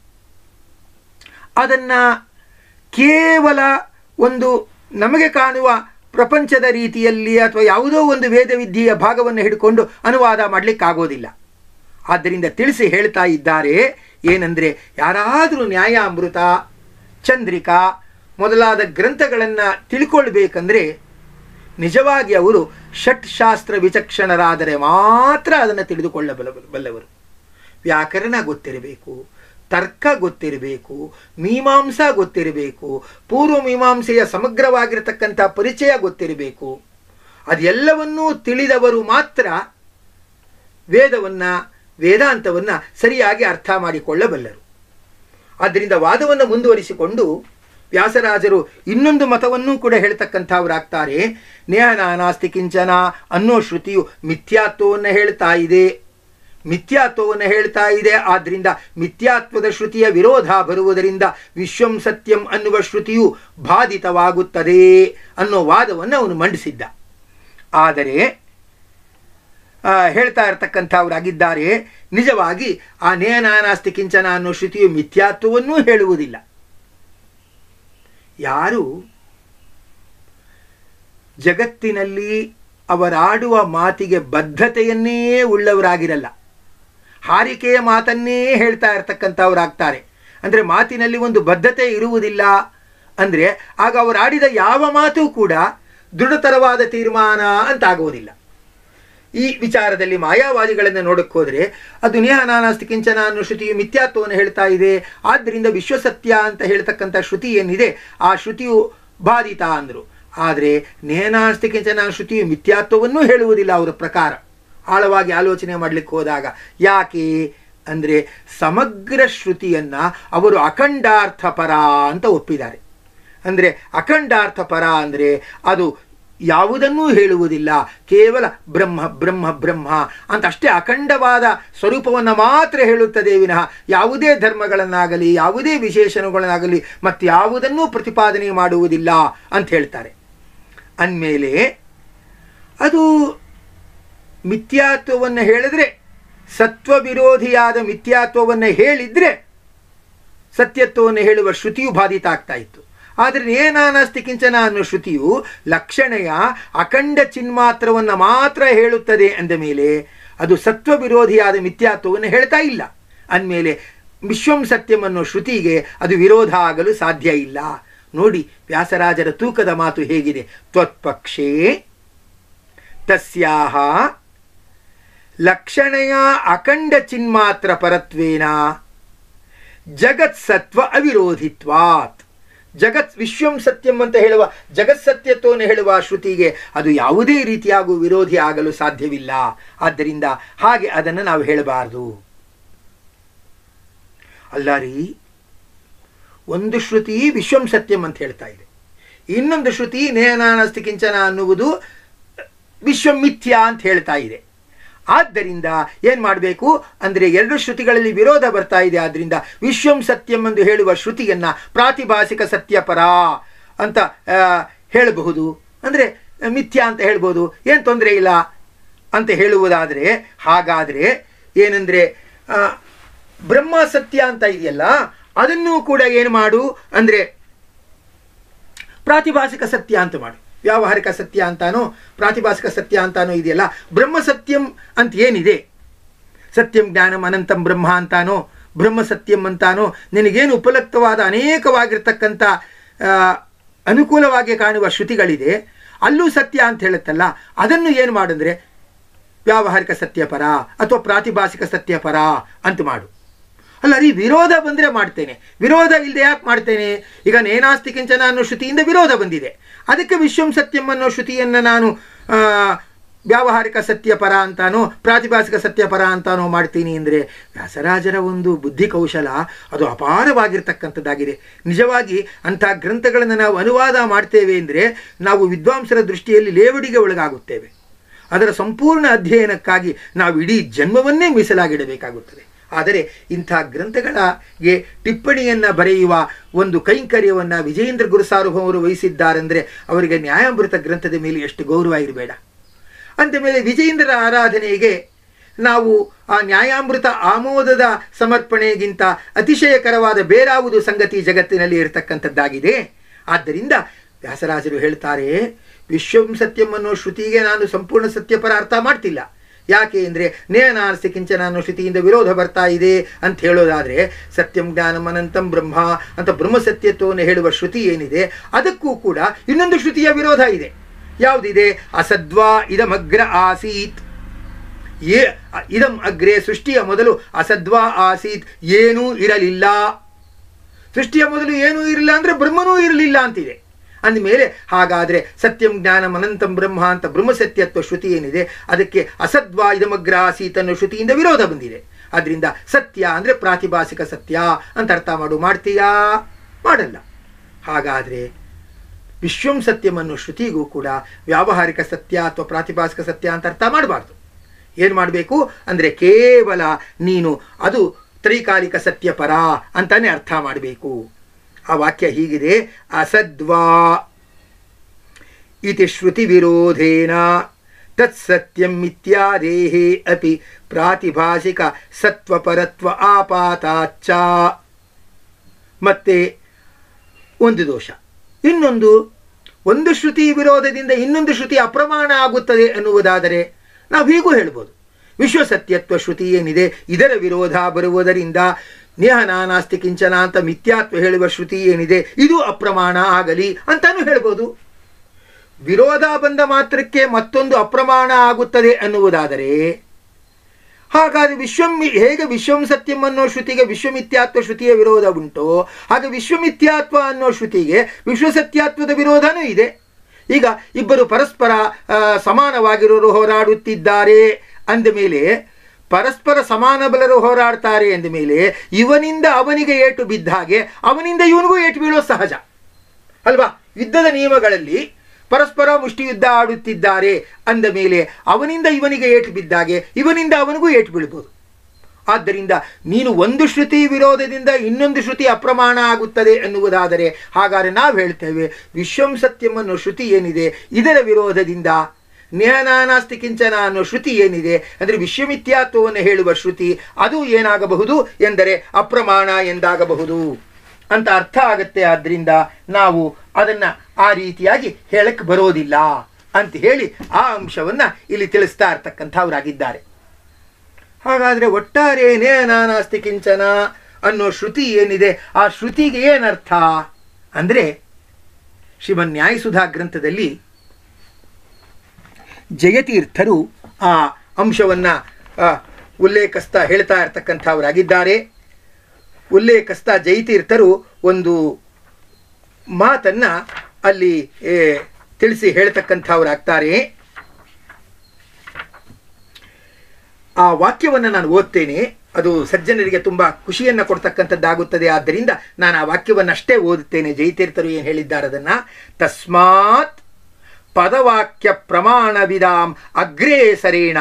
ಅದನ್ನು ಕೇವಲ ಒಂದು ನಮಗೆ ಕಾಣುವ ಪ್ರಪಂಚದ ರೀತಿಯಲ್ಲಿ ಅಥವಾ ಯಾವುದೋ ಒಂದು ವೇದವಿದ್ಯೆಯ ಭಾಗವನ್ನು ಹಿಡ್ಕೊಂಡು ಅನುವಾದ ಮಾಡಲಿಕ್ಕಾಗೋದಿಲ್ಲ ಆದ್ದರಿಂದ ತಿಳಿಸಿ ಹೇಳ್ತಾ ಇದ್ದಾರೆ ಏನಂದರೆ ಯಾರಾದರೂ ನ್ಯಾಯಾಮೃತ ಚಂದ್ರಿಕಾ ಮೊದಲಾದ ಗ್ರಂಥಗಳನ್ನು ತಿಳ್ಕೊಳ್ಬೇಕಂದ್ರೆ ನಿಜವಾಗಿ ಅವರು ಷಟ್ಶಾಸ್ತ್ರ ವಿಚಕ್ಷಣರಾದರೆ ಮಾತ್ರ ಅದನ್ನು ತಿಳಿದುಕೊಳ್ಳಬಲ್ಲ ಬಲ್ಲವರು ವ್ಯಾಕರಣ ಗೊತ್ತಿರಬೇಕು ತರ್ಕ ಗೊತ್ತಿರಬೇಕು ಮೀಮಾಂಸಾ ಗೊತ್ತಿರಬೇಕು ಪೂರ್ವ ಮೀಮಾಂಸೆಯ ಸಮಗ್ರವಾಗಿರತಕ್ಕಂಥ ಪರಿಚಯ ಗೊತ್ತಿರಬೇಕು ಅದೆಲ್ಲವನ್ನೂ ತಿಳಿದವರು ಮಾತ್ರ ವೇದವನ್ನು ವೇದಾಂತವನ್ನು ಸರಿಯಾಗಿ ಅರ್ಥ ಮಾಡಿಕೊಳ್ಳಬಲ್ಲರು ಆದ್ದರಿಂದ ವಾದವನ್ನು ಮುಂದುವರಿಸಿಕೊಂಡು ವ್ಯಾಸರಾಜರು ಇನ್ನೊಂದು ಮತವನ್ನೂ ಕೂಡ ಹೇಳ್ತಕ್ಕಂಥವರಾಗ್ತಾರೆ ನೇಹ ನಾನಾಸ್ತಿ ಕಿಂಚನ ಅನ್ನೋ ಶ್ರುತಿಯು ಮಿಥ್ಯಾತ್ವವನ್ನು ಹೇಳ್ತಾ ಇದೆ ಮಿಥ್ಯಾತ್ವವನ್ನು ಹೇಳ್ತಾ ಇದೆ ಆದ್ದರಿಂದ ಮಿಥ್ಯಾತ್ವದ ಶ್ರುತಿಯ ವಿರೋಧ ಬರುವುದರಿಂದ ವಿಶ್ವಂ ಸತ್ಯಂ ಅನ್ನುವ ಶ್ರುತಿಯು ಬಾಧಿತವಾಗುತ್ತದೆ ಅನ್ನೋ ವಾದವನ್ನು ಅವನು ಮಂಡಿಸಿದ್ದ ಆದರೆ ಆ, ಹೇಳ್ತಾ ಇರತಕ್ಕಂಥವರಾಗಿದ್ದಾರೆ ನಿಜವಾಗಿ ಆ ನೇನಾನಾಸ್ತಿ ಕಿಂಚನ ಅನ್ನೋ ಶ್ರುತಿಯು ಮಿಥ್ಯಾತ್ವವನ್ನೂ ಹೇಳುವುದಿಲ್ಲ ಯಾರು ಜಗತ್ತಿನಲ್ಲಿ ಅವರಾಡುವ ಮಾತಿಗೆ ಬದ್ಧತೆಯನ್ನೇ ಉಳ್ಳವರಾಗಿರಲ್ಲ ಹಾರಿಕೆಯ ಮಾತನ್ನೇ ಹೇಳ್ತಾ ಇರ್ತಕ್ಕಂಥವರಾಗ್ತಾರೆ ಅಂದರೆ ಮಾತಿನಲ್ಲಿ ಒಂದು ಬದ್ಧತೆ ಇರುವುದಿಲ್ಲ ಅಂದರೆ ಆಗ ಅವರಾಡಿದ ಯಾವ ಮಾತು ಕೂಡ ದೃಢತರವಾದ ತೀರ್ಮಾನ ಅಂತಾಗುವುದಿಲ್ಲ ಈ ವಿಚಾರದಲ್ಲಿ ಮಾಯಾವಾದಿಗಳನ್ನು ನೋಡಕ್ಕೆ ಹೋದರೆ ಅದು ನೇಹ ನಾನಾಸ್ತಿ ಕಿಂಚನ ಅನ್ನೋ ಶ್ರುತಿಯು ಮಿಥ್ಯಾತ್ವವನ್ನು ಹೇಳ್ತಾ ಇದೆ ಆದ್ದರಿಂದ ವಿಶ್ವಸತ್ಯ ಅಂತ ಹೇಳ್ತಕ್ಕಂಥ ಶ್ರುತಿ ಏನಿದೆ ಆ ಶ್ರುತಿಯು ಬಾಧಿತ ಅಂದರು ಆದರೆ ನೇನಾಸ್ತಿ ಕಿಂಚನ ಶ್ರುತಿಯು ಮಿಥ್ಯಾತ್ವವನ್ನೂ ಹೇಳುವುದಿಲ್ಲ ಅವರ ಪ್ರಕಾರ ಆಳವಾಗಿ ಆಲೋಚನೆ ಮಾಡಲಿಕ್ಕೆ ಹೋದಾಗ ಯಾಕೆ ಅಂದರೆ ಸಮಗ್ರ ಶ್ರುತಿಯನ್ನು ಅವರು ಅಖಂಡಾರ್ಥ ಪರ ಅಂತ ಒಪ್ಪಿದ್ದಾರೆ ಅಂದರೆ ಅಖಂಡಾರ್ಥ ಪರ ಅಂದರೆ ಅದು ಯಾವುದನ್ನೂ ಹೇಳುವುದಿಲ್ಲ ಕೇವಲ ಬ್ರಹ್ಮ ಬ್ರಹ್ಮ ಬ್ರಹ್ಮ ಅಂತ ಅಷ್ಟೇ ಅಖಂಡವಾದ ಸ್ವರೂಪವನ್ನು ಮಾತ್ರ ಹೇಳುತ್ತದೆ ವಿನಃ ಯಾವುದೇ ಧರ್ಮಗಳನ್ನಾಗಲಿ ಯಾವುದೇ ವಿಶೇಷಣಗಳನ್ನಾಗಲಿ ಮತ್ತು ಯಾವುದನ್ನೂ ಪ್ರತಿಪಾದನೆ ಮಾಡುವುದಿಲ್ಲ ಅಂತ ಹೇಳ್ತಾರೆ ಅಂದಮೇಲೆ ಅದು ಮಿಥ್ಯಾತ್ವವನ್ನು ಹೇಳಿದ್ರೆ ಸತ್ವ ವಿರೋಧಿಯಾದ ಮಿಥ್ಯಾತ್ವವನ್ನು ಹೇಳಿದ್ರೆ ಸತ್ಯತ್ವವನ್ನು ಹೇಳುವ ಶ್ರುತಿಯು ಬಾಧಿತ ಆಗ್ತಾ ಇತ್ತು ಆದರೆ ಏನಾನಸ್ತಿ ಕಿಂಚನ ಅನ್ನೋ ಶ್ರುತಿಯು ಲಕ್ಷಣೆಯ ಅಖಂಡ ಚಿನ್ಮಾತ್ರವನ್ನು ಮಾತ್ರ ಹೇಳುತ್ತದೆ ಅಂದ ಮೇಲೆ ಅದು ಸತ್ವ ವಿರೋಧಿಯಾದ ಮಿಥ್ಯಾತ್ವವನ್ನು ಹೇಳ್ತಾ ಇಲ್ಲ ಅಂದಮೇಲೆ ವಿಶ್ವಂ ಸತ್ಯಂ ಅನ್ನೋ ಶ್ರುತಿಗೆ ಅದು ವಿರೋಧ ಆಗಲು ಸಾಧ್ಯ ಇಲ್ಲ ನೋಡಿ ವ್ಯಾಸರಾಜರ ತೂಕದ ಮಾತು ಹೇಗಿದೆ ತ್ವತ್ಪಕ್ಷೇ ತಸ್ಯಾಹ ಲಕ್ಷಣೆಯ ಅಖಂಡ ಚಿನ್ಮಾತ್ರ ಪರತ್ವೇನ ಜಗತ್ ಸತ್ವ ಅವಿರೋಧಿತ್ವಾತ್ ಜಗತ್ ವಿಶ್ವಂ ಸತ್ಯಂ ಅಂತ ಹೇಳುವ ಜಗತ್ ಸತ್ಯತ್ವವನ್ನು ಹೇಳುವ ಶ್ರುತಿಗೆ ಅದು ಯಾವುದೇ ರೀತಿಯಾಗೂ ವಿರೋಧಿ ಆಗಲು ಸಾಧ್ಯವಿಲ್ಲ ಆದ್ದರಿಂದ ಹಾಗೆ ಅದನ್ನು ನಾವು ಹೇಳಬಾರದು ಅಲ್ಲ ರೀ ಒಂದು ಶ್ರುತಿ ವಿಶ್ವಂ ಸತ್ಯಂ ಅಂತ ಹೇಳ್ತಾ ಇದೆ ಇನ್ನೊಂದು ಶ್ರುತಿ ನೇನಾನಸ್ತಿ ಕಿಂಚನ ಅನ್ನುವುದು ವಿಶ್ವಂ ಮಿಥ್ಯ ಅಂತ ಹೇಳ್ತಾ ಇದೆ ಆದ್ದರಿಂದ ಏನು ಮಾಡಬೇಕು ಅಂದರೆ ಎರಡು ಶ್ರುತಿಗಳಲ್ಲಿ ವಿರೋಧ ಬರ್ತಾ ಇದೆ ಆದ್ದರಿಂದ ವಿಶ್ವಂ ಸತ್ಯಂ ಎಂದು ಹೇಳುವ ಶ್ರುತಿಯನ್ನು ಪ್ರಾತಿಭಾಸಿಕ ಸತ್ಯಪರ ಅಂತ ಆ, ಹೇಳಬಹುದು ಅಂದರೆ ಮಿಥ್ಯ ಅಂತ ಹೇಳ್ಬೋದು ಏನು ತೊಂದರೆ ಇಲ್ಲ ಅಂತ ಹೇಳುವುದಾದರೆ ಹಾಗಾದರೆ ಏನಂದರೆ ಬ್ರಹ್ಮ ಸತ್ಯ ಅಂತ ಇದೆಯಲ್ಲ ಅದನ್ನು ಕೂಡ ಏನು ಮಾಡು ಅಂದರೆ ಪ್ರಾತಿಭಾಸಿಕ ಸತ್ಯ ಅಂತ ಮಾಡು ವ್ಯಾವಹಾರಿಕ ಸತ್ಯ ಅಂತಾನೋ ಪ್ರಾತಿಭಾಸಿಕ ಸತ್ಯ ಅಂತಾನೋ ಇದೆಯಲ್ಲ ಬ್ರಹ್ಮ ಸತ್ಯಂ ಅಂತ ಏನಿದೆ ಸತ್ಯಂ ಜ್ಞಾನಂ ಅನಂತಂ ಬ್ರಹ್ಮ ಅಂತಾನೋ ಬ್ರಹ್ಮ ಸತ್ಯಂ ಅಂತಾನೋ ನಿನಗೇನು ಉಪಲಬ್ಧವಾದ ಅನೇಕವಾಗಿರ್ತಕ್ಕಂಥ ಆ, ಅನುಕೂಲವಾಗಿ ಕಾಣುವ ಶ್ರುತಿಗಳಿದೆ ಅಲ್ಲೂ ಸತ್ಯ ಅಂತ ಹೇಳುತ್ತಲ್ಲ ಅದನ್ನು ಏನು ಮಾಡಂದ್ರೆ ವ್ಯಾವಹಾರಿಕ ಸತ್ಯಪರ ಅಥವಾ ಪ್ರಾತಿಭಾಸಿಕ ಸತ್ಯಪರ ಅಂತ ಮಾಡು ಅಲ್ಲ ರೀ ವಿರೋಧ ಬಂದರೆ ಮಾಡ್ತೇನೆ ವಿರೋಧ ಇಲ್ಲದೆ ಯಾಕೆ ಮಾಡ್ತೇನೆ ಈಗ ನೇನಾಸ್ತಿ ಕಿಂಚನ ಅನ್ನೋ ಶ್ರುತಿಯಿಂದ ವಿರೋಧ ಬಂದಿದೆ ಅದಕ್ಕೆ ವಿಶ್ವಂ ಸತ್ಯಂ ಅನ್ನೋ ಶ್ರುತಿಯನ್ನು ನಾನು ಆ, ವ್ಯಾವಹಾರಿಕ ಸತ್ಯಪರ ಅಂತಾನೋ ಪ್ರಾತಿಭಾಸಿಕ ಸತ್ಯಪರ ಅಂತಾನೋ ಮಾಡ್ತೀನಿ ಅಂದರೆ ವ್ಯಾಸರಾಜರ ಒಂದು ಬುದ್ಧಿ ಕೌಶಲ ಅದು ಅಪಾರವಾಗಿರ್ತಕ್ಕಂಥದ್ದಾಗಿದೆ ನಿಜವಾಗಿ ಅಂಥ ಗ್ರಂಥಗಳನ್ನು ನಾವು ಅನುವಾದ ಮಾಡ್ತೇವೆ ಅಂದರೆ ನಾವು ವಿದ್ವಾಂಸರ ದೃಷ್ಟಿಯಲ್ಲಿ ಲೇವಡಿಗೆ ಒಳಗಾಗುತ್ತೇವೆ ಅದರ ಸಂಪೂರ್ಣ ಅಧ್ಯಯನಕ್ಕಾಗಿ ನಾವು ಇಡೀ ಜನ್ಮವನ್ನೇ ಮೀಸಲಾಗಿಡಬೇಕಾಗುತ್ತದೆ ಆದರೆ ಇಂಥ ಗ್ರಂಥಗಳಿಗೆ ಟಿಪ್ಪಣಿಯನ್ನು ಬರೆಯುವ ಒಂದು ಕೈಂಕರ್ಯವನ್ನು ವಿಜಯೇಂದ್ರ ಗುರುಸಾರ್ವಭೌಮರು ವಹಿಸಿದ್ದಾರೆಂದರೆ ಅವರಿಗೆ ನ್ಯಾಯಾಮೃತ ಗ್ರಂಥದ ಮೇಲೆ ಎಷ್ಟು ಗೌರವ ಇರಬೇಡ ಅಂದ ಮೇಲೆ ವಿಜಯೇಂದ್ರರ ಆರಾಧನೆಗೆ ನಾವು ಆ ನ್ಯಾಯಾಮೃತ ಆಮೋದದ ಸಮರ್ಪಣೆಗಿಂತ ಅತಿಶಯಕರವಾದ ಬೇರಾವುದು ಸಂಗತಿ ಜಗತ್ತಿನಲ್ಲಿ ಇರತಕ್ಕಂಥದ್ದಾಗಿದೆ ಆದ್ದರಿಂದ ವ್ಯಾಸರಾಜರು ಹೇಳ್ತಾರೆ ವಿಶ್ವಂ ಸತ್ಯಂ ಅನ್ನೋ ಶ್ರುತಿಗೆ ನಾನು ಸಂಪೂರ್ಣ ಸತ್ಯಪರ ಅರ್ಥ ಮಾಡ್ತಿಲ್ಲ ಯಾಕೆ ಅಂದರೆ ನೇನಾಸ್ತಿ ಕಿಂಚನ ಅನ್ನೋ ಶ್ರುತಿಯಿಂದ ವಿರೋಧ ಬರ್ತಾ ಇದೆ ಅಂತ ಹೇಳೋದಾದರೆ ಸತ್ಯಂ ಜ್ಞಾನಂ ಅನಂತಂ ಬ್ರಹ್ಮ ಅಂತ ಬ್ರಹ್ಮಸತ್ಯತ್ವವನ್ನು ಹೇಳುವ ಶ್ರುತಿ ಏನಿದೆ ಅದಕ್ಕೂ ಕೂಡ ಇನ್ನೊಂದು ಶ್ರುತಿಯ ವಿರೋಧ ಇದೆ ಯಾವುದಿದೆ ಅಸದ್ವಾ ಇದಮಗ್ರ ಆಸೀತ್ ಏ ಇದಂ ಅಗ್ರೆ ಸೃಷ್ಟಿಯ ಮೊದಲು ಅಸದ್ವಾ ಆಸೀತ್ ಏನೂ ಇರಲಿಲ್ಲ ಸೃಷ್ಟಿಯ ಮೊದಲು ಏನೂ ಇರಲಿಲ್ಲ ಅಂದರೆ ಬ್ರಹ್ಮನೂ ಇರಲಿಲ್ಲ ಅಂತಿದೆ ಅಂದಮೇಲೆ ಹಾಗಾದರೆ ಸತ್ಯಂ ಜ್ಞಾನಂ ಅನಂತಂ ಬ್ರಹ್ಮ ಅಂತ ಬ್ರಹ್ಮಸತ್ಯತ್ವ ಶ್ರುತಿ ಏನಿದೆ ಅದಕ್ಕೆ ಅಸದ್ವಾ ಇದಮಗ್ರ ಆಸೀತ್ ಅನ್ನೋ ಶ್ರುತಿಯಿಂದ ವಿರೋಧ ಬಂದಿದೆ ಅದರಿಂದ ಸತ್ಯ ಅಂದರೆ ಪ್ರಾತಿಭಾಸಿಕ ಸತ್ಯ ಅಂತ ಅರ್ಥ ಮಾಡು ಮಾಡ್ತೀಯಾ ಮಾಡಲ್ಲ ಹಾಗಾದರೆ ವಿಶ್ವಂ ಸತ್ಯಂ ಅನ್ನೋ ಶ್ರುತಿಗೂ ಕೂಡ ವ್ಯಾವಹಾರಿಕ ಸತ್ಯ ಅಥವಾ ಪ್ರಾತಿಭಾಸಿಕ ಸತ್ಯ ಅಂತ ಅರ್ಥ ಮಾಡಬಾರ್ದು ಏನು ಮಾಡಬೇಕು ಅಂದರೆ ಕೇವಲ ನೀನು ಅದು ತ್ರೈಕಾಲಿಕ ಸತ್ಯಪರ ಅಂತಾನೆ ಅರ್ಥ ಮಾಡಬೇಕು ಆ ವಾಕ್ಯ ಹೀಗಿದೆ ಅಸದ್ವಾ ಇತಿ ಶ್ರುತಿ ವಿರೋಧೇನ ತತ್ಸತ್ಯಂ ಇತ್ಯಾದೇಹೇ ಅಪಿ ಪ್ರಾತಿಭಾಸಿಕ ಸತ್ವಪರತ್ವ ಆಪಾತಾಚ್ಚ ಮತ್ತೆ ಒಂದು ದೋಷ ಇನ್ನೊಂದು ಒಂದು ಶ್ರುತಿ ವಿರೋಧದಿಂದ ಇನ್ನೊಂದು ಶ್ರುತಿ ಅಪ್ರಮಾಣ ಆಗುತ್ತದೆ ಅನ್ನುವುದಾದರೆ ನಾವು ಹೀಗೂ ಹೇಳ್ಬೋದು ವಿಶ್ವಸತ್ಯತ್ವ ಶ್ರುತಿ ಏನಿದೆ ಇದರ ವಿರೋಧ ಬರುವುದರಿಂದ ನೇಹ ನಾನಾಸ್ತಿ ಕಿಂಚನ ಅಂತ ಮಿಥ್ಯಾತ್ವ ಹೇಳುವ ಶ್ರುತಿ ಏನಿದೆ ಇದು ಅಪ್ರಮಾಣ ಆಗಲಿ ಅಂತಾನು ಹೇಳ್ಬೋದು ವಿರೋಧ ಬಂದ ಮಾತ್ರಕ್ಕೆ ಮತ್ತೊಂದು ಅಪ್ರಮಾಣ ಆಗುತ್ತದೆ ಅನ್ನುವುದಾದರೆ ಹಾಗಾದರೆ ವಿಶ್ವಂ ಹೇಗೆ ವಿಶ್ವಂ ಸತ್ಯಂ ಅನ್ನೋ ಶ್ರುತಿಗೆ ವಿಶ್ವಮಿಥ್ಯಾತ್ವ ಶ್ರುತಿಯ ವಿರೋಧ ಉಂಟೋ ಹಾಗೆ ವಿಶ್ವಮಿಥ್ಯಾತ್ವ ಅನ್ನೋ ಶ್ರುತಿಗೆ ವಿಶ್ವಸತ್ಯಾತ್ವದ ವಿರೋಧನೂ ಇದೆ ಈಗ ಇಬ್ಬರು ಪರಸ್ಪರ ಆ, ಸಮಾನವಾಗಿರೋರು ಹೋರಾಡುತ್ತಿದ್ದಾರೆ ಅಂದ ಮೇಲೆ ಪರಸ್ಪರ ಸಮಾನ ಬಲರು ಹೋರಾಡ್ತಾರೆ ಎಂದ ಮೇಲೆ ಇವನಿಂದ ಅವನಿಗೆ ಏಟು ಬಿದ್ದ ಹಾಗೆ ಅವನಿಂದ ಇವನಿಗೂ ಏಟು ಬೀಳೋ ಸಹಜ ಅಲ್ವಾ ಯುದ್ಧದ ನಿಯಮಗಳಲ್ಲಿ ಪರಸ್ಪರ ಮುಷ್ಟಿ ಯುದ್ಧ ಆಡುತ್ತಿದ್ದಾರೆ ಅಂದ ಮೇಲೆ ಅವನಿಂದ ಇವನಿಗೆ ಏಟು ಬಿದ್ದಾಗೆ ಇವನಿಂದ ಅವನಿಗೂ ಏಟು ಬೀಳ್ಬೋದು ಆದ್ದರಿಂದ ನೀನು ಒಂದು ಶ್ರುತಿ ವಿರೋಧದಿಂದ ಇನ್ನೊಂದು ಶ್ರುತಿ ಅಪ್ರಮಾಣ ಆಗುತ್ತದೆ ಎನ್ನುವುದಾದರೆ ಹಾಗಾದರೆ ನಾವು ಹೇಳ್ತೇವೆ ವಿಶ್ವಂ ಸತ್ಯಂ ಅನ್ನೋ ಶ್ರುತಿ ಏನಿದೆ ಇದರ ವಿರೋಧದಿಂದ ನೇಹನಾನಾಸ್ತಿ ಕಿಂಚನ ಅನ್ನೋ ಶ್ರುತಿ ಏನಿದೆ ಅಂದರೆ ವಿಶ್ವಮಿಥ್ಯಾತ್ವವನ್ನು ಹೇಳುವ ಶ್ರುತಿ ಅದು ಏನಾಗಬಹುದು ಎಂದರೆ ಅಪ್ರಮಾಣ ಎಂದಾಗಬಹುದು ಅಂತ ಅರ್ಥ ಆಗುತ್ತೆ ಆದ್ದರಿಂದ ನಾವು ಅದನ್ನು ಆ ರೀತಿಯಾಗಿ ಹೇಳಕ್ಕೆ ಬರೋದಿಲ್ಲ ಅಂತ ಹೇಳಿ ಆ ಅಂಶವನ್ನು ಇಲ್ಲಿ ತಿಳಿಸ್ತಾ ಇರ್ತಕ್ಕಂಥವರಾಗಿದ್ದಾರೆ ಹಾಗಾದರೆ ಒಟ್ಟಾರೆ ನೇನಾನಾಸ್ತಿ ಕಿಂಚನ ಅನ್ನೋ ಶ್ರುತಿ ಏನಿದೆ ಆ ಶ್ರುತಿಗೆ ಏನರ್ಥ ಅಂದರೆ ಶ್ರೀಮನ್ ನ್ಯಾಯಸುಧಾ ಗ್ರಂಥದಲ್ಲಿ ಜಯತೀರ್ಥರು ಆ ಅಂಶವನ್ನು ಉಲ್ಲೇಖಿಸ್ತಾ ಹೇಳ್ತಾ ಇರ್ತಕ್ಕಂಥವರಾಗಿದ್ದಾರೆ ಉಲ್ಲೇಖಿಸ್ತಾ ಜಯತೀರ್ಥರು ಒಂದು ಮಾತನ್ನು ಅಲ್ಲಿ ಏ, ತಿಳಿಸಿ ಹೇಳ್ತಕ್ಕಂಥವರಾಗ್ತಾರೆ ಆ ವಾಕ್ಯವನ್ನು ನಾನು ಓದ್ತೇನೆ ಅದು ಸಜ್ಜನರಿಗೆ ತುಂಬ ಖುಷಿಯನ್ನು ಕೊಡ್ತಕ್ಕಂಥದ್ದಾಗುತ್ತದೆ ಆದ್ದರಿಂದ ನಾನು ಆ ವಾಕ್ಯವನ್ನಷ್ಟೇ ಓದುತ್ತೇನೆ ಜಯತೀರ್ಥರು ಏನು ಹೇಳಿದ್ದಾರೆ ಅದನ್ನು ತಸ್ಮಾತ್ ಪದವಾಕ್ಯ ಪ್ರಮಾಣವಿದಾಂ ಅಗ್ರೇಸರೇಣ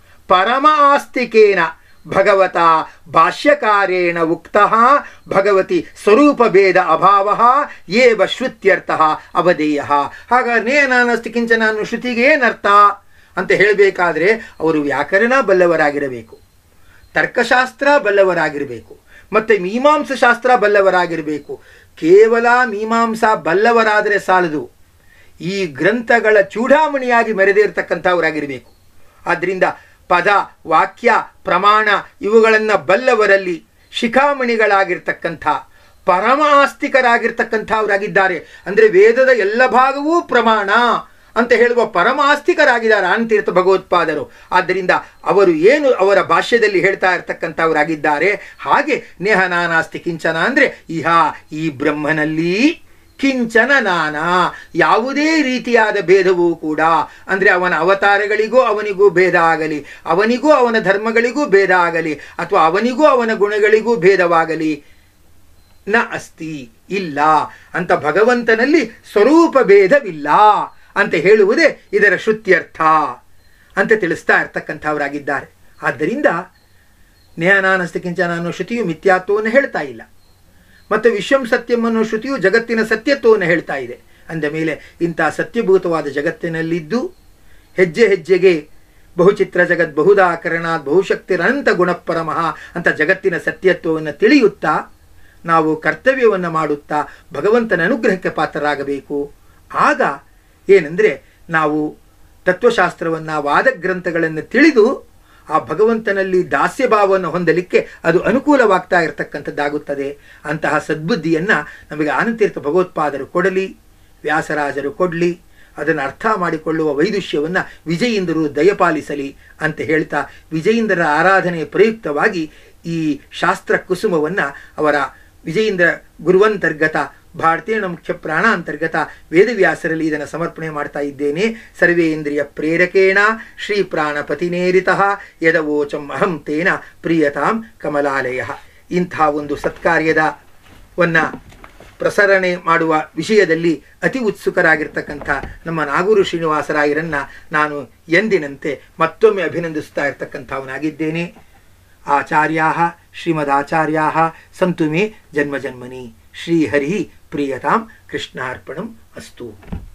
ಪರಮಾಸ್ತಿಕೇನ ಭಗವತ ಭಾಷ್ಯಕಾರೇಣ ಉಕ್ತ ಭಗವತಿ ಸ್ವರೂಪಭೇದ ಅಭಾವ ಏವ ಶ್ರುತ್ಯರ್ಥ ಅವಧೇಯ ಹಾಗಾದ್ರೆ ನೇನಾನಸ್ತಿ ಕಿಂಚನ ಅನ್ನೋ ಶ್ರುತಿಗೆ ಏನರ್ಥ ಅಂತ ಹೇಳಬೇಕಾದ್ರೆ ಅವರು ವ್ಯಾಕರಣ ಬಲ್ಲವರಾಗಿರಬೇಕು ತರ್ಕಶಾಸ್ತ್ರ ಬಲ್ಲವರಾಗಿರಬೇಕು ಮತ್ತು ಮೀಮಾಂಸ ಶಾಸ್ತ್ರ ಬಲ್ಲವರಾಗಿರಬೇಕು ಕೇವಲ ಮೀಮಾಂಸಾ ಬಲ್ಲವರಾದರೆ ಸಾಲದು ಈ ಗ್ರಂಥಗಳ ಚೂಡಾಮಣಿಯಾಗಿ ಮೆರೆದಿರ್ತಕ್ಕಂಥವರಾಗಿರಬೇಕು ಆದ್ದರಿಂದ ಪದ ವಾಕ್ಯ ಪ್ರಮಾಣ ಇವುಗಳನ್ನು ಬಲ್ಲವರಲ್ಲಿ ಶಿಖಾಮಣಿಗಳಾಗಿರ್ತಕ್ಕಂಥ ಪರಮ ಆಸ್ತಿಕರಾಗಿರ್ತಕ್ಕಂಥವರಾಗಿದ್ದಾರೆ ಅಂದರೆ ವೇದದ ಎಲ್ಲ ಭಾಗವೂ ಪ್ರಮಾಣ ಅಂತ ಹೇಳುವ ಪರಮಾಸ್ತಿಕರಾಗಿದ್ದಾರೆ ಆನಂತೀರ್ಥ ಭಗವತ್ಪಾದರು ಆದ್ದರಿಂದ ಅವರು ಏನು ಅವರ ಭಾಷ್ಯದಲ್ಲಿ ಹೇಳ್ತಾ ಇರ್ತಕ್ಕಂಥವರಾಗಿದ್ದಾರೆ ಹಾಗೆ ನೇಹ ನಾನಾಸ್ತಿ ಕಿಂಚನ ಅಂದರೆ ಇಹ ಈ ಬ್ರಹ್ಮನಲ್ಲಿ ಕಿಂಚನ ನಾನ ಯಾವುದೇ ರೀತಿಯಾದ ಭೇದವೂ ಕೂಡ ಅಂದರೆ ಅವನ ಅವತಾರಗಳಿಗೂ ಅವನಿಗೂ ಭೇದ ಆಗಲಿ ಅವನಿಗೂ ಅವನ ಧರ್ಮಗಳಿಗೂ ಭೇದ ಆಗಲಿ ಅಥವಾ ಅವನಿಗೂ ಅವನ ಗುಣಗಳಿಗೂ ಭೇದವಾಗಲಿ ನ ಅಸ್ತಿ ಇಲ್ಲ ಅಂತ ಭಗವಂತನಲ್ಲಿ ಸ್ವರೂಪ ಭೇದವಿಲ್ಲ ಅಂತ ಹೇಳುವುದೇ ಇದರ ಶ್ರುತ್ಯರ್ಥ ಅಂತ ತಿಳಿಸ್ತಾ ಇರ್ತಕ್ಕಂಥವರಾಗಿದ್ದಾರೆ ಆದ್ದರಿಂದ ನೇಹನಾನಸ್ತಿ ಕಿಂಚನ ಅನ್ನೋ ಶ್ರುತಿಯು ಮಿಥ್ಯಾತ್ವವನ್ನು ಹೇಳ್ತಾ ಇಲ್ಲ ಮತ್ತು ವಿಶ್ವಂ ಸತ್ಯಂ ಅನ್ನೋ ಶ್ರುತಿಯು ಜಗತ್ತಿನ ಸತ್ಯತ್ವವನ್ನು ಹೇಳ್ತಾ ಇದೆ ಅಂದ ಮೇಲೆ ಇಂಥ ಸತ್ಯಭೂತವಾದ ಜಗತ್ತಿನಲ್ಲಿದ್ದು ಹೆಜ್ಜೆ ಹೆಜ್ಜೆಗೆ ಬಹುಚಿತ್ರ ಜಗತ್ ಬಹುದಾಕರಣಾತ್ ಬಹುಶಕ್ತಿರನಂತ ಗುಣಪರಮಃ ಅಂತ ಜಗತ್ತಿನ ಸತ್ಯತ್ವವನ್ನು ತಿಳಿಯುತ್ತಾ ನಾವು ಕರ್ತವ್ಯವನ್ನು ಮಾಡುತ್ತಾ ಭಗವಂತನ ಅನುಗ್ರಹಕ್ಕೆ ಪಾತ್ರರಾಗಬೇಕು ಆಗ ಏನಂದರೆ ನಾವು ತತ್ವಶಾಸ್ತ್ರವನ್ನು ವಾದ ಗ್ರಂಥಗಳನ್ನು ತಿಳಿದು ಆ ಭಗವಂತನಲ್ಲಿ ದಾಸ್ಯ ಭಾವವನ್ನು ಹೊಂದಲಿಕ್ಕೆ ಅದು ಅನುಕೂಲವಾಗ್ತಾ ಇರತಕ್ಕಂಥದ್ದಾಗುತ್ತದೆ ಅಂತಹ ಸದ್ಬುದ್ಧಿಯನ್ನು ನಮಗೆ ಆನಂತೀರ್ಥ ಭಗವತ್ಪಾದರು ಕೊಡಲಿ ವ್ಯಾಸರಾಜರು ಕೊಡಲಿ ಅದನ್ನು ಅರ್ಥ ಮಾಡಿಕೊಳ್ಳುವ ವೈದುಷ್ಯವನ್ನು ವಿಜಯೀಂದ್ರರು ದಯಪಾಲಿಸಲಿ ಅಂತ ಹೇಳ್ತಾ ವಿಜಯೀಂದ್ರರ ಆರಾಧನೆಯ ಪ್ರಯುಕ್ತವಾಗಿ ಈ ಶಾಸ್ತ್ರ ಕುಸುಮವನ್ನು ಅವರ ವಿಜಯೀಂದ್ರ ಗುರುವಂತರ್ಗತ ಭಾರತೀಯ ಮುಖ್ಯ ಪ್ರಾಣಾಂತರ್ಗತ ವೇದವ್ಯಾಸರಲ್ಲಿ ಇದನ್ನು ಸಮರ್ಪಣೆ ಮಾಡ್ತಾ ಇದ್ದೇನೆ ಸರ್ವೇಂದ್ರಿಯ ಪ್ರೇರಕೇಣ ಶ್ರೀ ಪ್ರಾಣಪತಿನೇರಿತ ಯದವೋಚಂ ಅಹಂ ತೇನ ಪ್ರಿಯತಾಂ ಕಮಲಾಲಯ ಇಂಥ ಒಂದು ಸತ್ಕಾರ್ಯದ ವನ್ನ ಪ್ರಸರಣೆ ಮಾಡುವ ವಿಷಯದಲ್ಲಿ ಅತಿ ಉತ್ಸುಕರಾಗಿರ್ತಕ್ಕಂಥ ನಮ್ಮ ನಾಗೂರು ಶ್ರೀನಿವಾಸರಾಯರನ್ನ ನಾನು ಎಂದಿನಂತೆ ಮತ್ತೊಮ್ಮೆ ಅಭಿನಂದಿಸ್ತಾ ಇರ್ತಕ್ಕಂಥವನಾಗಿದ್ದೇನೆ ಆಚಾರ್ಯಾ ಶ್ರೀಮದಾಚಾರ್ಯಾ ಸಂತು ಮೇ ಜನ್ಮ ಜನ್ಮನಿ ಶ್ರೀಹರಿ ಪ್ರಿಯತಾಂ ಕೃಷ್ಣಾರ್ಪಣಂ ಅಸ್ತು